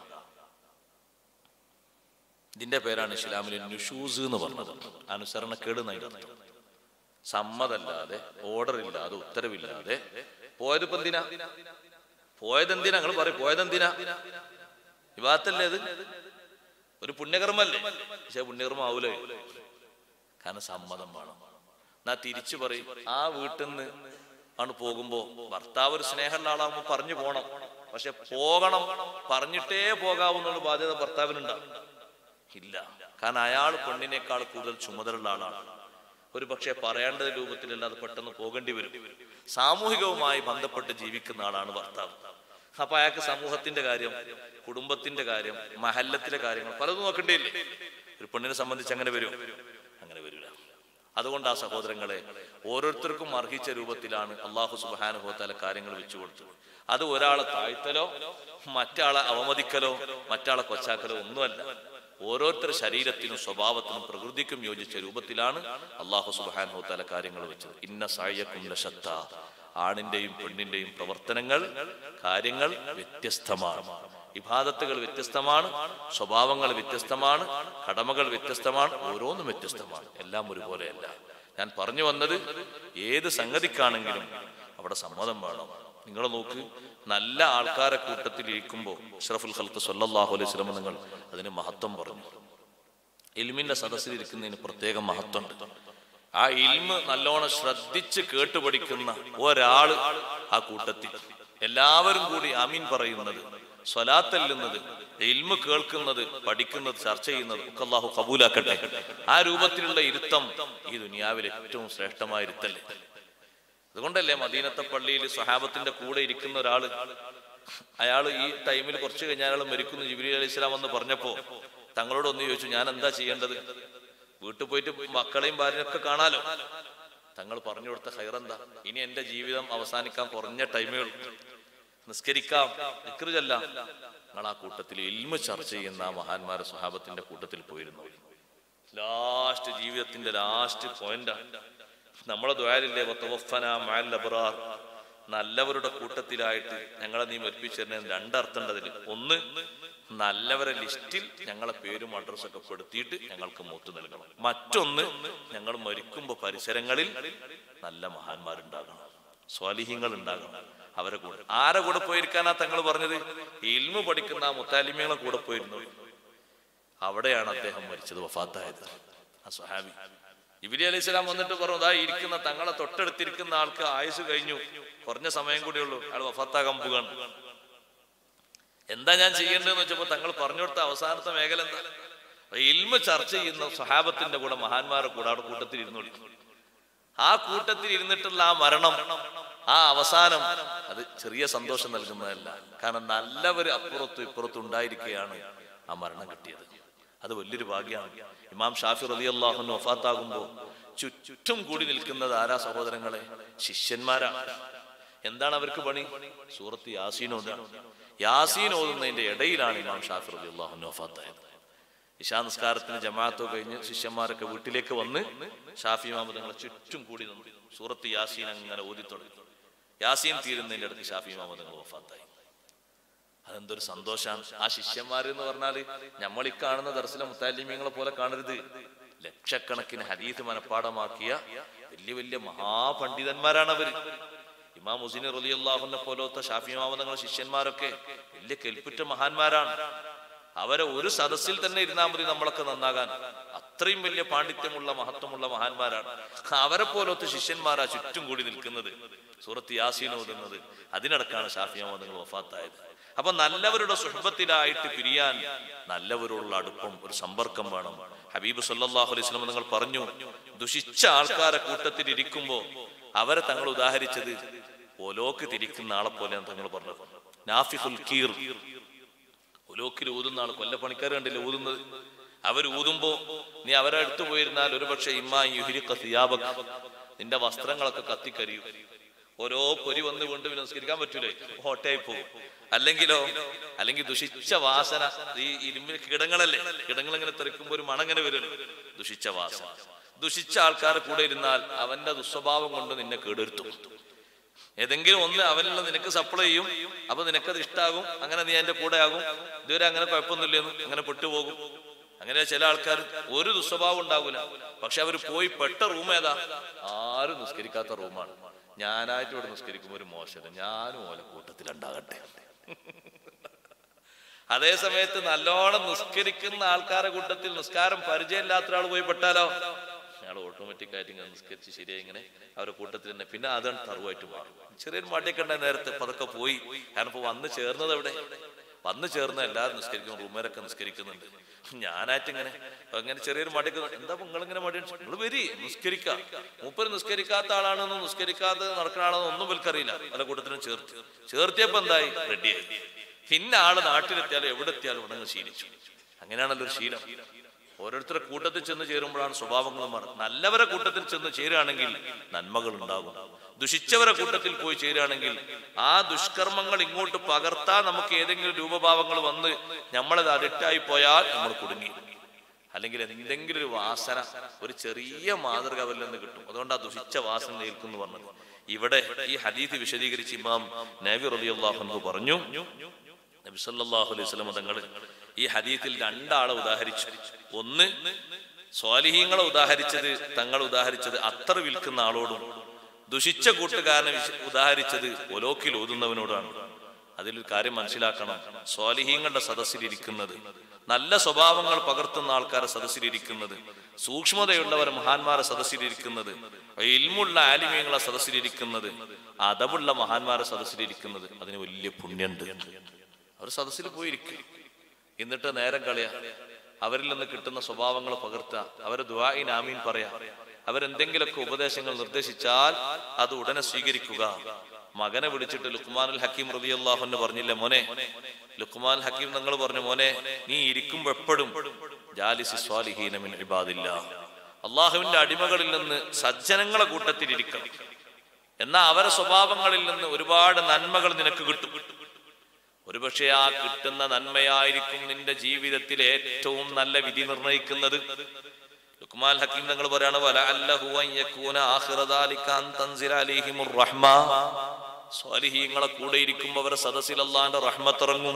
ഇതിന്റെ പേരാണ് ഇസ്ലാമിലെ നുഷൂസ് എന്ന് പറഞ്ഞത് അനുസരണക്കേട് എന്നതിന്റെ അർത്ഥം സമ്മതല്ലാതെ ഓർഡർ ഇല്ലാതെ ഉത്തരവില്ലാതെ പോയതിപ്പോ എന്തിനാ പോയതെന്തിനാ നിങ്ങൾ പറയും പോയതെന്തിനാ വിവാഹത്തല്ലേ ഇത് ഒരു പുണ്യകർമ്മല്ലേ പക്ഷെ പുണ്യകർമ്മം ആവൂലേ കാരണം സമ്മതം വേണം എന്നാ തിരിച്ചു പറയും ആ വീട്ടിൽ നിന്ന് ആണ് പോകുമ്പോ ഭർത്താവ് ഒരു സ്നേഹമുള്ള ആളാകുമ്പോ പറഞ്ഞു പോണം പക്ഷെ പോകണം പറഞ്ഞിട്ടേ പോകാവുന്നുള്ള ബാധ്യത ഭർത്താവിനുണ്ടാവും ഇല്ല കാരണം അയാൾ പെണ്ണിനേക്കാൾ കൂടുതൽ ചുമതലയുള്ള ആളാണ് ഒരു പക്ഷേ പറയേണ്ട രൂപത്തിലല്ലാതെ പെട്ടെന്ന് പോകേണ്ടി വരും സാമൂഹികവുമായി ബന്ധപ്പെട്ട് ജീവിക്കുന്ന ആളാണ് ഭർത്താവ് അപ്പൊ അയാൾക്ക് സമൂഹത്തിന്റെ കാര്യം കുടുംബത്തിന്റെ കാര്യം മഹല്ലത്തിലെ കാര്യങ്ങൾ പലതും നോക്കേണ്ടിയില്ലേ ഒരു പെണ്ണിനെ സംബന്ധിച്ച് അങ്ങനെ വരും അങ്ങനെ വരില്ല അതുകൊണ്ട് ആ സഹോദരങ്ങളെ ഓരോരുത്തർക്കും അർഹിച്ച രൂപത്തിലാണ് അള്ളാഹു സുബാനുഭവത്താല കാര്യങ്ങൾ വെച്ചു കൊടുത്തത് അത് ഒരാളെ താഴ്ത്തലോ മറ്റാളെ അവമതിക്കലോ മറ്റാളെ കൊച്ചാക്കലോ ഒന്നുമല്ല ഓരോരുത്തരുടെ ശരീരത്തിനും സ്വഭാവത്തിനും പ്രകൃതിക്കും യോജിച്ച രൂപത്തിലാണ് അള്ളാഹു സുബാനുഭവത്താല കാര്യങ്ങൾ വെച്ചത് ഇന്ന സായക്കും ലശത്ത ആണിന്റെയും പെണ്ണിന്റെയും പ്രവർത്തനങ്ങൾ കാര്യങ്ങൾ വ്യത്യസ്തമാണ് വിഭാദത്തുകൾ വ്യത്യസ്തമാണ് സ്വഭാവങ്ങൾ വ്യത്യസ്തമാണ് കടമകൾ വ്യത്യസ്തമാണ് ഓരോന്നും വ്യത്യസ്തമാണ് എല്ലാം ഒരുപോലെയല്ല ഞാൻ പറഞ്ഞു വന്നത് ഏത് സംഗതിക്കാണെങ്കിലും അവിടെ സമ്മതം വേണം നിങ്ങൾ നോക്ക് നല്ല ആൾക്കാരെ കൂട്ടത്തിൽ ഇരിക്കുമ്പോൾ അഷ്റഫുൽ ഖൽക്ക് സല്ലല്ലാഹു അലൈഹി വസല്ലം നിങ്ങൾ അതിന് മഹത്വം പറഞ്ഞു ഇൽമിന്റെ സദസ്സിൽ ഇരിക്കുന്നതിന് പ്രത്യേക മഹത്വമുണ്ട് ആ ഇൽമ് നല്ലോണം ശ്രദ്ധിച്ച് കേട്ടുപഠിക്കുന്ന ഒരാള് ആ കൂട്ടത്തിൽ എല്ലാവരും കൂടി അമീൻ പറയുന്നത് സ്വലാത്തല്ലുന്നത് ഇൽമ് കേൾക്കുന്നത് പഠിക്കുന്നത് ചർച്ച ചെയ്യുന്നത് ഒക്കെ അള്ളാഹു കബൂലാക്കട്ടെ ആ രൂപത്തിലുള്ള ഇരുത്തം ഈ ദുനിയാവിൽ ഏറ്റവും ശ്രേഷ്ഠമായ ഇരുത്തല്ലേ അതുകൊണ്ടല്ലേ മദീനത്തെ പള്ളിയിൽ സ്വഹാബത്തിന്റെ കൂടെ ഇരിക്കുന്ന ഒരാള് അയാൾ ഈ ടൈമിൽ കുറച്ച് കഴിഞ്ഞാൽ അയാൾ മരിക്കുന്നു ജിബിലി അലൈഹി സ്വലാം എന്ന് പറഞ്ഞപ്പോ തങ്ങളോട് ഒന്ന് ചോദിച്ചു ഞാൻ എന്താ ചെയ്യേണ്ടത് വീട്ടിൽ പോയിട്ട് മക്കളെയും ഭാര്യയൊക്കെ കാണാലോ തങ്ങൾ പറഞ്ഞു കൊടുത്ത ഹൈറെന്താ ഇനി എന്റെ ജീവിതം അവസാനിക്കാൻ കുറഞ്ഞ ടൈമേ ഉള്ളൂ നിസ്കരിക്കാം നിക്കറ് ചെല്ലാം നിങ്ങൾ ആ കൂട്ടത്തിൽ ഇൽമ ചർച്ച ചെയ്യുന്ന ആ മഹാന്മാരെ സ്വഹാബത്തിന്റെ കൂട്ടത്തിൽ പോയിരുന്നു ലാസ്റ്റ് ജീവിതത്തിന്റെ ലാസ്റ്റ് പോയിന്റാണ് നമ്മളെ ദ്വാരില്ലേ വത്തവഫന മഅൽ അബ്റാർ നല്ലവരുടെ കൂട്ടത്തിലായിട്ട് ഞങ്ങളെ നീ മരിപ്പിച്ചിരുന്ന രണ്ടർത്ഥമുണ്ട് അതിൽ ഒന്ന് നല്ലവരെ ലിസ്റ്റിൽ ഞങ്ങളെ പേരും അഡ്രസ്സും ഒക്കെ പെടുത്തിയിട്ട് ഞങ്ങൾക്ക് മൂത്ത് നൽകണം മറ്റൊന്ന് ഞങ്ങൾ മരിക്കുമ്പോ പരിസരങ്ങളിൽ നല്ല മഹാന്മാരുണ്ടാകണം സ്വാലിഹ്യങ്ങൾ ഉണ്ടാകണം അവരെ കൂടെ ആരെ കൂടെ പോയിരിക്കാനാ തങ്ങൾ പറഞ്ഞത് ഇൽമു പഠിക്കുന്ന ആ മുത്താലിമികളെ കൂടെ പോയിരുന്നു അവിടെയാണ് അദ്ദേഹം മരിച്ചത് വഫാത്തായത് ആ സ്വഹാബി ഇബിലി അലൈഹി സ്വലാം വന്നിട്ട് പറഞ്ഞു ദാ ഇരിക്കുന്ന തങ്ങളെ തൊട്ടടുത്തിരിക്കുന്ന ആൾക്ക് ആയുസ് കഴിഞ്ഞു കുറഞ്ഞ സമയം കൂടിയുള്ളൂ അയാൾ വഫാത്താകാൻ പോവുകയാണ് എന്താ ഞാൻ ചെയ്യേണ്ടതെന്ന് വെച്ചപ്പോ തങ്ങൾ പറഞ്ഞു കൊടുത്ത അവസാനത്തെ മേഖല എന്താ അപ്പൊ ഇൽമ ചർച്ച ചെയ്യുന്ന സ്വഹാബത്തിന്റെ കൂടെ മഹാന്മാരെ കൂടെ അവിടെ കൂട്ടത്തിൽ ഇരുന്നോളി ആ കൂട്ടത്തിൽ ഇരുന്നിട്ടുള്ള ആ മരണം ആ അവസാനം അത് ചെറിയ സന്തോഷം നൽകുന്നതല്ല കാരണം നല്ലവര് അപ്പുറത്തും ഇപ്പുറത്തും ഉണ്ടായിരിക്കുകയാണ് ആ മരണം കിട്ടിയത് അത് വലിയൊരു ഭാഗ്യമാണ് ഇമാം ഷാഫി റലി അള്ളാഹുന് വഫാത്താകുമ്പോ ചുറ്റും കൂടി നിൽക്കുന്നത് ആരാ സഹോദരങ്ങളെ ശിഷ്യന്മാരാണ് എന്താണ് അവർക്ക് പണി സൂറത്ത് യാസീൻ ഓതാണ് യാസീൻ ഓതുന്നതിന്റെ ഇടയിലാണ് ഇമാം ഷാഫി റലി അള്ളാഹുന് വഫാത്തായത് ഇശാ നിസ്കാരത്തിന് ജമാഅത്തോ കഴിഞ്ഞ് ശിഷ്യന്മാരൊക്കെ വീട്ടിലേക്ക് വന്ന് ഷാഫി ഇമാമ തങ്ങളെ ചുറ്റും കൂടി നിന്നു സൂറത്ത് യാസീൻ അങ്ങനെ ഓതി തുടങ്ങി യാസീൻ തീരുന്നതിന്റെ അടുത്ത് ഷാഫി ഇമാമ തങ്ങൾ വഫാത്തായി അതെന്തൊരു സന്തോഷാണ് ആ ശിഷ്യന്മാർ എന്ന് പറഞ്ഞാല് നമ്മൾ ഈ കാണുന്ന ദർശന മുത്താലിമ്യങ്ങളെ പോലെ കാണരുത് ലക്ഷക്കണക്കിന് ഹരീത് മനപ്പാടമാക്കിയ വലിയ വലിയ മഹാപണ്ഡിതന്മാരാണ് അവര് ഇമാം മുസിനി റലി അള്ളാഹുനെ പോലത്തെ ഷാഫി ഇമാമ ശിഷ്യന്മാരൊക്കെ വലിയ കെൽപ്പുറ്റ മഹാന്മാരാണ് അവരെ ഒരു സദസ്സിൽ തന്നെ ഇരുന്നാൽ മതി നമ്മളൊക്കെ നന്നാകാൻ അത്രയും വലിയ പാണ്ഡിത്യമുള്ള മഹത്വമുള്ള മഹാന്മാരാണ് അവരെ പോലത്തെ ശിഷ്യന്മാരാ ചുറ്റും കൂടി നിൽക്കുന്നത് സൂറത്ത് യാസീൻ ഓതുന്നത് അതിനടക്കാണ് ഷാഫിയാമ നിങ്ങൾ വഫാത്തായത് അപ്പൊ നല്ലവരുടെ സുഹബത്തിലായിട്ട് പിരിയാൻ നല്ലവരോടുള്ള അടുപ്പം ഒരു സമ്പർക്കം വേണം ഹബീബ് സല്ലാഹു അലൈഹി സ്വലം നിങ്ങൾ പറഞ്ഞു ദുഷിച്ച ആൾക്കാരെ കൂട്ടത്തിൽ ഇരിക്കുമ്പോ അവരെ തങ്ങൾ ഉദാഹരിച്ചത് ഒലോക്ക് തിരിക്കുന്ന ആളെ പോലെയാണ് തങ്ങൾ പറഞ്ഞത് നാഫിഖുൽ കീർ ഒലോക്കിൽ ഊതുന്ന ആൾ കൊല്ലപ്പണിക്കാർ കണ്ടില്ല ഊതുന്നത് അവർ ഊതുമ്പോ നീ അവരെ അടുത്ത് പോയിരുന്നാൽ ഒരുപക്ഷെ ഇമ്മാ യുഹിരിക്ക സിയാബക് നിന്റെ വസ്ത്രങ്ങളൊക്കെ കത്തിക്കരിയും ഓരോ പൊരി വന്ന് കൊണ്ട് നിസ്കരിക്കാൻ പറ്റൂലേ ഹോട്ടയായി പോകും അല്ലെങ്കിലോ അല്ലെങ്കിൽ ദുഷിച്ച വാസന ഈ ഇരുമ്പിന് കിടങ്ങളല്ലേ കിടങ്ങൾ ഇങ്ങനെ തെറിക്കുമ്പോ ഒരു മണങ്ങനെ വരും ദുഷിച്ച വാസന ദുഷിച്ച ആൾക്കാർ കൂടെ ഇരുന്നാൽ അവന്റെ ദുസ്വഭാവം കൊണ്ട് നിന്നെ കേടുവരുത്തും ഏതെങ്കിലും ഒന്ന് അവനുള്ള നിനക്ക് സപ്ലൈ ചെയ്യും അപ്പൊ നിനക്കത് ഇഷ്ടാകും അങ്ങനെ നീ എന്റെ കൂടെ ആകും ഇതുവരെ അങ്ങനെ കുഴപ്പമൊന്നുമില്ലെന്ന് അങ്ങനെ പെട്ടുപോകും അങ്ങനെ ചില ആൾക്കാർ ഒരു ദുസ്വഭാവം ഉണ്ടാകൂല പക്ഷെ അവർ പോയി പെട്ട റൂം ഏതാ ആരും നിസ്കരിക്കാത്ത റൂമാണ് ഞാനായിട്ട് ഇവിടെ നിസ്കരിക്കുമ്പോൾ ഒരു മോശം ഞാനും ഓല കൂട്ടത്തിൽ ഉണ്ടാകട്ടെ അതേ സമയത്ത് നല്ലോണം നിസ്കരിക്കുന്ന ആൾക്കാരെ കൂട്ടത്തിൽ നിസ്കാരം പരിചയമില്ലാത്ത ഒരാൾ പോയി പെട്ടാലോ അയാൾ ഓട്ടോമാറ്റിക് ആയിട്ട് ഇങ്ങനെ നിസ്കരിച്ച് ശരിയായി ഇങ്ങനെ അവരുടെ കൂട്ടത്തിൽ തന്നെ പിന്നെ അതാണ് തറുവായിട്ട് മാറും ചെറിയൊരു മടിയൊക്കെ ഉണ്ടായ നേരത്തെ പതൊക്കെ പോയി കാരണം ഇപ്പൊ വന്ന് ചേർന്നത് എവിടെ വന്ന് ചേർന്ന എല്ലാവരും നിസ്കരിക്കും റൂമേരൊക്കെ നിസ്കരിക്കുന്നുണ്ട് ഞാനായിട്ട് ഇങ്ങനെ അങ്ങനെ ചെറിയൊരു മടിയൊക്കെ എന്താ നിങ്ങൾ ഇങ്ങനെ മടി നിങ്ങൾ വരി നിസ്കരിക്കാം മൂപ്പര് നിസ്കരിക്കാത്ത ആളാണെന്നോ നിസ്കരിക്കാതെ നടക്കുന്ന ആളാണെന്നോ ഒന്നും വിൽക്കറിയില്ല പല കൂട്ടത്തിനും ചേർത്ത് ചേർത്തിയപ്പോ എന്തായി റെഡിയായി പിന്നെ ആള് നാട്ടിലെത്തിയാലും എവിടെ എത്തിയാലും ഉടനെ ശീലിച്ചു അങ്ങനെയാണല്ലോ ഒരു ശീലം ഓരോരുത്തരുടെ കൂട്ടത്തിൽ ചെന്ന് ചേരുമ്പോഴാണ് സ്വഭാവങ്ങൾ മാറുന്നത് നല്ലവരെ കൂട്ടത്തിൽ ചെന്ന് ചേരുകയാണെങ്കിൽ നന്മകൾ ഉണ്ടാകും ദുഷിച്ചവരെ കൂട്ടത്തിൽ പോയി ചേരുകയാണെങ്കിൽ ആ ദുഷ്കർമ്മങ്ങൾ ഇങ്ങോട്ട് പകർത്താൻ നമുക്ക് ഏതെങ്കിലും രൂപഭാവങ്ങൾ വന്ന് നമ്മളത് അഡിക്റ്റായി പോയാൽ നമ്മൾ കുടുങ്ങി അല്ലെങ്കിൽ എന്തെങ്കിലും ഒരു വാസന ഒരു ചെറിയ മാതൃക അവരിൽ നിന്ന് കിട്ടും അതുകൊണ്ട് ആ ദുഷിച്ച വാസന ഏൽക്കുന്നു പറഞ്ഞത് ഇവിടെ ഈ ഹദീത് വിശദീകരിച്ച് ഇമാം നബി റളിയല്ലാഹു പറഞ്ഞു നബി സല്ലല്ലാഹു അലൈഹി വസല്ലം തങ്ങൾ ഈ ഹദീത്തിൽ രണ്ടാളെ ഉദാഹരിച്ചു ഒന്ന് സ്വാലിഹീങ്ങളെ ഉദാഹരിച്ചത് തങ്ങൾ ഉദാഹരിച്ചത് അത്തർ വിൽക്കുന്ന ആളോടും ദുഷിച്ച കൂട്ടുകാരനെ വിശ- ഉദാഹരിച്ചത് ഒലോക്കിൽ ഓതുന്നവനോടാണ് അതിലൊരു കാര്യം മനസ്സിലാക്കണം സ്വാലിഹീങ്ങളുടെ സദസ്സിലിരിക്കുന്നത് നല്ല സ്വഭാവങ്ങൾ പകർത്തുന്ന ആൾക്കാരെ സദസ്സിലിരിക്കുന്നത് സൂക്ഷ്മതയുള്ളവർ മഹാന്മാരെ സദസ്സിലിരിക്കുന്നത് ഇൽമുള്ള ആലിമ്യങ്ങളെ സദസ്സിലിരിക്കുന്നത് അതവുള്ള മഹാന്മാരെ സദസ്സിലിരിക്കുന്നത് അതിന് വലിയ പുണ്യമുണ്ട് അവർ സദസ്സിൽ പോയിരിക്കും എന്നിട്ട് നേരം കളയാ അവരിൽ നിന്ന് കിട്ടുന്ന സ്വഭാവങ്ങൾ പകർത്തുക അവരെ ദുആഇൻ ആമീൻ പറയാ അവരെന്തെങ്കിലുമൊക്കെ ഉപദേശങ്ങൾ നിർദ്ദേശിച്ചാൽ അത് ഉടനെ സ്വീകരിക്കുക മകനെ വിളിച്ചിട്ട് ലുക്മാനുൽ ഹക്കീം റളിയല്ലാഹു അൻഹു പറഞ്ഞില്ലേ മോനെ ലുക്മാൻ ഹക്കീം നിങ്ങൾ പറഞ്ഞു മോനെ നീ ഇരിക്കുമ്പോ എപ്പോഴും ജാലിസി സ്വാലിഹീന മിൻ ഇബാദില്ലാ അള്ളാഹുവിന്റെ അടിമകളിൽ നിന്ന് സജ്ജനങ്ങളെ കൂട്ടത്തിൽ ഇരിക്കണം എന്നാൽ അവരെ സ്വഭാവങ്ങളിൽ നിന്ന് ഒരുപാട് നന്മകൾ നിനക്ക് കിട്ടും ഒരുപക്ഷെ ആ കിട്ടുന്ന നന്മയായിരിക്കും നിന്റെ ജീവിതത്തിലെ ഏറ്റവും നല്ല വിധി നിർണയിക്കുന്നത് ലുക്മാൻ ഹക്കീം തങ്ങൾ പറയാണ് വലഅല്ലഹു അൻ യകൂന ആഖിറ ദാലിക അൻ തൻസില അലൈഹിമുർ റഹ്മ സ്വാലിഹീങ്ങളെ കൂടെ ഇരിക്കുമ്പോൾ അവരെ സദസ്സിൽ അള്ളാന്റെ റഹ്മത്ത് ഇറങ്ങും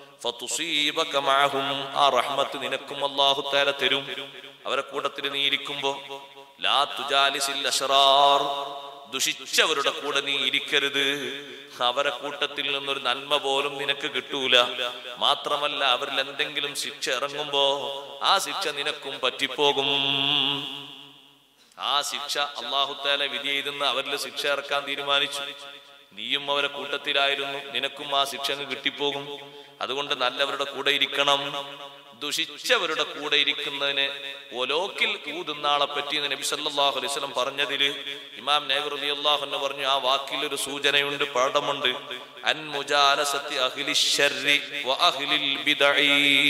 ഫതുസീബക മഅഹും ആ റഹ്മത്ത് നിനക്കും അല്ലാഹു തആല തരും അവരെ കൂട്ടത്തിൽ നീ ഇരിക്കുമ്പോ ലാ തുജാലിസിൽ അശ്റാർ ദുഷിച്ചവരുടെ കൂടെ നീ ഇരിക്കരുത് അവരെ കൂട്ടത്തിൽ നിന്നൊരു നന്മ പോലും നിനക്ക് കിട്ടൂല മാത്രമല്ല അവരിൽ എന്തെങ്കിലും ശിക്ഷ ഇറങ്ങുമ്പോ ആ ശിക്ഷ നിനക്കും പറ്റിപ്പോകും ആ ശിക്ഷ അള്ളാഹുത്താല വിധി ചെയ്തെന്ന് അവരിൽ ശിക്ഷ ഇറക്കാൻ തീരുമാനിച്ചു നീയും അവരെ കൂട്ടത്തിലായിരുന്നു നിനക്കും ആ ശിക്ഷ അങ്ങ് കിട്ടിപ്പോകും അതുകൊണ്ട് നല്ലവരുടെ കൂടെ ഇരിക്കണം ദുഷിച്ചവരുടെ കൂടെ ഇരിക്കുന്നതിന് ഒലോക്കിൽ ഊതുന്നാളെ പറ്റി നബി സല്ലല്ലാഹു അലൈഹി വസല്ലം പറഞ്ഞതിൽ ഇമാം നൈബർ റളിയല്ലാഹു അൻഹു പറഞ്ഞു ആ വാക്കിൽ ഒരു സൂചനയുണ്ട് പാഠമുണ്ട് അൻ മുജാലസത്തി അഹ്ലി ശർരി വ അഹ്ലിൽ ബിദഈ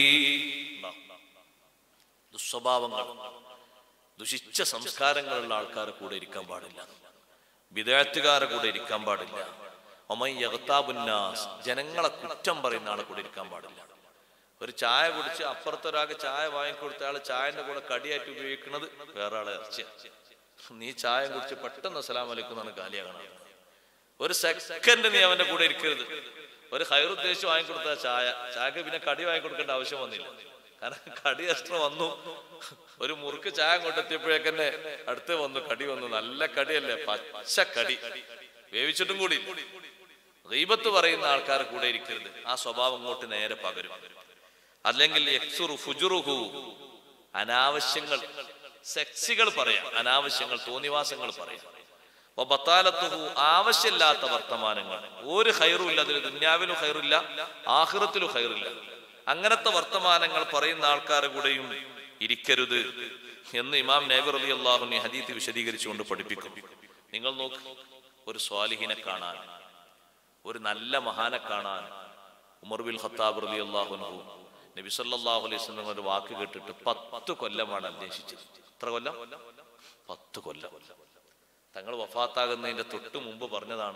ദുസ്വഭാവങ്ങൾ ദുഷിച്ച സംസ്കാരങ്ങളുള്ള ആൾക്കാരെ കൂടെ ഇരിക്കാൻ പാടില്ല വിദേഹത്തുകാരെ കൂടെ ഇരിക്കാൻ പാടില്ല ഒമൈ യഗത്താബുന്നാസ് ജനങ്ങളെ കുറ്റം പറയുന്ന ആളെ കൂടെ ഇരിക്കാൻ പാടില്ല ഒരു ചായ കുടിച്ച് അപ്പുറത്തൊരാൾക്ക് ചായ വാങ്ങിക്കൊടുത്ത ആള് ചായന്റെ കൂടെ കടിയായിട്ട് ഉപയോഗിക്കുന്നത് വേറെ ആളെ ഇറച്ചിയാണ് നീ ചായ കുടിച്ച് പെട്ടെന്ന് അസ്സലാം വലൈക്കും എന്നാണ് കാലിയാകണം ഒരു സെക്കൻഡ് നീ അവന്റെ കൂടെ ഇരിക്കരുത് ഒരു ഹൈർ ഉദ്ദേശിച്ച് വാങ്ങിക്കൊടുത്ത ചായ ചായക്ക് പിന്നെ കടി വാങ്ങിക്കൊടുക്കേണ്ട ആവശ്യം വന്നില്ല കാരണം കടി എക്സ്ട്രാ വന്നു ഒരു മുറുക്ക് ചായ അങ്ങോട്ട് എത്തിയപ്പോഴേക്കന്നെ അടുത്ത് വന്നു കടി വന്നു നല്ല കടിയല്ലേ പച്ച കടി വേവിച്ചിട്ടും കൂടി റീബത്ത് പറയുന്ന ആൾക്കാർ കൂടെ ഇരിക്കരുത് ആ സ്വഭാവം അങ്ങോട്ട് നേരെ പകരും അല്ലെങ്കിൽ യക്സുറു ഫുജുറുഹു അനാവശ്യങ്ങൾ സെക്സികൾ പറയാം അനാവശ്യങ്ങൾ തോന്നിവാസങ്ങൾ പറയാം അപ്പൊ ബത്താലത്തുഹു ആവശ്യമില്ലാത്ത വർത്തമാനങ്ങൾ ഒരു ഹൈറും ഇല്ല അതിൽ ദുന്യാവിലും ഹൈറില്ല ആഹ്റത്തിലും ഹൈറില്ല അങ്ങനത്തെ വർത്തമാനങ്ങൾ പറയുന്ന ആൾക്കാരെ കൂടെയും ഇരിക്കരുത് എന്ന് ഇമാം നൈബർ അലി അള്ളാഹുനെ ഹദീത്ത് വിശദീകരിച്ചുകൊണ്ട് പഠിപ്പിക്കും നിങ്ങൾ നോക്ക് ഒരു സ്വാലിഹിനെ കാണാൻ ഒരു നല്ല മഹാനെ കാണാൻ ഉമർ ബിൻ ഖത്താബ് റലി അള്ളാഹുനഹു നബി സല്ലല്ലാഹു അലൈഹി വസല്ലം ഒരു വാക്ക് കേട്ടിട്ട് പത്ത് കൊല്ലമാണ് അന്വേഷിച്ചത് എത്ര കൊല്ലം പത്ത് കൊല്ലം തങ്ങൾ വഫാത്താകുന്നതിന്റെ തൊട്ട് മുമ്പ് പറഞ്ഞതാണ്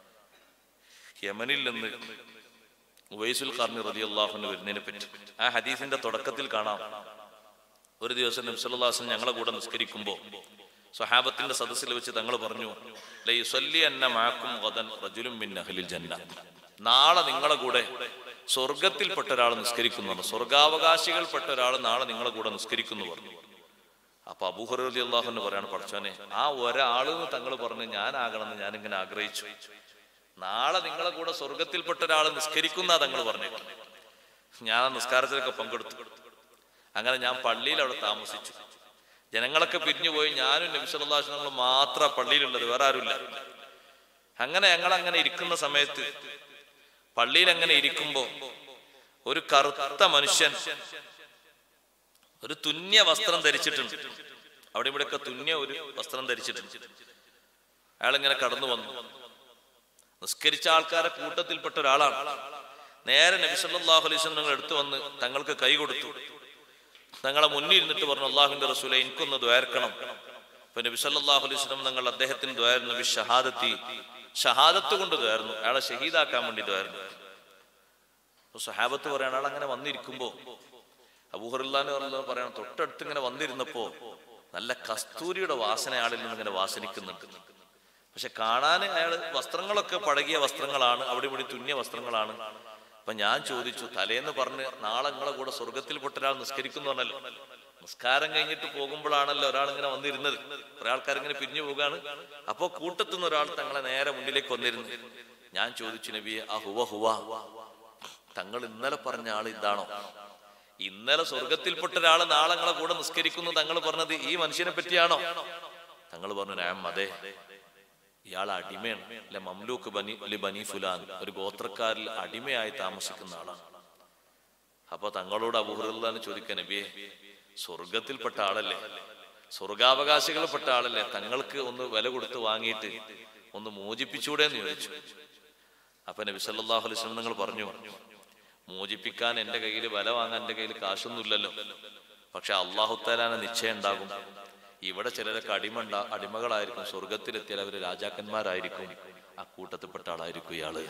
യമനിൽ നിന്ന് ഉവൈസുൽ ഖർണി റതി അള്ളാഹുന് വരുന്നതിനെ പറ്റി ആ ഹദീസിന്റെ തുടക്കത്തിൽ കാണാം ഒരു ദിവസം നബ്സല്ലാസ്ലം ഞങ്ങളെ കൂടെ നിസ്കരിക്കുമ്പോൾ സ്വഹാബത്തിന്റെ സദസ്സിൽ വെച്ച് തങ്ങൾ പറഞ്ഞു ലൈസല്ലി അന്ന മാക്കും ഗദൻ റജുലും മിൻ അഹ്ലിൽ ജന്ന നാളെ നിങ്ങളെ കൂടെ സ്വർഗത്തിൽപ്പെട്ട ഒരാൾ നിസ്കരിക്കുന്നു സ്വർഗാവകാശികൾപ്പെട്ട ഒരാൾ നാളെ നിങ്ങളെ കൂടെ നിസ്കരിക്കുന്നു പറഞ്ഞു അപ്പൊ അബൂഹർ അലി അള്ളാഹുന്ന് പറയാണ് പഠിച്ചോനെ ആ ഒരാള് തങ്ങൾ പറഞ്ഞു ഞാനാകണമെന്ന് ഞാനിങ്ങനെ ആഗ്രഹിച്ചു നാളെ നിങ്ങളെ കൂടെ സ്വർഗത്തിൽപ്പെട്ട ഒരാൾ നിസ്കരിക്കുന്ന തങ്ങൾ പറഞ്ഞു ഞാൻ ആ നിസ്കാരത്തിലൊക്കെ പങ്കെടുത്തു അങ്ങനെ ഞാൻ പള്ളിയിൽ അവിടെ താമസിച്ചു ജനങ്ങളൊക്കെ പിരിഞ്ഞുപോയി ഞാനും നബിസ്വല്ലാസ്ലങ്ങളും മാത്രം പള്ളിയിലുള്ളത് വേറെ ആരുമില്ല അങ്ങനെ ഞങ്ങൾ അങ്ങനെ ഇരിക്കുന്ന സമയത്ത് പള്ളിയിൽ അങ്ങനെ ഇരിക്കുമ്പോ ഒരു കറുത്ത മനുഷ്യൻ ഒരു തുന്യ വസ്ത്രം ധരിച്ചിട്ടുണ്ട് അവിടെ ഇവിടെയൊക്കെ തുന്യ ഒരു വസ്ത്രം ധരിച്ചിട്ടുണ്ട് അയാൾ ഇങ്ങനെ കടന്നു വന്നു നിസ്കരിച്ച ആൾക്കാരെ കൂട്ടത്തിൽപ്പെട്ട ഒരാളാണ് നേരെ നബിസല്ലാഹു അലൈഹി നിങ്ങൾ എടുത്തു വന്ന് തങ്ങൾക്ക് കൈ കൊടുത്തു തങ്ങളെ മുന്നിൽ ഇരുന്നിട്ട് പറഞ്ഞു അള്ളാഹുന്റെ റസൂലെ എനിക്കൊന്ന് ദ്വാർക്കണം അപ്പൊ നബി സല്ലല്ലാഹു അലൈഹി വസല്ലം തങ്ങൾ അദ്ദേഹത്തിന് ദ്വാരുന്നു നബി ഷഹാദത്തി ഷഹാദത്ത് കൊണ്ട് ദ്വാരുന്നു അയാളെ ഷഹീദാക്കാൻ വേണ്ടി ദ്വാരുന്നു അപ്പൊ സഹാബത്ത് പറയാണ് ആൾ അങ്ങനെ വന്നിരിക്കുമ്പോ അബൂഹറുല്ലാന്ന് പറഞ്ഞ പറയണം തൊട്ടടുത്ത് ഇങ്ങനെ വന്നിരുന്നപ്പോ നല്ല കസ്തൂരിയുടെ വാസന ആളിൽ നിന്ന് ഇങ്ങനെ വാസനിക്കുന്നുണ്ട് പക്ഷെ കാണാൻ അയാൾ വസ്ത്രങ്ങളൊക്കെ പഴകിയ വസ്ത്രങ്ങളാണ് അവിടെ ഇവിടെ തുന്നിയ വസ്ത്രങ്ങളാണ് അപ്പൊ ഞാൻ ചോദിച്ചു തലേന്ന് പറഞ്ഞ് നാളെ നിങ്ങളെ കൂടെ സ്വർഗത്തിൽപ്പെട്ട ഒരാൾ നിസ്കരിക്കുന്നു പറഞ്ഞല്ലോ നിസ്കാരം കഴിഞ്ഞിട്ട് പോകുമ്പോഴാണല്ലോ ഒരാൾ ഇങ്ങനെ വന്നിരുന്നത് കുറെ ആൾക്കാർ ഇങ്ങനെ പിരിഞ്ഞു പോകാണ് അപ്പോ കൂട്ടത്തുനിന്ന് ഒരാൾ തങ്ങളെ നേരെ മുന്നിലേക്ക് വന്നിരുന്നു ഞാൻ ചോദിച്ചു നബിയെ ആ ഹുവ ഹുവ തങ്ങൾ ഇന്നലെ പറഞ്ഞ ആൾ ഇതാണോ ഇന്നലെ സ്വർഗത്തിൽപ്പെട്ട ഒരാൾ നാളെ നിങ്ങളെ കൂടെ നിസ്കരിക്കുന്നു തങ്ങൾ പറഞ്ഞത് ഈ മനുഷ്യനെ പറ്റിയാണോ തങ്ങൾ പറഞ്ഞു ഞാൻ അതെ ഇയാൾ അടിമയാണ് അല്ലെ മംലൂക്ക് ബനി അല്ലെ ബനി ഫുലാൻ ഒരു ഗോത്രക്കാരിൽ അടിമയായി താമസിക്കുന്ന ആളാണ് അപ്പൊ തങ്ങളോട് അബുഹുറല്ലാന്ന് ചോദിക്കാൻ നബിയെ സ്വർഗത്തിൽപ്പെട്ട ആളല്ലേ സ്വർഗാവകാശികൾപ്പെട്ട ആളല്ലേ തങ്ങൾക്ക് ഒന്ന് വില കൊടുത്ത് വാങ്ങിയിട്ട് ഒന്ന് മോചിപ്പിച്ചൂടെ എന്ന് ചോദിച്ചു അപ്പൊ നബി സല്ലല്ലാഹു അലൈഹി വസല്ലം നിങ്ങൾ പറഞ്ഞു മോചിപ്പിക്കാൻ എന്റെ കയ്യിൽ വില വാങ്ങാൻ എന്റെ കയ്യിൽ കാശൊന്നുമില്ലല്ലോ പക്ഷെ അള്ളാഹുത്താലാന നിശ്ചയം ഉണ്ടാകും ഇവിടെ ചിലരൊക്കെ അടിമ ഉണ്ടാ അടിമകളായിരിക്കും സ്വർഗത്തിലെത്തിയാൽ അവര് രാജാക്കന്മാരായിരിക്കും ആ കൂട്ടത്തിൽപ്പെട്ട ആളായിരിക്കും ഇയാള്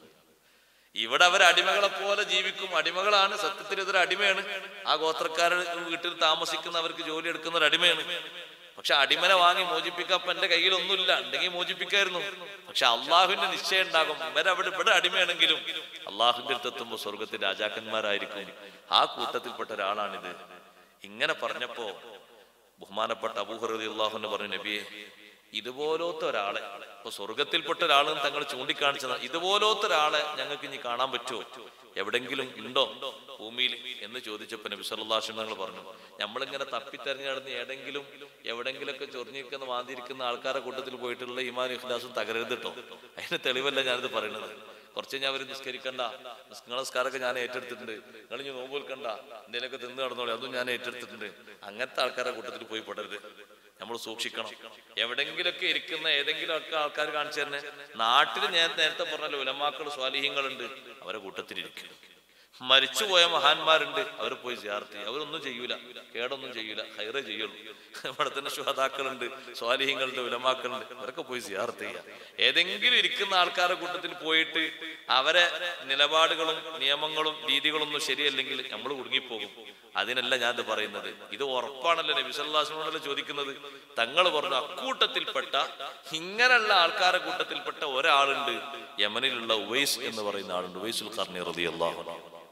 ഇവിടെ അവർ അടിമകളെ പോലെ ജീവിക്കും അടിമകളാണ് സത്യത്തിൽ ഇതൊരു അടിമയാണ് ആ ഗോത്രക്കാരുടെ വീട്ടിൽ താമസിക്കുന്നവർക്ക് ജോലി എടുക്കുന്ന ഒരു അടിമയാണ് പക്ഷെ അടിമനെ വാങ്ങി മോചിപ്പിക്കാൻ ഇപ്പൊ എന്റെ കയ്യിൽ ഒന്നുമില്ല ഉണ്ടെങ്കിൽ മോചിപ്പിക്കായിരുന്നു പക്ഷെ അള്ളാഹുവിന്റെ നിശ്ചയം ഉണ്ടാകും ഇവരവിടെ ഇവിടെ അടിമയാണെങ്കിലും അള്ളാഹുവിന്റെ അടുത്തെത്തുമ്പോ സ്വർഗത്തിൽ രാജാക്കന്മാരായിരിക്കും ആ കൂട്ടത്തിൽപ്പെട്ട ഒരാളാണിത് ഇങ്ങനെ പറഞ്ഞപ്പോ ബഹുമാനപ്പെട്ട അബൂഹറതി അള്ളാഹുന്ന് പറഞ്ഞു നബിയെ ഇതുപോലത്തെ ഒരാളെ ഇപ്പൊ സ്വർഗത്തിൽപ്പെട്ട ഒരാളും തങ്ങൾ ചൂണ്ടിക്കാണിച്ചത് ഇതുപോലത്തെ ഒരാളെ ഞങ്ങൾക്ക് ഇനി കാണാൻ പറ്റുമോ എവിടെങ്കിലും ഉണ്ടോ ഭൂമിയിൽ എന്ന് ചോദിച്ചപ്പോ നബി സല്ലാസ്ലം തങ്ങൾ പറഞ്ഞു നമ്മളിങ്ങനെ തപ്പിത്തെരഞ്ഞു നടന്ന് ഏതെങ്കിലും എവിടെങ്കിലൊക്കെ ചൊറിഞ്ഞിരിക്കുന്ന വാന്തിരിക്കുന്ന ആൾക്കാരെ കൂട്ടത്തിൽ പോയിട്ടുള്ള ഇമാൻ ഇഖ്ലാസും തകരരുത് കേട്ടോ അതിന് തെളിവല്ല ഞാനിത് പറയുന്നത് കുറച്ച് ഞാൻ അവർ നിസ്കരിക്കണ്ട നിങ്ങളെ നിസ്കാരമൊക്കെ ഞാൻ ഏറ്റെടുത്തിട്ടുണ്ട് നിങ്ങൾ ഇനി നോമ്പ് വിൽക്കണ്ട എന്തെങ്കിലുമൊക്കെ തിന്ന് നടന്നോളെ അതും ഞാൻ ഏറ്റെടുത്തിട്ടുണ്ട് അങ്ങനത്തെ ആൾക്കാരെ കൂട്ടത്തിൽ പോയി പെടരുത് നമ്മൾ സൂക്ഷിക്കണം എവിടെങ്കിലൊക്കെ ഇരിക്കുന്ന ഏതെങ്കിലും ഒക്കെ ആൾക്കാർ കാണിച്ചു തന്നെ നാട്ടിൽ ഞാൻ നേരത്തെ പറഞ്ഞല്ലോ ഉലമാക്കൾ സ്വാലിഹ്യങ്ങളുണ്ട് അവരെ കൂട്ടത്തിലിരിക്കും മരിച്ചുപോയ മഹാന്മാരുണ്ട് അവർ പോയി ചേർത്ത് ചെയ്യും അവരൊന്നും ചെയ്യൂല കേടൊന്നും ചെയ്യൂല ഹൈറേ ചെയ്യുള്ളൂ ഇവിടെ തന്നെ ശ്രോതാക്കളുണ്ട് സ്വാലിഹ്യങ്ങളുണ്ട് ഉലമാക്കളുണ്ട് അവരൊക്കെ പോയി ചേർത്ത് ചെയ്യാം ഏതെങ്കിലും ഇരിക്കുന്ന ആൾക്കാരുടെ കൂട്ടത്തിൽ പോയിട്ട് അവരെ നിലപാടുകളും നിയമങ്ങളും രീതികളൊന്നും ശരിയല്ലെങ്കിൽ നമ്മൾ കുടുങ്ങിപ്പോകും അതിനല്ല ഞാൻ ഇത് പറയുന്നത് ഇത് ഉറപ്പാണല്ലോ നബിസല്ലാസിനോടല്ലോ ചോദിക്കുന്നത് തങ്ങൾ പറഞ്ഞു അക്കൂട്ടത്തിൽപ്പെട്ട ഇങ്ങനെയുള്ള ആൾക്കാരെ കൂട്ടത്തിൽപ്പെട്ട ഒരാളുണ്ട് യമനിലുള്ള ഉവൈസ് എന്ന് പറയുന്ന ആളുണ്ട് ഉവൈസുൽ ഖർണി റതി അള്ളാഹു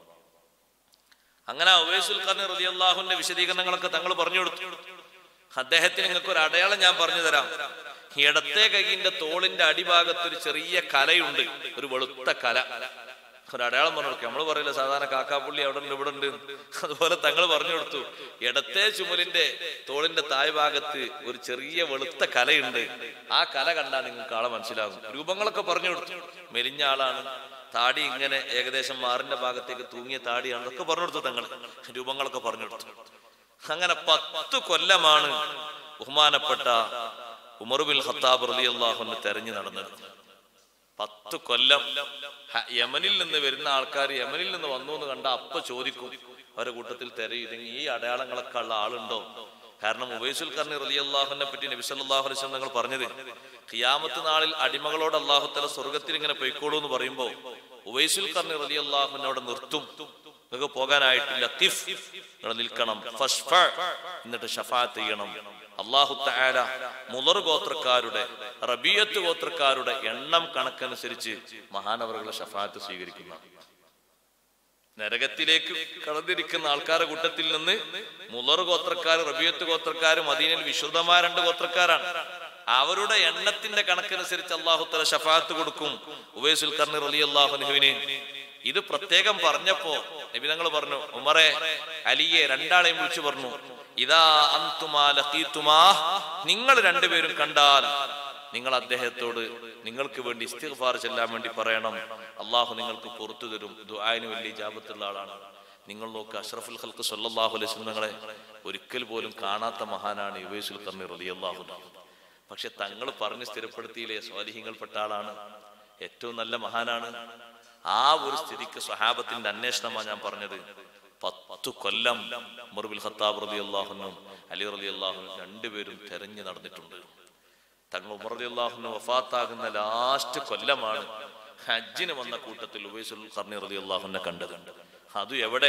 അങ്ങനെ ഉവൈസുൽ ഖർണി റതി അള്ളാഹുന്റെ വിശദീകരണങ്ങളൊക്കെ തങ്ങൾ പറഞ്ഞു കൊടുത്തു അദ്ദേഹത്തിന് നിങ്ങൾക്ക് ഒരു അടയാളം ഞാൻ പറഞ്ഞു തരാം ഇടത്തെ കൈയിന്റെ തോളിന്റെ അടിഭാഗത്ത് ഒരു ചെറിയ കലയുണ്ട് ഒരു വെളുത്ത കല ഒരു അടയാളം പറഞ്ഞു കൊടുക്കും നമ്മൾ പറയില്ല സാധാരണ കാക്കാപ്പുള്ളി അവിടെ ഉണ്ട് ഇവിടെ ഉണ്ട് അതുപോലെ തങ്ങൾ പറഞ്ഞു കൊടുത്തു ഇടത്തെ ചുമലിന്റെ തോളിന്റെ താഴ്ഭാഗത്ത് ഒരു ചെറിയ വെളുത്ത കലയുണ്ട് ആ കല കണ്ടാൽ നിങ്ങൾക്ക് ആളെ മനസ്സിലാകും രൂപങ്ങളൊക്കെ പറഞ്ഞു കൊടുത്തു മെലിഞ്ഞ ആളാണ് താടി ഇങ്ങനെ ഏകദേശം മാറിന്റെ ഭാഗത്തേക്ക് തൂങ്ങിയ താടിയാണ് അതൊക്കെ പറഞ്ഞു കൊടുത്തു തങ്ങൾ രൂപങ്ങളൊക്കെ പറഞ്ഞു കൊടുത്തു അങ്ങനെ പത്ത് കൊല്ലമാണ് ബഹുമാനപ്പെട്ട ഉമർബിൻ ഖത്താബ് റളിയല്ലാഹുവിനെ തെരഞ്ഞു നടന്നത് പത്ത് കൊല്ലം ഹ- യമനിൽ നിന്ന് വരുന്ന ആൾക്കാർ യമനിൽ നിന്ന് വന്നു എന്ന് കണ്ട അപ്പ ചോദിക്കും അവരുടെ കൂട്ടത്തിൽ തെരയും ഈ അടയാളങ്ങളൊക്കെ ഉള്ള ആളുണ്ടോ കാരണം ഉവൈസുൽ കർണി റളിയല്ലാഹുവിനെ പറ്റി നബി സല്ലല്ലാഹു അലൈഹി വസല്ലം നിങ്ങൾ പറഞ്ഞത് ഖിയാമത്ത് നാളിൽ അടിമകളോട് അള്ളാഹു തല സ്വർഗത്തിൽ ഇങ്ങനെ പൊയ്ക്കോളൂ എന്ന് പറയുമ്പോൾ ഉവൈസുൽ കർണി റളിയല്ലാഹുവിനെ അവിടെ നിർത്തും നിങ്ങൾക്ക് പോകാനായിട്ടില്ല ഖിഫ് നിങ്ങൾ നിൽക്കണം ഫഷ്ഫ എന്നിട്ട് ഷഫാത്ത് ചെയ്യണം അള്ളാഹു തആല മുലർ ഗോത്രക്കാരുടെ റബിയത്ത് ഗോത്രക്കാരുടെ എണ്ണം കണക്കനുസരിച്ച് മഹാനവറുകളെ ഷഫാത്ത് സ്വീകരിക്കുന്ന നരകത്തിലേക്ക് കടന്നിരിക്കുന്ന ആൾക്കാരുടെ കൂട്ടത്തിൽ നിന്ന് മുലർ ഗോത്രക്കാർ റബിയത്ത് ഗോത്രക്കാർ മദീനയിൽ വിശുദ്ധമായ രണ്ട് ഗോത്രക്കാരാണ് അവരുടെ എണ്ണത്തിന്റെ കണക്കനുസരിച്ച് അള്ളാഹു തല ഷഫാത്ത് കൊടുക്കും ഉവൈസുൽ കർണി റലി അള്ളാഹുനുവിന് ഇത് പ്രത്യേകം പറഞ്ഞപ്പോ നബി തങ്ങൾ പറഞ്ഞു ഉമറെ അലിയെ രണ്ടാളെയും വിളിച്ചു പറഞ്ഞു ഇതാ അന്തുമാ ലഖീതുമാ നിങ്ങൾ രണ്ടുപേരും കണ്ടാൽ നിങ്ങൾ അദ്ദേഹത്തോട് നിങ്ങൾക്ക് വേണ്ടി ഇസ്തിഗ്ഫാർ ചെല്ലാൻ വേണ്ടി പറയണം അള്ളാഹു നിങ്ങൾക്ക് പുറത്തു തരും ദുആന് വലിയ ജാപത്തുള്ള ആളാണ് നിങ്ങൾ നോക്ക് അഷ്റഫുൽ ഖൽക്ക് സല്ലല്ലാഹു അലൈഹി വസല്ലം നിങ്ങളെ ഒരിക്കൽ പോലും കാണാത്ത മഹാനാണ് യുവൈസുൽ കർണി റളിയല്ലാഹു അൻഹു പക്ഷെ തങ്ങൾ പറഞ്ഞ് സ്ഥിരപ്പെടുത്തിയില്ലേ സ്വാലിഹ്യങ്ങൾപ്പെട്ട ആളാണ് ഏറ്റവും നല്ല മഹാനാണ് ആ ഒരു സ്ഥിതിക്ക് സ്വഹാബത്തിന്റെ അന്വേഷണമാണ് ഞാൻ പറഞ്ഞത് പത്തു കൊല്ലം മുർബിൽ ഖത്താബ് റലി അള്ളാഹുനും അലി റലി അള്ളാഹുനും രണ്ടുപേരും തെരഞ്ഞു നടന്നിട്ടുണ്ട് തങ്ങൾ ഉമർ റലി അള്ളാഹുന് വഫാത്താകുന്ന ലാസ്റ്റ് കൊല്ലമാണ് ഹജ്ജിന് വന്ന കൂട്ടത്തിൽ ഉവൈസുൽ ഖർണി റലി അള്ളാഹുനെ കണ്ടത് അത് എവിടെ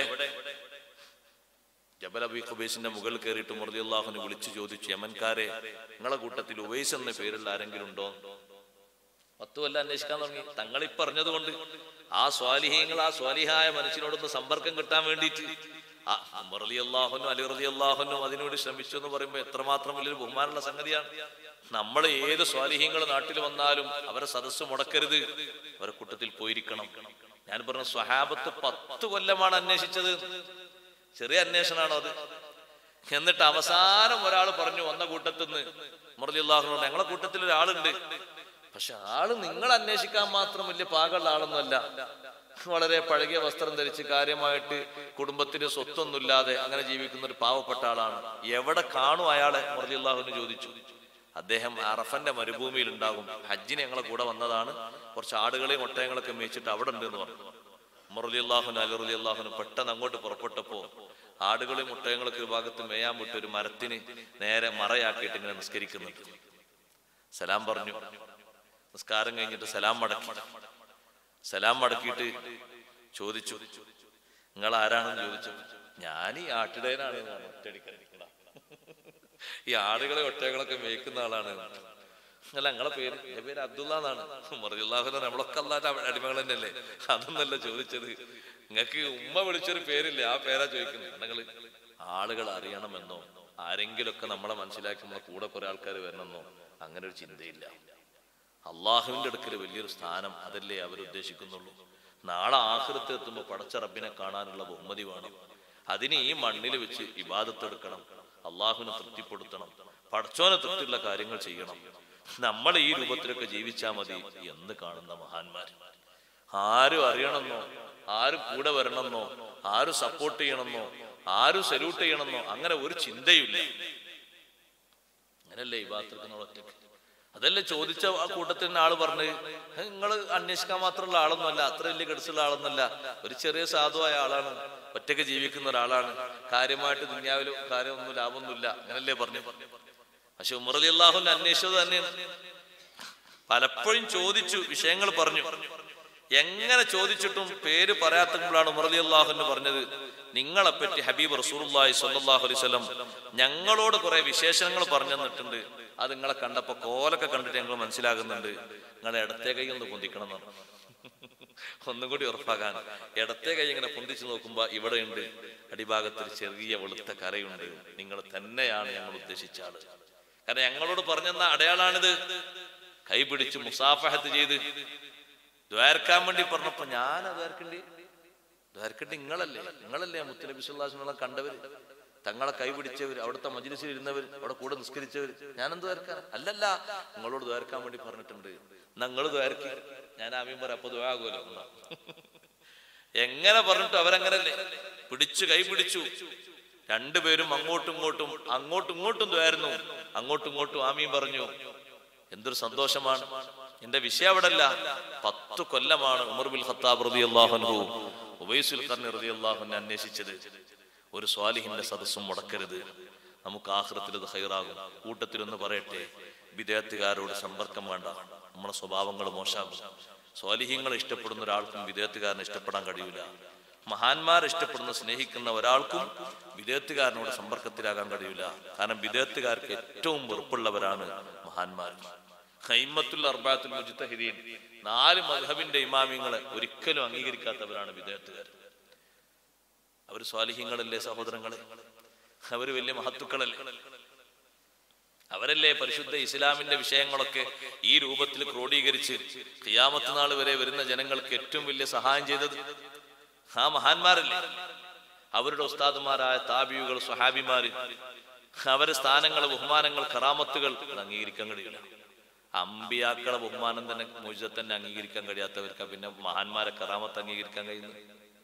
ജബൽ അബി ഖുബൈസിന്റെ മുകളിൽ കയറിയിട്ട് മുറദി അള്ളാഹുനെ വിളിച്ചു ചോദിച്ചു യമൻകാരെ നിങ്ങളെ കൂട്ടത്തിൽ ഉവൈസ് എന്ന പേരുള്ള ആരെങ്കിലും ഉണ്ടോ പത്തു കൊല്ലം അന്വേഷിക്കാൻ തുടങ്ങി തങ്ങൾ ഈ പറഞ്ഞതുകൊണ്ട് ആ സ്വാലിഹീങ്ങൾ ആ സ്വാലിഹായ മനുഷ്യനോടൊന്ന് സമ്പർക്കം കിട്ടാൻ വേണ്ടിയിട്ട് ആ മുറലി അള്ളാഹുനും അലി റലി അള്ളാഹുനും അതിനുവേണ്ടി ശ്രമിച്ചു എന്ന് പറയുമ്പോൾ എത്രമാത്രം വലിയൊരു ബഹുമാനമുള്ള സംഗതിയാണ് നമ്മൾ ഏത് സ്വാലിഹീങ്ങൾ നാട്ടിൽ വന്നാലും അവരെ സദസ്സ് മുടക്കരുത് അവരെ കൂട്ടത്തിൽ പോയിരിക്കണം ഞാൻ പറഞ്ഞ സ്വഹാബത്ത് പത്ത് കൊല്ലമാണ് അന്വേഷിച്ചത് ചെറിയ അന്വേഷണമാണോ അത് എന്നിട്ട് അവസാനം ഒരാൾ പറഞ്ഞു വന്ന കൂട്ടത്തിൽ നിന്ന് മുറലി അള്ളാഹുനോട് ഞങ്ങളെ കൂട്ടത്തിൽ ഒരാളുണ്ട് പക്ഷെ ആള് നിങ്ങൾ അന്വേഷിക്കാൻ മാത്രം വലിയ പാകമുള്ള ആളൊന്നുമല്ല വളരെ പഴകിയ വസ്ത്രം ധരിച്ച് കാര്യമായിട്ട് കുടുംബത്തിന് സ്വത്തൊന്നുമില്ലാതെ അങ്ങനെ ജീവിക്കുന്ന ഒരു പാവപ്പെട്ട ആളാണ് എവിടെ കാണും അയാളെ മുറലി അള്ളാഹുന് ചോദിച്ചു അദ്ദേഹം അറഫന്റെ മരുഭൂമിയിൽ ഉണ്ടാകും ഹജ്ജിന് ഞങ്ങളെ കൂടെ വന്നതാണ് കുറച്ച് ആടുകളെയും ഒട്ടയങ്ങളൊക്കെ മേയിച്ചിട്ട് അവിടെ ഉണ്ട് എന്ന് പറഞ്ഞു മുറലി അള്ളാഹുന് അലി അള്ളാഹുന് പെട്ടെന്ന് അങ്ങോട്ട് പുറപ്പെട്ടപ്പോ ആടുകളെയും മുട്ടയങ്ങളൊക്കെ ഒരു ഭാഗത്ത് മേയാൻ വിട്ട് ഒരു മരത്തിന് നേരെ മറയാക്കിയിട്ട് ഇങ്ങനെ നിസ്കരിക്കുന്നുണ്ട് സലാം പറഞ്ഞു നിസ്കാരം കഴിഞ്ഞിട്ട് സലാം മടക്കി സലാം മടക്കിയിട്ട് ചോദിച്ചു നിങ്ങൾ ആരാണെന്ന് ചോദിച്ചു ഞാൻ ഈ ആട്ടിടയനാണ് എന്നാണ് ഒറ്റയടിക്കടിക്കണ ഈ ആടുകളെ ഒട്ടയങ്ങളൊക്കെ മേയ്ക്കുന്ന ആളാണ് അല്ല നിങ്ങളെ പേര് എന്റെ പേര് അബ്ദുള്ള എന്നാണ് മറിയുള്ളാഹുന നമ്മളൊക്കെ അല്ലാത്ത അടിമകൾ തന്നെയല്ലേ അതൊന്നല്ല ചോദിച്ചത് നിങ്ങൾക്ക് ഉമ്മ വിളിച്ചൊരു പേരില്ലേ ആ പേരാ ചോദിക്കുന്നത് നിങ്ങള് ആളുകൾ അറിയണമെന്നോ ആരെങ്കിലൊക്കെ നമ്മളെ മനസ്സിലാക്കി നമ്മളെ കൂടെ കുറെ ആൾക്കാർ വരണമെന്നോ അങ്ങനെ ഒരു ചിന്തയില്ല അള്ളാഹുവിന്റെ അടുക്കൽ വലിയൊരു സ്ഥാനം അതല്ലേ അവർ ഉദ്ദേശിക്കുന്നുള്ളൂ നാളെ ആഹൃത്ത് എത്തുമ്പോൾ പടച്ച റബ്ബിനെ കാണാനുള്ള ബഹുമതി വേണം അതിന് ഈ മണ്ണിൽ വെച്ച് ഇബാദത്തെടുക്കണം അള്ളാഹുവിനെ തൃപ്തിപ്പെടുത്തണം പടച്ചോനെ തൃപ്തിയുള്ള കാര്യങ്ങൾ ചെയ്യണം നമ്മൾ ഈ രൂപത്തിലൊക്കെ ജീവിച്ചാൽ മതി എന്ന് കാണുന്ന മഹാന്മാർ ആരും അറിയണമെന്നോ ആരും കൂടെ വരണമെന്നോ ആരും സപ്പോർട്ട് ചെയ്യണമെന്നോ ആരും സല്യൂട്ട് ചെയ്യണമെന്നോ അങ്ങനെ ഒരു ചിന്തയില്ല അങ്ങനല്ലേ ഈ ഭാഗത്തെടുക്കുന്ന ഒറ്റയ്ക്ക് അതല്ലേ ചോദിച്ച ആ കൂട്ടത്തിൽ നിന്ന് ആള് പറഞ്ഞ് നിങ്ങൾ അന്വേഷിക്കാൻ മാത്രമുള്ള ആളൊന്നുമല്ല അത്ര വലിയ ഗഡ്സുള്ള ആളൊന്നുമല്ല ഒരു ചെറിയ സാധുവായ ആളാണ് ഒറ്റയ്ക്ക് ജീവിക്കുന്ന ഒരാളാണ് കാര്യമായിട്ട് ദുന്യാവിലും കാര്യമൊന്നും ലാഭമൊന്നുമില്ല അങ്ങനല്ലേ പറഞ്ഞു പക്ഷെ ഉമർ അലി അള്ളാഹുവിന്റെ അന്വേഷിച്ചത് തന്നെയാണ് പലപ്പോഴും ചോദിച്ചു വിഷയങ്ങൾ പറഞ്ഞു എങ്ങനെ ചോദിച്ചിട്ടും പേര് പറയാത്തപ്പോഴാണ് ഉമർ അലി അള്ളാഹുന്ന് പറഞ്ഞത് നിങ്ങളെപ്പറ്റി ഹബീബ് റസൂലുള്ളാഹി സ്വല്ലല്ലാഹു അലൈഹി വസല്ലം ഞങ്ങളോട് കുറെ വിശേഷങ്ങൾ പറഞ്ഞു തന്നിട്ടുണ്ട് അത് നിങ്ങളെ കണ്ടപ്പോ കോലൊക്കെ കണ്ടിട്ട് ഞങ്ങൾ മനസ്സിലാകുന്നുണ്ട് നിങ്ങളെ ഇടത്തെ കൈ ഒന്ന് പൊന്തിക്കണം എന്ന് പറഞ്ഞു. ഒന്നും കൂടി ഉറപ്പാക്കാൻ ഇടത്തെ കൈ ഇങ്ങനെ പൊന്തിച്ചു നോക്കുമ്പോ ഇവിടെയുണ്ട് അടിഭാഗത്ത് ഒരു ചെറിയ വെളുത്ത കരയുണ്ട് നിങ്ങൾ തന്നെയാണ് ഞങ്ങൾ ഉദ്ദേശിച്ച ആള് കാരണം ഞങ്ങളോട് പറഞ്ഞെന്ന അടയാളാണിത് കൈ പിടിച്ച് മുസാഫഹത്ത് ചെയ്ത് ദ്വാരക്കാൻ വേണ്ടി പറഞ്ഞപ്പോ ഞാൻ ദ്വാരക്കണ്ടി ദ്വാരക്കണ്ടി നിങ്ങളല്ലേ നിങ്ങളല്ലേ മുത്തനബി സുല്ലാസിനെ കണ്ടവര് തങ്ങളെ കൈ പിടിച്ചവർ അവിടുത്തെ മജ്ലിസിൽ ഇരുന്നവർ അവിടെ കൂടെ നിസ്കരിച്ചവർ ഞാനെന്ത് ദ്വാരക്കാൻ അല്ലല്ല നിങ്ങളോട് ദ്വാരക്കാൻ വേണ്ടി പറഞ്ഞിട്ടുണ്ട് നിങ്ങൾ ദ്വാരക്കി ഞാൻ ആമീൻ പറയാം അപ്പൊ ദ്വാകുമല്ലോ എന്നാ. എങ്ങനെ പറഞ്ഞിട്ട് അവരങ്ങനല്ലേ പിടിച്ചു കൈ പിടിച്ചു രണ്ടുപേരും അങ്ങോട്ടും ഇങ്ങോട്ടും അങ്ങോട്ടും ഇങ്ങോട്ടും ദ്വായിരുന്നു അങ്ങോട്ടും ഇങ്ങോട്ടും ആമീൻ പറഞ്ഞു എന്തൊരു സന്തോഷമാണ് എന്റെ വിഷയം അവിടെ അല്ല പത്ത് കൊല്ലമാണ് ഉമർ ബിൽ ഖത്താബ് റതി അള്ളാഹുനു ഉബൈസുൽ ഖർണി റതി അള്ളാഹുനെ അന്വേഷിച്ചത് ഒരു സ്വാലിഹിന്റെ സദസ്സും മുടക്കരുത് നമുക്ക് ആഹ്റത്തിൽ ഇത് ഹൈറാകും കൂട്ടത്തിലൊന്ന് പറയട്ടെ വിദേഹത്തുകാരോട് സമ്പർക്കം വേണ്ട നമ്മുടെ സ്വഭാവങ്ങൾ മോശമാകും സ്വാലിഹ്യങ്ങളെ ഇഷ്ടപ്പെടുന്ന ഒരാൾക്കും വിദേഹത്തുകാരനെ ഇഷ്ടപ്പെടാൻ കഴിയില്ല മഹാന്മാരെ ഇഷ്ടപ്പെടുന്ന സ്നേഹിക്കുന്ന ഒരാൾക്കും വിദേഹത്തുകാരനോട് സമ്പർക്കത്തിലാകാൻ കഴിയില്ല കാരണം വിദേഹത്തുകാർക്ക് ഏറ്റവും വെറുപ്പുള്ളവരാണ് മഹാന്മാർ ഹൈമത്തുൽ അർബാത്തുൽ മുജ്തഹിദീൻ നാല് മധബിന്റെ ഇമാമിങ്ങളെ ഒരിക്കലും അംഗീകരിക്കാത്തവരാണ് വിദേഹത്തുകാർ അവർ സ്വാലിഹ്യങ്ങളല്ലേ സഹോദരങ്ങളെ അവര് വലിയ മഹത്തുക്കളല്ലേ അവരല്ലേ പരിശുദ്ധ ഇസ്ലാമിന്റെ വിഷയങ്ങളൊക്കെ ഈ രൂപത്തിൽ ക്രോഡീകരിച്ച് ഖിയാമത്ത് നാൾ വരെ വരുന്ന ജനങ്ങൾക്ക് ഏറ്റവും വലിയ സഹായം ചെയ്തത് ആ മഹാന്മാരല്ലേ അവരുടെ ഉസ്താദുമാരായ താബിയുകൾ സ്വഹാബിമാര് അവരെ സ്ഥാനങ്ങൾ ബഹുമാനങ്ങൾ കറാമത്തുകൾ അത് അംഗീകരിക്കാൻ കഴിയില്ല അമ്പിയാക്കളെ ബഹുമാനം തന്നെ മുജത്ത് തന്നെ അംഗീകരിക്കാൻ കഴിയാത്തവർക്ക് പിന്നെ മഹാന്മാരെ കറാമത്ത് അംഗീകരിക്കാൻ കഴിയുന്നു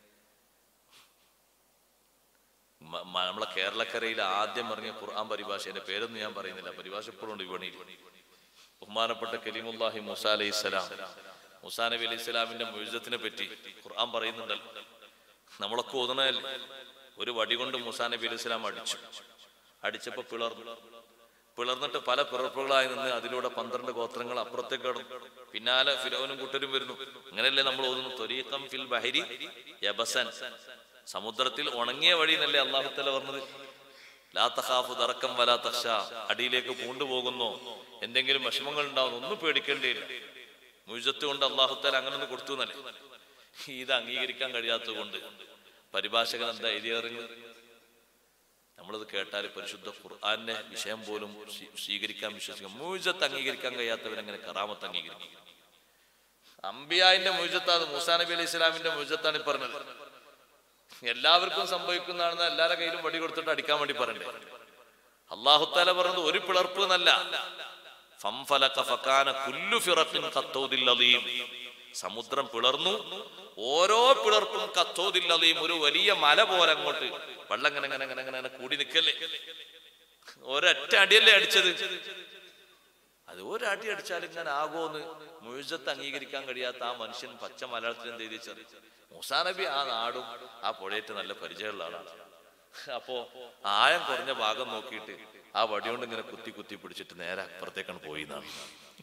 മ- മ- നമ്മളെ കേരളക്കരയിൽ ആദ്യം പറഞ്ഞ ഖുർആൻ പരിഭാഷ എന്റെ പേരൊന്നും ഞാൻ പറയുന്നില്ല പരിഭാഷ ഇപ്പോഴും ഉണ്ട് വിപണിയിൽ ബഹുമാനപ്പെട്ട കരീമുല്ലാഹി മൂസ അലൈഹി സ്വലാം മൂസാ നബി അലൈഹി സ്വലാമിന്റെ മുഴുജത്തിനെ പറ്റി ഖുർആൻ പറയുന്നുണ്ടല്ലോ നമ്മളൊക്കെ ഓതുന്നതല്ലേ ഒരു വടി കൊണ്ട് മൂസാ നബി അലൈഹി സ്വലാം അടിച്ചു അടിച്ചപ്പോ പിളർന്നു പിളർന്നിട്ട് പല പിറപ്പുകളായി നിന്ന് അതിലൂടെ പന്ത്രണ്ട് ഗോത്രങ്ങൾ അപ്പുറത്തേക്ക് കടന്നു പിന്നാലെ ഫിരോനും കൂട്ടരും വരുന്നു അങ്ങനെയല്ലേ നമ്മൾ ഓതുന്നു ത്വരീഖം ഫിൽ ബഹരി യബസൻ സമുദ്രത്തിൽ ഉണങ്ങിയ വഴി എന്നല്ലേ അള്ളാഹുത്തല പറഞ്ഞത് ലാ തഖാഫു ദറക്കം വലാ തഖ്ഷ അടിയിലേക്ക് പൂണ്ടുപോകുന്നോ എന്തെങ്കിലും വിഷമങ്ങൾ ഉണ്ടാവുന്നു ഒന്നും പേടിക്കേണ്ടിയില്ല മുഴുജത്ത് കൊണ്ട് അള്ളാഹുത്തല അങ്ങനെ ഒന്ന് കൊടുത്തു എന്നല്ലേ ഇത് അംഗീകരിക്കാൻ കഴിയാത്തത് കൊണ്ട് പരിഭാഷകൻ എന്താ എഴുതിയറിഞ്ഞത് നമ്മളിത് കേട്ടാൽ പരിശുദ്ധ ഖുർആന്റെ വിഷയം പോലും സ്വീ- സ്വീകരിക്കാൻ വിശ്വസിക്കാം മൂജത്ത് അംഗീകരിക്കാൻ കഴിയാത്തവരെങ്ങനെ കറാമത്ത് അംഗീകരിക്കും അംബിയാന്റെ മുജത്താണ് മൂസാ നബി അലൈഹി ഇസ്ലാമിന്റെ മുജത്താണ് ഈ പറഞ്ഞത് എല്ലാവർക്കും സംഭവിക്കുന്നതാണെന്ന് എല്ലാവരുടെ കയ്യിലും വടി കൊടുത്തിട്ട് അടിക്കാൻ വേണ്ടി പറയണ്ടേ അള്ളാഹുത്താല പറഞ്ഞത് ഒരു പിളർപ്പ് എന്നല്ല ഫംഫലക ഫകാന കുല്ലു ഫിറഖിൻ ഖത്തൗദിൽ അലീം. സമുദ്രം പിളർന്നു ഓരോ പിളർപ്പും കത്തോതിൽ അലീം ഒരു വലിയ മല പോലെ അങ്ങോട്ട് വെള്ളം ഇങ്ങനെ ഇങ്ങനെ ഇങ്ങനെ ഇങ്ങനെ ഇങ്ങനെ കൂടി നിൽക്കല്ലേ ഒരൊറ്റ അടിയല്ലേ അടിച്ചത് അത് ഒരടി അടിച്ചാൽ ഇങ്ങനെ ആകോന്ന് മുഴുവത്ത് അംഗീകരിക്കാൻ കഴിയാത്ത ആ മനുഷ്യൻ പച്ച മലയാളത്തിൽ എന്ത് എഴുതിച്ചത് മൂസാ നബി ആ നാടും ആ പുഴയിട്ട് നല്ല പരിചയമുള്ള ആളാണ് അപ്പോ ആയം കുറഞ്ഞ ഭാഗം നോക്കിയിട്ട് ആ വടികൊണ്ട് ഇങ്ങനെ കുത്തി കുത്തി പിടിച്ചിട്ട് നേരെ അപ്പുറത്തേക്കാണ് പോയി എന്നാണ്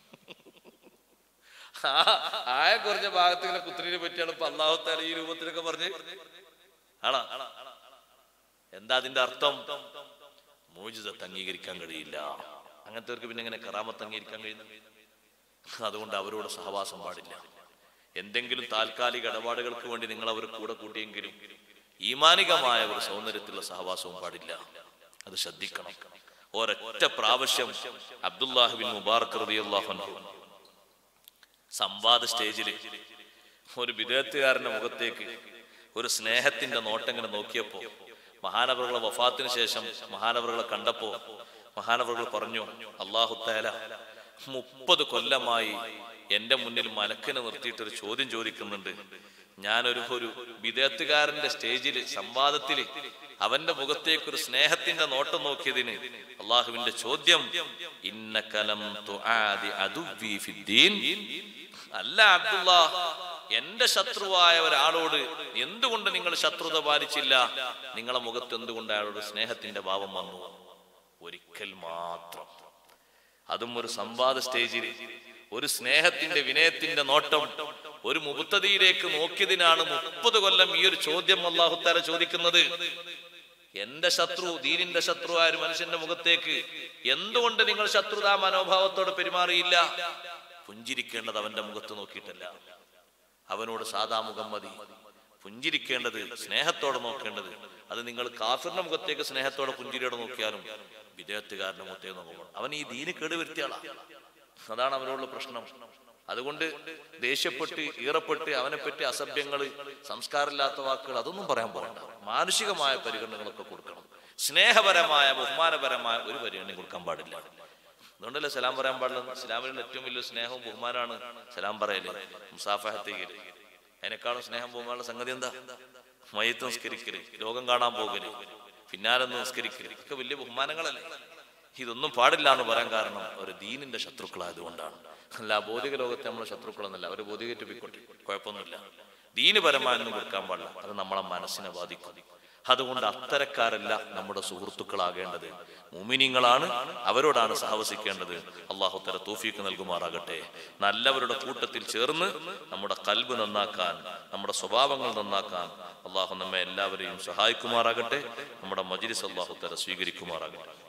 ആ ആയം കുറഞ്ഞ ഭാഗത്ത് ഇങ്ങനെ കുത്തിനെ പറ്റിയാണ് ഇപ്പൊ അള്ളാഹുത്താല ഈ രൂപത്തിലൊക്കെ പറഞ്ഞ് ആണോ എന്താ അതിന്റെ അർത്ഥം മോചിതത്ത് അംഗീകരിക്കാൻ കഴിയില്ല അങ്ങനത്തെവർക്ക് പിന്നെ എങ്ങനെ കറാമത്ത് അംഗീകരിക്കാൻ കഴിയുന്നു അതുകൊണ്ട് അവരോട് സഹവാസം പാടില്ല എന്തെങ്കിലും താൽക്കാലിക ഇടപാടുകൾക്ക് വേണ്ടി നിങ്ങൾ അവർ കൂടെ കൂട്ടിയെങ്കിലും ഈമാനികമായ ഒരു സൗന്ദര്യത്തിലുള്ള സഹവാസവും പാടില്ല അത് ശ്രദ്ധിക്കണം ഒരൊറ്റ പ്രാവശ്യം അബ്ദുല്ലാഹിബിൻ മുബാറക് റളിയല്ലാഹു അൻഹു സംവാദ സ്റ്റേജിൽ ഒരു വിദേഹത്തുകാരന്റെ മുഖത്തേക്ക് ഒരു സ്നേഹത്തിന്റെ നോട്ടം ഇങ്ങനെ നോക്കിയപ്പോ മഹാനവറുകളെ വഫാത്തിന് ശേഷം മഹാനവറുകളെ കണ്ടപ്പോ മഹാനവറുകൾ പറഞ്ഞു അള്ളാഹു താല മുപ്പത് കൊല്ലമായി എന്റെ മുന്നിൽ മലക്കിനെ നിർത്തിയിട്ട് ഒരു ചോദ്യം ചോദിക്കുന്നുണ്ട് ഞാനൊരു ഒരു വിദേഹത്തുകാരന്റെ സ്റ്റേജിൽ സംവാദത്തിൽ അവന്റെ മുഖത്തേക്ക് ഒരു സ്നേഹത്തിന്റെ നോട്ടം നോക്കിയതിന് അള്ളാഹുവിന്റെ ചോദ്യം ഇന്നകലം തുആദി അദുവ്വി ഫിദ്ദീൻ അല്ല അബ്ദുള്ള എന്റെ ശത്രുവായ ഒരാളോട് എന്തുകൊണ്ട് നിങ്ങൾ ശത്രുത പാലിച്ചില്ല നിങ്ങളെ മുഖത്ത് എന്തുകൊണ്ട് അയാളോട് സ്നേഹത്തിന്റെ ഭാവം വന്നു ഒരിക്കൽ മാത്രം അതും ഒരു സംവാദ സ്റ്റേജിൽ ഒരു സ്നേഹത്തിന്റെ വിനയത്തിന്റെ നോട്ടം ഒരു മുബത്തതിയിലേക്ക് നോക്കിയതിനാണ് മുപ്പത് കൊല്ലം ഈ ഒരു ചോദ്യം അള്ളാഹുത്താല ചോദിക്കുന്നത് എന്റെ ശത്രു ദീനിന്റെ ശത്രു ആയ ഒരു മനുഷ്യന്റെ മുഖത്തേക്ക് എന്തുകൊണ്ട് നിങ്ങൾ ശത്രുതാ മനോഭാവത്തോടെ പെരുമാറിയില്ല പുഞ്ചിരിക്കേണ്ടത് അവന്റെ മുഖത്ത് നോക്കിയിട്ടല്ല അവനോട് സാദാ മുഖം മതി പുഞ്ചിരിക്കേണ്ടത് സ്നേഹത്തോടെ നോക്കേണ്ടത് അത് നിങ്ങൾ കാഫിറിന്റെ മുഖത്തേക്ക് സ്നേഹത്തോടെ പുഞ്ചിരിയോടെ നോക്കിയാലും വിദേഹത്തുകാരന്റെ മുഖത്തേക്ക് നോക്കുമ്പോൾ അവൻ ഈ ദീന് കേടുവരുത്തിയാളാ അതാണ് അവനോടുള്ള പ്രശ്നം അതുകൊണ്ട് ദേഷ്യപ്പെട്ട് ഈറപ്പെട്ട് അവനെ പറ്റി അസഭ്യങ്ങള് സംസ്കാരമില്ലാത്ത വാക്കുകൾ അതൊന്നും പറയാൻ പോകണ്ട മാനുഷികമായ പരിഗണനകളൊക്കെ കൊടുക്കണം സ്നേഹപരമായ ബഹുമാനപരമായ ഒരു പരിഗണനയും കൊടുക്കാൻ പാടില്ല അതുകൊണ്ടല്ലേ സലാം പറയാൻ പാടില്ല ഇസ്ലാമിലുള്ള ഏറ്റവും വലിയ സ്നേഹവും ബഹുമാനമാണ് സലാം പറയല് മുസാഫഹത്തേക്ക് അതിനേക്കാളും സ്നേഹം ബഹുമാനുള്ള സംഗതി എന്താ മയത്ത് നിസ്കരിക്കല് ലോകം കാണാൻ പോകല് പിന്നാലെ നിസ്കരിക്കല് ഒക്കെ വലിയ ബഹുമാനങ്ങളല്ലേ ഇതൊന്നും പാടില്ല എന്ന് പറയാൻ കാരണം ഒരു ദീനിന്റെ ശത്രുക്കളായതുകൊണ്ടാണ് അല്ല ഭൗതിക ലോകത്തെ നമ്മളെ ശത്രുക്കളെന്നല്ല അവർ ഭൗതികറ്റ് പോയിക്കോട്ടെ കുഴപ്പമൊന്നുമില്ല ദീനുപരമായൊന്നും കൊടുക്കാൻ പാടില്ല അത് നമ്മളെ മനസ്സിനെ ബാധിക്കും അതുകൊണ്ട് അത്തരക്കാരല്ല നമ്മുടെ സുഹൃത്തുക്കളാകേണ്ടത് മുമിനിങ്ങളാണ് അവരോടാണ് സഹവസിക്കേണ്ടത് അള്ളാഹു തര തൂഫീക്ക് നൽകുമാറാകട്ടെ നല്ലവരുടെ കൂട്ടത്തിൽ ചേർന്ന് നമ്മുടെ കൽബ് നന്നാക്കാൻ നമ്മുടെ സ്വഭാവങ്ങൾ നന്നാക്കാൻ അള്ളാഹു നമ്മെ എല്ലാവരെയും സഹായിക്കുമാറാകട്ടെ നമ്മുടെ മജിലിസ് അള്ളാഹു തര സ്വീകരിക്കുമാറാകട്ടെ